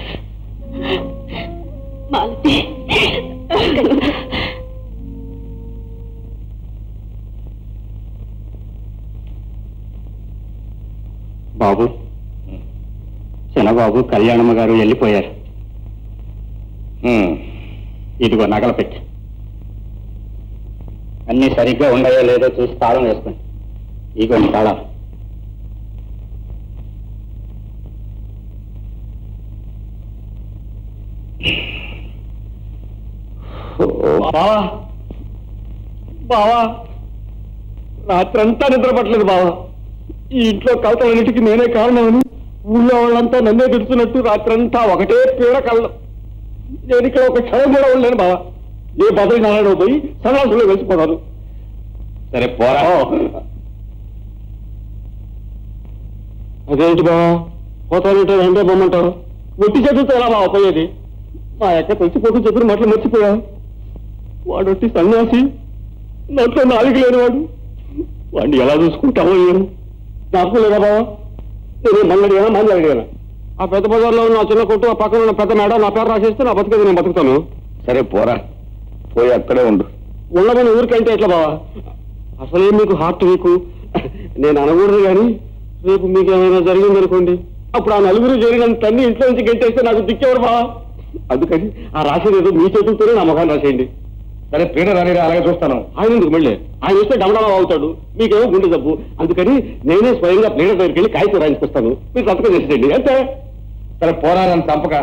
మాలతి బాబు చిన్నబాబు కళ్యాణమ్మ గారు వెళ్ళిపోయారు ఇదిగో నగల పెట్టి అన్ని సరిగ్గా ఉన్నాయో లేదో చూసి తాళం వేసుకోండి ఇదిగోండి తాళం బావా బావా రాత్రంతా నిద్ర పట్టలేదు బావా ఈ ఇంట్లో కలతలన్నిటికీ నేనే కారణమని ఊళ్ళో వాళ్ళంతా నన్నే తిడుతున్నట్టు రాత్రంతా ఒకటే పీడ కళ్ళం నేను ఇక్కడ ఒక క్షణం కూడా ఉండలేను బావా ఏ బదులు నారాయణ పోయి సన్నాసులో వెలిసిపోతాను సరే పోరా అదేంటి బావా పోతానంటే రెండే బొమ్మంటారు ఒట్టి చేతులతో ఎలా బావ పోయేది మా యొక్క తెలిసిపోతూ చెప్పిన మాటలు మర్చిపోయా వాడొట్టి సన్యాసి నోట్లో నాలుగు లేనివాడు వాడిని ఎలా చూసుకుంటావో ఏమో నాకు లేదా బావా నేను మళ్ళీ అడిగానా మళ్ళీ అడిగానా ఆ పెద్ద బజార్లో ఉన్న ఆ చిన్న కొట్టు ఆ పక్కన ఉన్న పెద్ద మేడ నా పేరు రాసేస్తే నా బతికేది నేను బతుకుతాను సరే పోరా పోయి అక్కడే ఉండు ఉండమని ఊరికంటే ఎట్లా బావా అసలే మీకు హార్ట్ వీకు నేను అనకూడదు కానీ రేపు మీకు ఏమైనా జరిగిందనుకోండి అప్పుడు ఆ నలుగురు జరిగిన తన్ని ఇంట్లో నుంచి గెంటేస్తే నాకు దిక్కేవారు బావా అందుకని ఆ రాసేది ఏదో మీ చేతులతోనే నా ముఖాన్ని రాసేయండి సరే పీడ రాని అలాగే చూస్తాను ఆయన ఎందుకు మళ్ళీ ఆయన వస్తే డమడమా అవుతాడు మీకేమో గుండె జబ్బు అందుకని నేనే స్వయంగా ప్లేడర్ దగ్గరికి వెళ్ళి కాగితం రాయించుకొస్తాను మీరు సంతకం చేసేయండి అంతే సరే పోరా నన్ను చంపక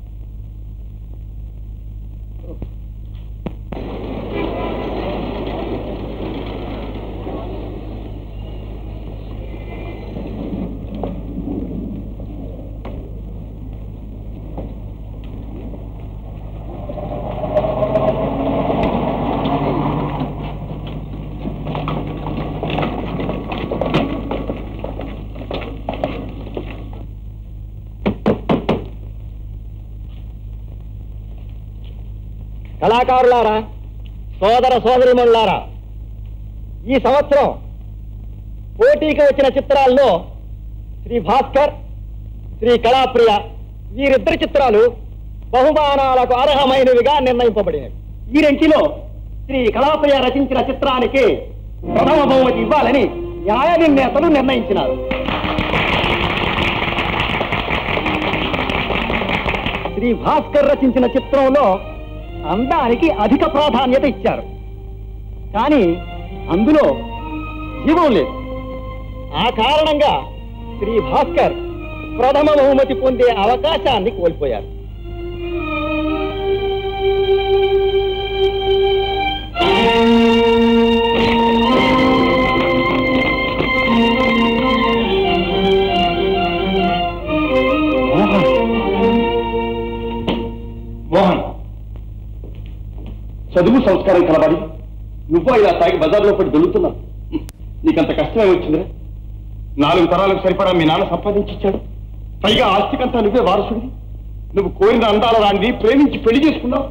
కళాకారులారా సోదర సోదరిమణులారా ఈ సంవత్సరం పోటీకి వచ్చిన చిత్రాల్లో శ్రీ భాస్కర్ శ్రీ కళాప్రియ వీరిద్దరి చిత్రాలు బహుమానాలకు అర్హమైనవిగా నిర్ణయింపబడినవి ఈ రెంటిలో శ్రీ కళాప్రియ రచించిన చిత్రానికి ప్రథమ బహుమతి ఇవ్వాలని న్యాయ నిర్ణేతలు నిర్ణయించినారు శ్రీ భాస్కర్ రచించిన చిత్రంలో అందానికి అధిక ప్రాధాన్యత ఇచ్చారు కానీ అందులో జీవం లేదు ఆ కారణంగా శ్రీ భాస్కర్ ప్రథమ బహుమతి పొందే అవకాశాన్ని కోల్పోయారు మోహన్ చదువు సంస్కారం కలవాలి నువ్వు ఇలా తాగి బజార్లో పడి దొరుకుతున్నావు నీకంత కష్టమే వచ్చిందిరా నాలుగు తరాలకు సరిపడా మీ నాన్న సంపాదించిచ్చాడు పైగా ఆస్తికంతా నువ్వే వారసుడివి నువ్వు కోరిన అందాల రాంది ప్రేమించి పెళ్లి చేసుకున్నావు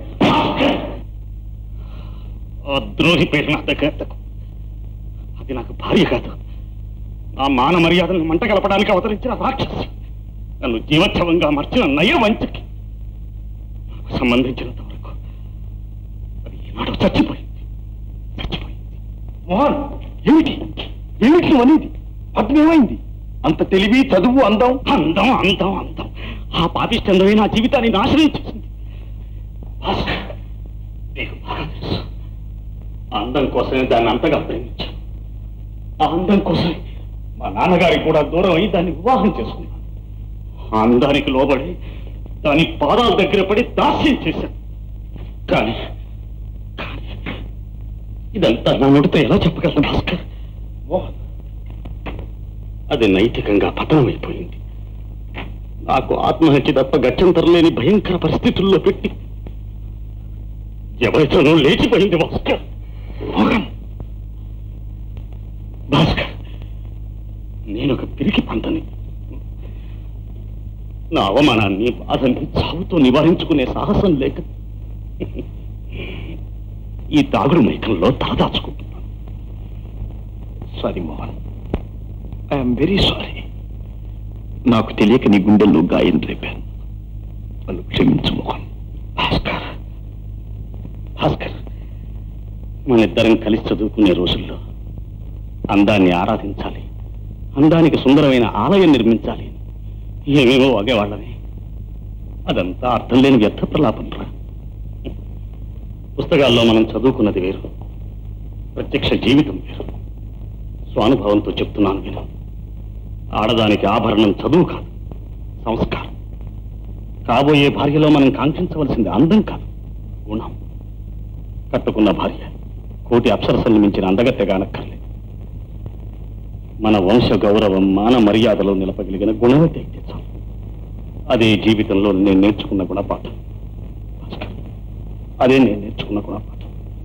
ఆ ద్రోహి పేరు నా దగ్గర అది నాకు భార్య కాదు నా మాన మర్యాదలను మంట కలపడానికి అవతరించిన రాక్షసి నన్ను జీవోత్సవంగా మార్చిన నయ వంచకి నాకు సంబంధించినంత వరకు అది ఈనాడు చచ్చిపోయింది చచ్చిపోయింది మోహన్ ఏమిటి ఏమిటి నువ్వు అనేది అర్థమేమైంది అంత తెలివి చదువు అందం అందం అందం అందం ఆ పాపిష్టందమే నా జీవితాన్ని నాశనం చేసింది భాస్కర్, నీకు బాగా తెలుసు ఆ అందం కోసమే దాన్ని అంతగా ప్రేమించాను ఆ అందం కోసమే మా నాన్నగారికి కూడా దూరం అయి దాన్ని వివాహం చేసుకున్నాను ఆ అందానికి లోబడి దాని పాదాల దగ్గర పడి దాస్యం చేశాను కానీ కానీ ఇదంతా నా నోటితో ఎలా చెప్పగలను భాస్కర్ మోహన్ అది నైతికంగా పతనమైపోయింది నాకు ఆత్మహత్య తప్ప గత్యంతరం లేని భయంకర పరిస్థితుల్లో పెట్టి ఎవరితోనూ లేచిపోయింది భాస్కర్ మోహన్. భాస్కర్ నేను ఒక పిరికి పంటని నా అవమానాన్ని బాధని చావుతో నివారించుకునే సాహసం లేక ఈ తాగుడు మైకంలో తలదాచుకుంటున్నాను sorry Mohan I'm very sorry నాకు తెలియక నీ గుండెల్లో గాయం రేపాను నన్ను క్షమించు మోహన్ భాస్కర్ భాస్కర్ మన ఇద్దరం కలిసి చదువుకునే రోజుల్లో అందాన్ని ఆరాధించాలి అందానికి సుందరమైన ఆలయం నిర్మించాలి అని ఏమేమో వాగేవాళ్ళమే అదంతా అర్థం లేని వ్యర్థ ప్రలాపం రా పుస్తకాల్లో మనం చదువుకున్నది వేరు ప్రత్యక్ష జీవితం వేరు స్వానుభవంతో చెప్తున్నాను విను ఆడదానికి ఆభరణం చదువు కాదు సంస్కారం కాబోయే భార్యలో మనం కాంక్షించవలసింది అందం కాదు గుణం కట్టుకున్న భార్య కోటి అప్సరసల్ని మించిన అందగత్తె కానక్కర్లేదు మన వంశ గౌరవం మాన మర్యాదలు నిలపగలిగిన గుణవతి అయితే చాలు అదే జీవితంలో నేను నేర్చుకున్న గుణపాఠం భాస్కర్, అదే నేను నేర్చుకున్న గుణపాఠం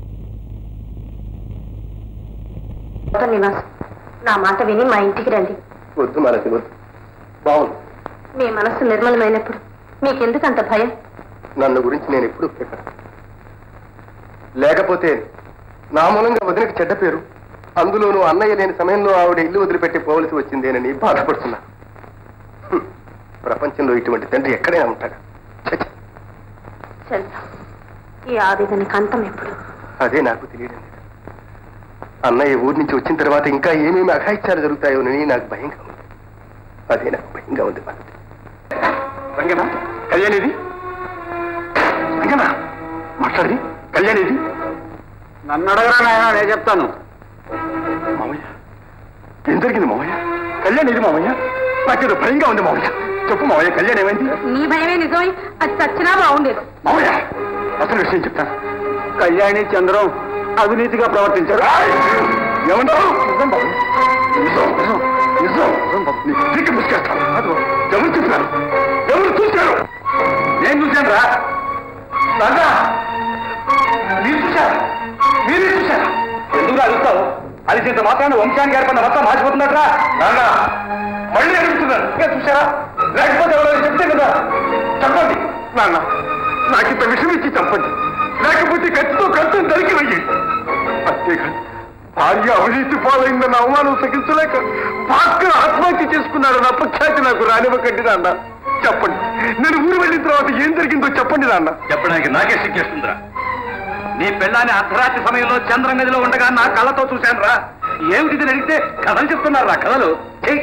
నివాస్ నా మాట విని మా ఇంటికి రండి వద్దు మనకి వద్దు బాగుంది మీ మనస్సు నిర్మలమైనప్పుడు మీకెందుకు అంత భయం నన్ను గురించి నేను ఎప్పుడు భయపడ లేకపోతే నా మూలంగా వదినకి చెడ్డ పేరు అందులోనూ అన్నయ్య లేని సమయంలో ఆవిడ ఇల్లు వదిలిపెట్టి పోవలసి వచ్చిందేనని బాధపడుతున్నా హ్మ్. ప్రపంచంలో ఇటువంటి తండ్రి ఎక్కడైనా ఉంటాడా ఛ, ఛ. చంద్ర ఈ ఆవేదనకి అంతం ఎప్పుడు అదే నాకు తెలియడం లేదు అన్నయ్య ఊరి నుంచి వచ్చిన తర్వాత ఇంకా ఏమేమి అఘాయిత్యాలు జరుగుతాయోనని నాకు భయంగా ఉంది అదే నాకు భయంగా ఉంది భారతి రంగనా కళ్యాణిది రంగనా మాట్లాడి కళ్యాణిది నన్ను అడగరా నాయన నేను చెప్తాను మామయ్య ఏం జరిగింది మామయ్య కళ్యాణ్ ఇది మామయ్య నాకేదో భయంగా ఉంది మామయ్య చెప్పు మామయ్య కళ్యాణ్ ఏమైంది నీ భయమే నిజమై అది చచ్చినా బాగుండేది మామయ్య అసలు విషయం చెప్తాను కళ్యాణి చంద్రం అవినీతిగా ప్రవర్తించారు ఏమంటావు నిజం బాబు నిజం నిజం నిజం నిజం బాబు నీకు పీక ముసుకేస్తాను అదో ఎవరు చెప్పారు ఎవరు చూశారు నేను చూశాను రా నాన్న మీరు చూశారా మీరే చూశారా ఎందుకు అడుగుతావు అది ఇంత మాత్రాన్ని వంశానికి ఏర్పడిన మొత్తం మార్చిపోతున్నట్రా నాన్న మళ్ళీ అడుగుతున్నారు ఇంకా చూశారా లేకపోతే ఎవరో చెప్తే కదా చెప్పండి నాన్న నాకు ఇంత విషయం ఇచ్చి చెప్పండి లేకపోతే కత్తితో కత్తిని దరికి వెయ్యి అంతేకాదు భార్య అవినీతి పాలైందన్న అవమానం సహించలేక భాస్కర్ ఆత్మహత్య చేసుకున్నాడు నా అపఖ్యాతి నాకు రానివ్వకండి నాన్న చెప్పండి నేను ఊరు వెళ్ళిన తర్వాత ఏం జరిగిందో చెప్పండి నాన్న చెప్పడానికి నాకే సిగ్గేస్తుందిరా నీ పెళ్ళాన్ని అర్ధరాత్రి సమయంలో చంద్రం గదిలో ఉండగా నా కళ్ళతో చూశాను రా ఏమిటిది అని అడిగితే కథలు చెప్తున్నారు రా కథలు ఛీ!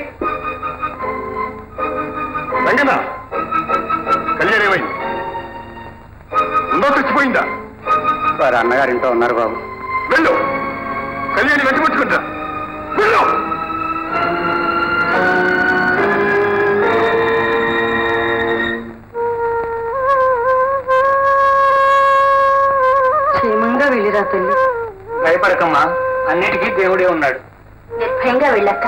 రంగన్న కళ్యాణ్ ఏమైంది ఉందో చచ్చిపోయిందా వారి అన్నగారు ఇంట్లో ఉన్నారు బాబు వెళ్ళు కళ్యాణి వెంటబెట్టుకుంటా వెళ్ళు క్షేమంగా వెళ్ళిరా తల్లి భయపడకమ్మా అన్నిటికీ దేవుడే ఉన్నాడు నిర్భయంగా వెళ్ళక్క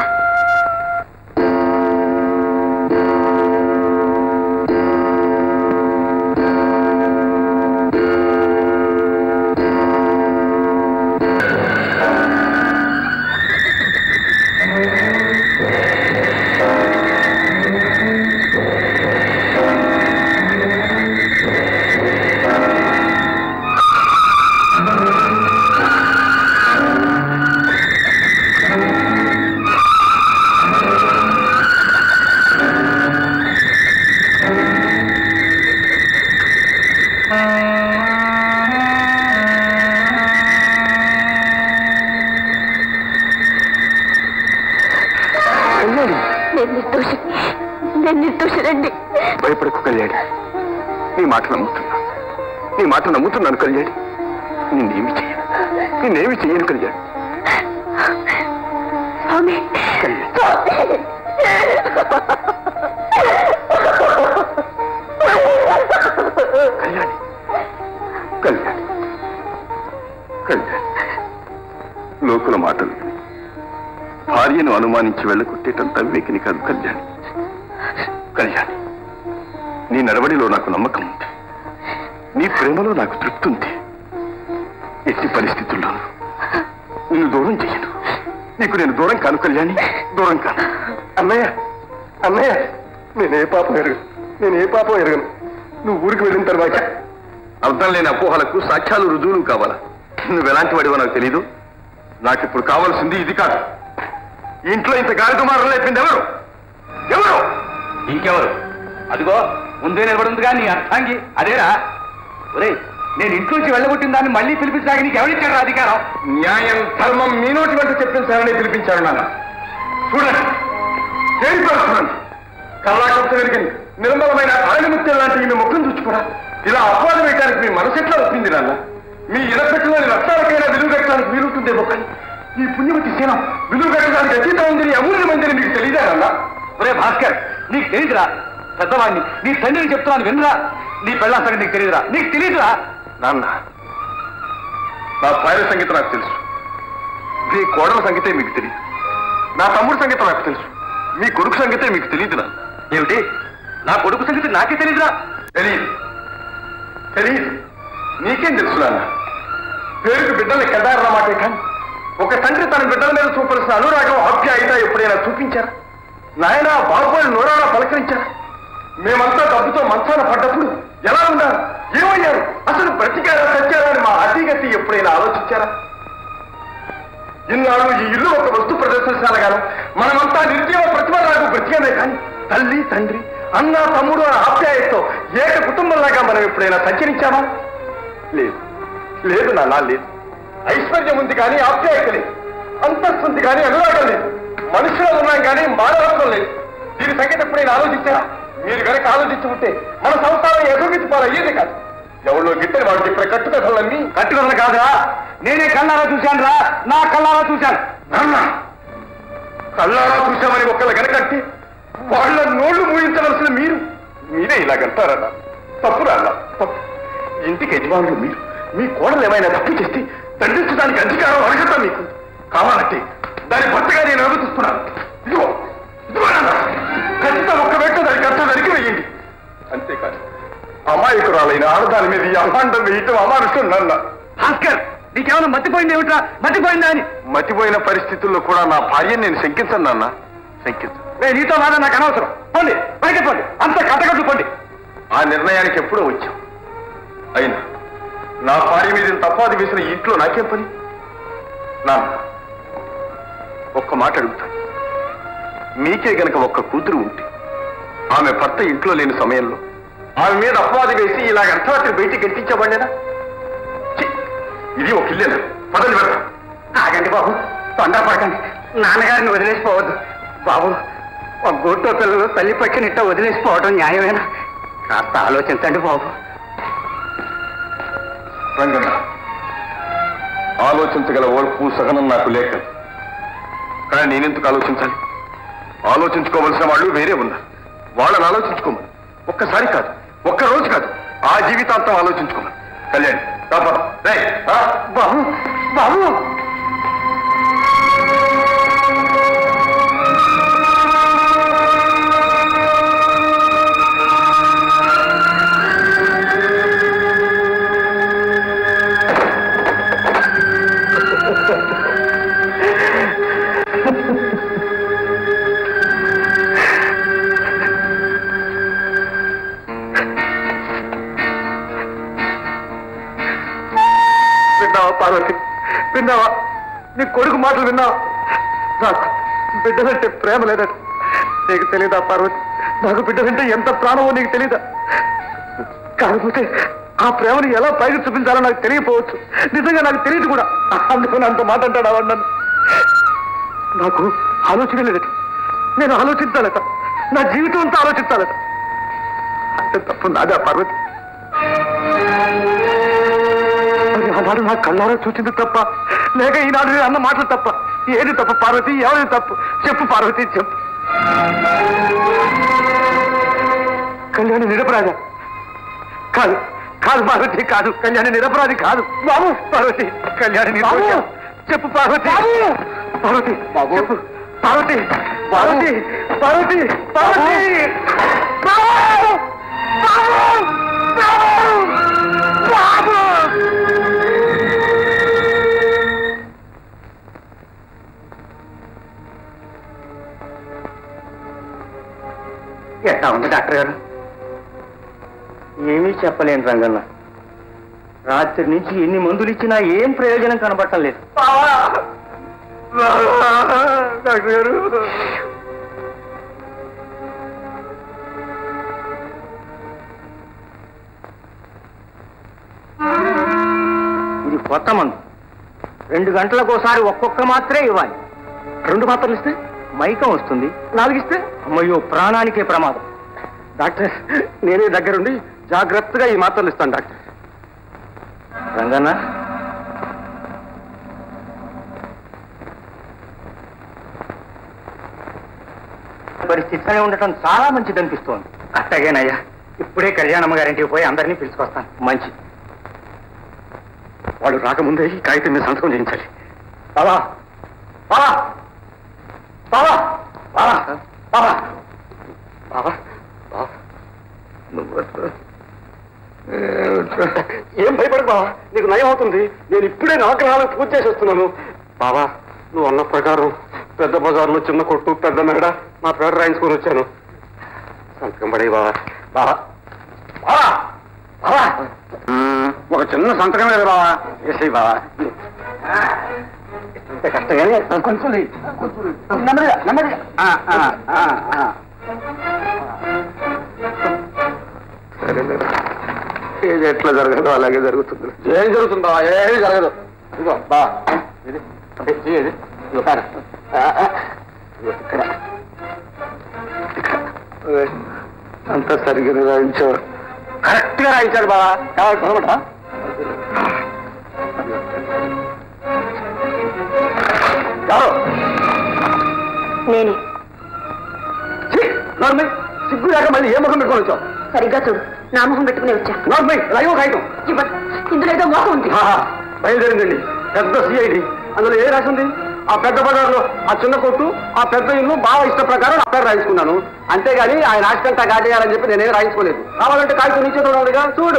కళ్యాణి నేను నిర్దోషి నేను నిర్దోషినండి భయపడకు కళ్యాణి నీ మాట నమ్ముతున్నా నీ మాట నమ్ముతున్నాను కళ్యాణి నిన్నేమి చెయ్యను నిన్నేమి చెయ్యను కళ్యాణి స్వామి స్వామి కళ్యాణి కళ్యాణి కళ్యాణి లోకుల మాటలు విని భార్యను అనుమానించి వెళ్ళగొట్టేటంత వివేకిని కాదు కళ్యాణి కళ్యాణి నీ నడవడిలో నాకు నమ్మకం ఉంది నీ ప్రేమలో నాకు తృప్తి ఉంది ఎట్టి పరిస్థితుల్లోనూ నిన్ను దూరం చెయ్యను నీకు నేను దూరం కాను కళ్యాణి దూరం కాను అన్నయ్య అన్నయ్య నేనే పాపం ఎరగను నేను ఏ పాపం ఎరగను నువ్వు ఊరికి వెళ్ళిన తర్వాత అర్థం లేని అపోహలకు సాక్ష్యాలు రుజువులు కావాలా నువ్వు ఎలాంటి వాడివో నాకు తెలీదు నాకు ఇప్పుడు కావాల్సింది ఇది కాదు ఈ ఇంట్లో ఇంత గాలికుమారం లేపింది ఎవరు ఎవరు ఇంకెవరు అదిగో ముందే నిలబడుందిగా నీ అర్థాంగి అదేరా ఒరే నేను ఇంట్లోంచి వెళ్ళగొట్టిన దాన్ని మళ్ళీ పిలిపించడానికి నీకు ఎవరిచ్చాడు అధికారం న్యాయం ధర్మం మీ నోటి వెంట చెప్పించాలని పిలిపించారు నాన్న చూడండి ఏం చేస్తున్నాను కళాకృతం వెనుకని నిర్మలమైన ఆయుధముత్యం లాంటి మీ ముఖం చూసుకోరా ఇలా అపవాదం వేయడానికి మీ మనసు ఎట్లా వచ్చింది నాన్న మీ ఇనపెట్టులోని రక్తాలకైనా విలువ కట్టడానికి వీలుంటుందే మొక్కని ఈ పుణ్యవతి సేన విలువ కట్టడానికి అతీతమైందని అమూల్యమైందని మీకు తెలియదా నాన్న ఒరే భాస్కర్ నీకు తెలియదురా పెద్దవాడిని నీ తండ్రిని చెప్తున్నాను వినరా నీ పెళ్ళా సంగతి నీకు తెలియదురా నీకు తెలియదురా నాన్న నా భార్య సంగతి నాకు తెలుసు మీ కోడల సంగతే మీకు తెలియదు నా తమ్ముడు సంగీతం నాకు తెలుసు మీ కొడుకు సంగీతం మీకు తెలియదు నాన్న ఏమిటి నా కొడుకు సంగతి నాకే తెలియదురా తెలియదు తెలియదు నీకేం తెలుసు నాన్న పేరుకు బిడ్డల్ని కదారన్న మాటే కానీ ఒక తండ్రి తన బిడ్డల మీద చూపాల్సిన అనురాగం ఆప్యాయత ఎప్పుడైనా చూపించారా నాయన బాబుని నోరారా పలకరించారా మేమంతా డబ్బుతో మంచాన పడ్డప్పుడు ఎలా ఉన్నారు ఏమయ్యారు అసలు బ్రతికారా సచ్చారా అని మా అతిగతి ఎప్పుడైనా ఆలోచించారా ఇన్నాళ్ళు ఈ ఇల్లు ఒక వస్తు ప్రదర్శనశాలగాను మనమంతా నిర్జీవ ప్రతిభలాగా బ్రతికమే కానీ తల్లి తండ్రి అన్న తమ్ముడు అనే ఆప్యాయతతో ఏక కుటుంబంలాగా మనం ఎప్పుడైనా సంచరించామా లేదు లేదు నాన్న లేదు ఐశ్వర్యం ఉంది కానీ ఆప్యాయత లేదు అంతస్తు ఉంది కానీ అనురాగం లేదు మనుషులు ఉన్నాం కానీ మానవత్వం లేదు దీని సంగతి ఎప్పుడైనా ఆలోచించారా మీరు కనుక ఆలోచించి ఉంటే మన సంసారం ఎదురుగిచ్చి అయ్యేది కాదు ఎవరిలో గిట్టని వాడు చెప్పిన కట్టుకథలన్నీ కట్టుకథలు కాదా నేనే కళ్ళారా చూశాను రా నా కళ్ళారా చూశాను నాన్న కళ్ళారా చూశామని ఒకళ్ళు కనకంటే వాళ్ళ నోళ్లు మూయించవలసిన మీరు మీరే ఇలాగంటారన్నా తప్పు రాదా తప్పు ఇంటికి యజమానులు మీరు మీ కోడలు ఏమైనా తప్పు చేస్తే దండించడానికి అధికారం అర్హత మీకు కావాలంటే దాని భర్తగా నేను అనుమతిస్తున్నాను ఇదిగో ఇదిగో నాన్న ఖచ్చితంగా ఒక్క వెంట దానికి అర్థం నరికి వేయండి అంతేకాదు అమాయకురాలైన ఆడదాని మీద ఈ అభాండం వేయటం అమానుషం నన్న భాస్కర్ నీకేమైనా మతిపోయింది ఏమిట్రా మతిపోయిందా అని మతిపోయిన పరిస్థితుల్లో కూడా నా భార్యను నేను శంకించను నాన్న శంకించను నీతో మాట నాకు అనవసరం పోండి బయట పోండి అంత కట్టకట్టు పోండి ఆ నిర్ణయానికి ఎప్పుడో వచ్చాం అయినా నా భార్య మీద ఇంత అపాది వేసిన ఈ ఇంట్లో నాకేం పని నా ఒక్క మాట అడుగుతాను మీకే గనక ఒక్క కూతురు ఉంటే ఆమె భర్త ఇంట్లో లేని సమయంలో ఆమె మీద అపవాది వేసి ఇలాగ అర్ధరాత్రి బయటికి గెంటించబడేనా ఛీ, ఇది ఒక ఇల్లేనా పదండి వెళ్తాం ఆగండి బాబు తొందరపడకండి నాన్నగారిని వదిలేసిపోవద్దు బాబు ఒక గోటో పిల్లలు తల్లి పక్కనిట్ట వదిలేసిపోవడం న్యాయమేనా కాస్త ఆలోచించండి బాబు రంగన్న ఆలోచించగల ఓర్పు సహనం నాకు లేక కానీ నేనెందుకు ఆలోచించాలి ఆలోచించుకోవలసిన వాళ్ళు వేరే ఉన్నారు వాళ్ళని ఆలోచించుకోమని ఒక్కసారి కాదు ఒక్క రోజు కాదు ఆ జీవితాంతం ఆలోచించుకోమని కళ్యాణ్ రాపద. రేయ్, రా. బాబు బాబు విన్నావా పార్వతి విన్నావా నీ కొడుకు మాటలు విన్నావా నాకు బిడ్డలంటే ప్రేమ లేదట నీకు తెలీదా పార్వతి నాకు బిడ్డలంటే ఎంత ప్రాణమో నీకు తెలీదా కాకపోతే ఆ ప్రేమను ఎలా పైకి చూపించాలో నాకు తెలియపోవచ్చు నిజంగా నాకు తెలియదు కూడా అందుకని అంత మాట అంటాడు ఆవిడ నన్ను నాకు ఆలోచన లేదట నేను ఆలోచించాలట నా జీవితం అంతా ఆలోచించాలట అంటే తప్పు నాదా పార్వతి మరి ఆనాడు నా కళ్ళారా చూసింది తప్ప లేక ఈనాడు నేను అన్న మాటలు తప్ప ఏది తప్ప పార్వతి ఎవరిది తప్పు చెప్పు పార్వతి చెప్పు కళ్యాణి నిరపరాధ కాదు కాదు పార్వతి కాదు కళ్యాణి నిరపరాధి కాదు బాబు పార్వతి కళ్యాణి నిర్దోషి. చెప్పు పార్వతి పార్వతి చెప్పు పార్వతి పార్వతి పార్వతి పార్వతి బాబు! బాబు! బాబు! బాబు! ఎట్లా ఉంది డాక్టర్ గారు ఏమీ చెప్పలేను రంగన్న రాత్రి నుంచి ఎన్ని మందులు ఇచ్చినా ఏం ప్రయోజనం కనబడటం లేదు డాక్టర్ గారు ఇది కొత్త మందు రెండు గంటలకు ఒకసారి ఒక్కొక్క మాత్రే ఇవ్వాలి రెండు మాత్రలు ఇస్తే మైకం వస్తుంది నాలుగిస్తే అమ్మయ్యో ప్రాణానికే ప్రమాదం డాక్టర్ నేనే దగ్గరుండి జాగ్రత్తగా ఈ మాత్రలు ఇస్తాను డాక్టర్ రంగన్న పరిస్థితిలోనే ఉండటం చాలా మంచిది అనిపిస్తోంది అట్టగేనయ్యా ఇప్పుడే కళ్యాణమ్మ గారింటికి పోయి అందరినీ పిలుచుకొస్తాను మంచి వాడు రాకముందే ఈ కాగితం మీద సంతకం చేయించాలి బావా బావా బావా బావా బావా బావా ఏం భయపడకు బావా నీకు నయం అవుతుంది నేను ఇప్పుడే నవగ్రహాలకు పూజ చేసి వస్తున్నాను బావా నువ్వు అన్న ప్రకారం పెద్ద బజార్లో చిన్న కొట్టు పెద్ద మేడ నా పేరు రాయించుకొని వచ్చాను సంతకం పడే బావా బావా బావా బావా ఒక చిన్న సంతకం లేదు బావా వేసేయి బావా ఇంత కష్టంగానే కొంచెం లేయి, కొంచెం లేయి. నెమ్మదిగా నెమ్మదిగా ఆ, ఆ, ఆ, ఆ. ఏది ఎట్లా జరగదో అలాగే జరుగుతుంది ఏం జరుగుతుందో ఏమి జరగదు ఇదిగో బా ఇది ఇది, ఇది ఇదిగో కాదు. ఆ, ఆ. ఇదిగో ఇక్కడ అంతా సరిగ్గా నిర్వహించావు కరెక్ట్ గా రాయించాడు బావా కావాలి చదవట ఎవరు నేనే ఛీ, నోర్మై సిగ్గు లేక మళ్ళీ ఏ ముఖం పెట్టుకొని వచ్చావు సరిగ్గా చూడు నా మొహం పెట్టుకునే వచ్చా నోర్మై లైవ్ కాగితం ఇవ్వదు ఇందులో ఏదో మోసం ఉంది ఆహా, బయలుదేరిందండి పెద్ద సిఐడి అందులో ఏ రాసి ఉంది ఆ పెద్ద బజార్లో ఆ చిన్న కొట్టు ఆ పెద్ద ఇల్లు బాగా ఇష్ట ప్రకారం నా పేరు రాయించుకున్నాను అంతేగాని ఆయన ఆస్తంతా కాజేయాలని చెప్పి నేనేం రాయించుకోలేదు కావాలంటే కాగితం నీ చేతిలో ఉందిగా చూడు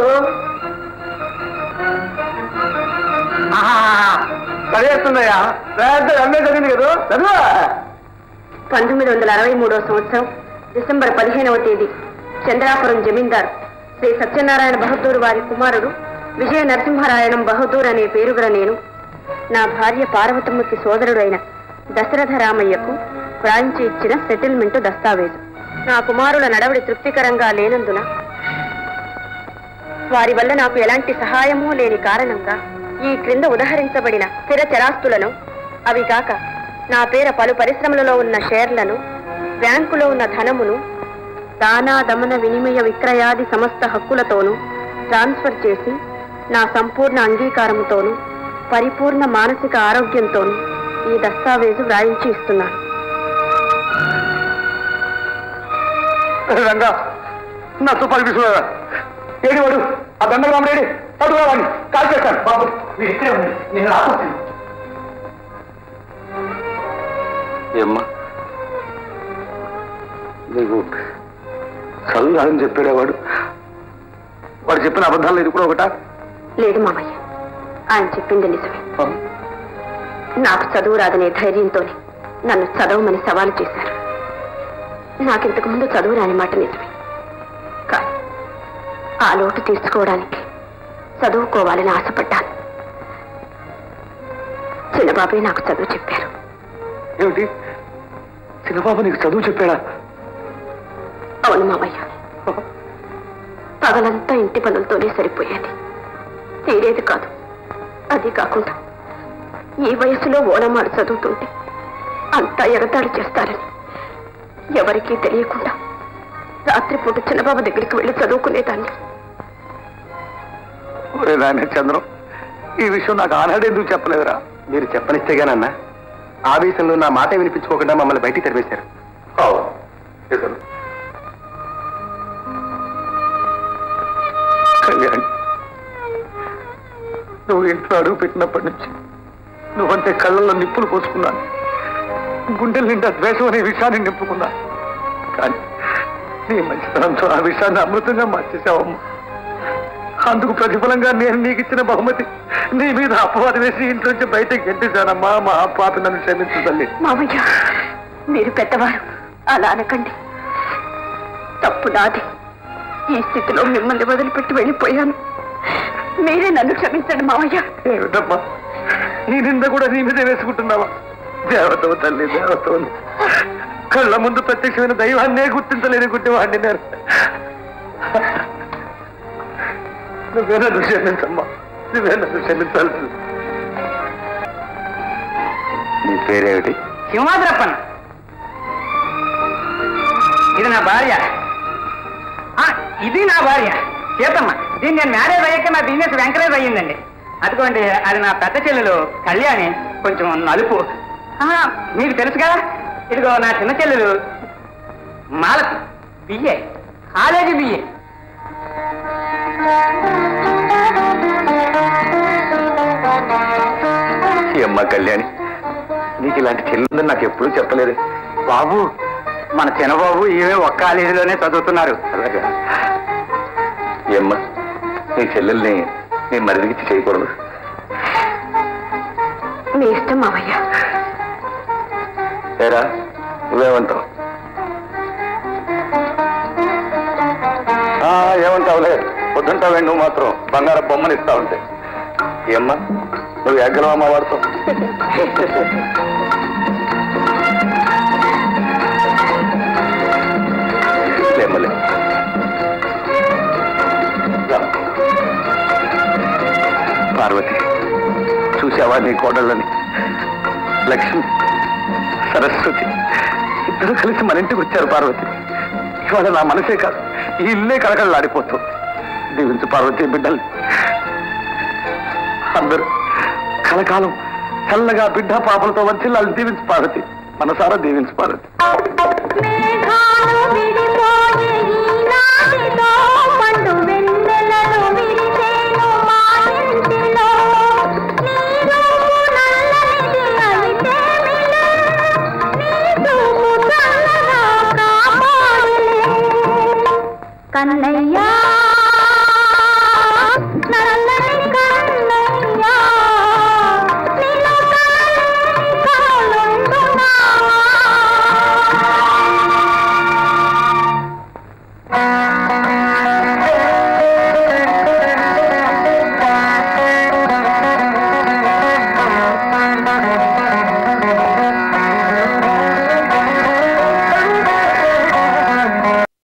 ఆహా, చదివేస్తుందయ్యా పెద్ద ఎంఏ చదివింది కదా చదువు పంతొమ్మిది వందల అరవై మూడవ సంవత్సరం డిసెంబర్ పదిహేనవ తేదీ చంద్రాపురం జమీందార్ శ్రీ సత్యనారాయణ బహదూర్ వారి కుమారుడు విజయ నరసింహరాయణం బహదూర్ అనే పేరు గల నేను నా భార్య పార్వతమ్మకి సోదరుడైన దశరథ రామయ్యకు వ్రాయించి ఇచ్చిన సెటిల్మెంట్ దస్తావేజు నా కుమారుల నడవడి తృప్తికరంగా లేనందున వారి వల్ల నాకు ఎలాంటి సహాయమూ లేని కారణంగా ఈ క్రింద ఉదహరించబడిన స్థిర చరాస్తులను అవి కాక నా పేర పలు పరిశ్రమలలో ఉన్న షేర్లను బ్యాంకులో ఉన్న ధనమును దానా దమన వినిమయ విక్రయాది సమస్త హక్కులతోనూ ట్రాన్స్ఫర్ చేసి నా సంపూర్ణ అంగీకారముతోనూ పరిపూర్ణ మానసిక ఆరోగ్యంతోనూ ఈ దస్తావేజు వ్రాయించి ఇస్తున్నాను రంగా నా సూపర్ విశ్వరా ఏడి వాడు ఆ దండరామ రెడ్డి పట్టుకో వాడిని కాల్ చేస్తాను బాబు మీరు ఇక్కడే ఉండండి నేను రాకొస్తాను ఏమ్మా నీకు చదువు అని చెప్పాడే వాడు వాడు చెప్పిన అబద్ధాలు ఇది కూడా ఒకటా లేదు మామయ్య ఆయన చెప్పింది నిజమే నాకు చదువు రాదనే ధైర్యంతోనే నన్ను చదవమని సవాలు చేశారు నాకింతకు ముందు చదువు రాని మాట నిజమే కానీ ఆ లోటు తీర్చుకోవడానికి చదువుకోవాలని ఆశపడ్డాను చిన్నబాబే నాకు చదువు చెప్పారు ఏమిటి చిన్నబాబు నీకు చదువు చెప్పాడా అవును మామయ్య పగలంతా ఇంటి పనులతోనే సరిపోయేది తీరేది కాదు అది కాకుండా ఈ వయసులో ఓనమాడు చదువుతుంటే అంతా ఎగతాళి చేస్తారని ఎవరికీ తెలియకుండా రాత్రిపూట చిన్నబాబు దగ్గరికి వెళ్ళి చదువుకునేదాన్ని ఒరే నాయన చంద్రం ఈ విషయం నాకు ఆనాడు ఎందుకు చెప్పలేదురా మీరు చెప్పనిస్తేగానన్నా ఆవేశంలో నా మాట వినిపించుకోకుండా మమ్మల్ని బయటికి తరిమేశారు కళ్యాణ్ నువ్వు ఇంట్లో అడుగు పెట్టినప్పటి నుంచి నువ్వంటే కళ్ళల్లో నిప్పులు పోసుకున్నాను గుండెల నిండా ద్వేషం అనే విషయాన్ని నింపుకున్నా కానీ నీ మంచితనంతో ఆ విషయాన్ని అమృతంగా మార్చేసావమ్మా అందుకు ప్రతిఫలంగా నేను నీకు ఇచ్చిన బహుమతి నీ మీద అపవాదం వేసి ఇంట్లోంచి బయటకు గెంటేశానమ్మా మా పాపి నన్ను క్షమించు తల్లి మామయ్య మీరు పెద్దవారు అలా అనకండి తప్పు నాది ఈ స్థితిలో మిమ్మల్ని వదిలిపెట్టి వెళ్ళిపోయాను మీరే నన్ను క్షమించండి మామయ్య ఏమిటమ్మా నీ నింద కూడా నీ మీదే వేసుకుంటున్నావా దేవతవు తల్లి దేవతవు కళ్ళ ముందు ప్రత్యక్షమైన దైవాన్నే గుర్తించలేని గుడ్డివాడిని నేను నువ్వే నన్ను క్షమించమ్మా నువ్వే నన్ను క్షమించాలి నీ పేరేమిటి సింహాద్రప్పన్ ఇది నా భార్య ఆ, ఇది నా భార్య సీతమ్మ దీన్ని నేను మ్యారేజ్ అయ్యాక నా బిజినెస్ వెంకరేజ్ అయ్యిందండి అదిగోండి అది నా పెద్ద చెల్లెలు కళ్యాణి కొంచెం నలుపు ఆ, మీకు తెలుసు కదా ఇదిగో నా చిన్న చెల్లెలు మాలతి బిఏ కాలేజీ బిఏ ఈ అమ్మ కళ్యాణి నీకు ఇలాంటి చెల్లిందని నాకు ఎప్పుడూ చెప్పలేదు బాబు మన చిన్నబాబు ఈమె ఒక్క కాలేజీలోనే చదువుతున్నారు అలాగా ఏమ్మా నీ చెల్లెల్ని నీ మరిదికి చేయకూడదు మీ ఇష్టం మావయ్య ఏరా నువ్వేమంటావు ఆ, ఏమంటావులే పొద్దుంటావే నువ్వు మాత్రం బంగారం బొమ్మని ఇస్తా ఉంటే ఏమ్మా నువ్వు ఎగ్గలవమ్మ వాడుతావు లేమ్మలే రా. పార్వతి చూసావా నీ కోడళ్ళని లక్ష్మి సరస్వతి ఇద్దరు కలిసి మన ఇంటికి వచ్చారు పార్వతి ఇవాళ నా మనసే కాదు ఈ ఇల్లే కలకలలాడిపోతుంది దీవించు పార్వతి బిడ్డల్ని అందరూ కలకాలం చల్లగా బిడ్డ పాపలతో వచ్చి వాళ్ళు దీవించు పార్వతి మనసారా దీవించు పార్వతి మేఘాలు విడి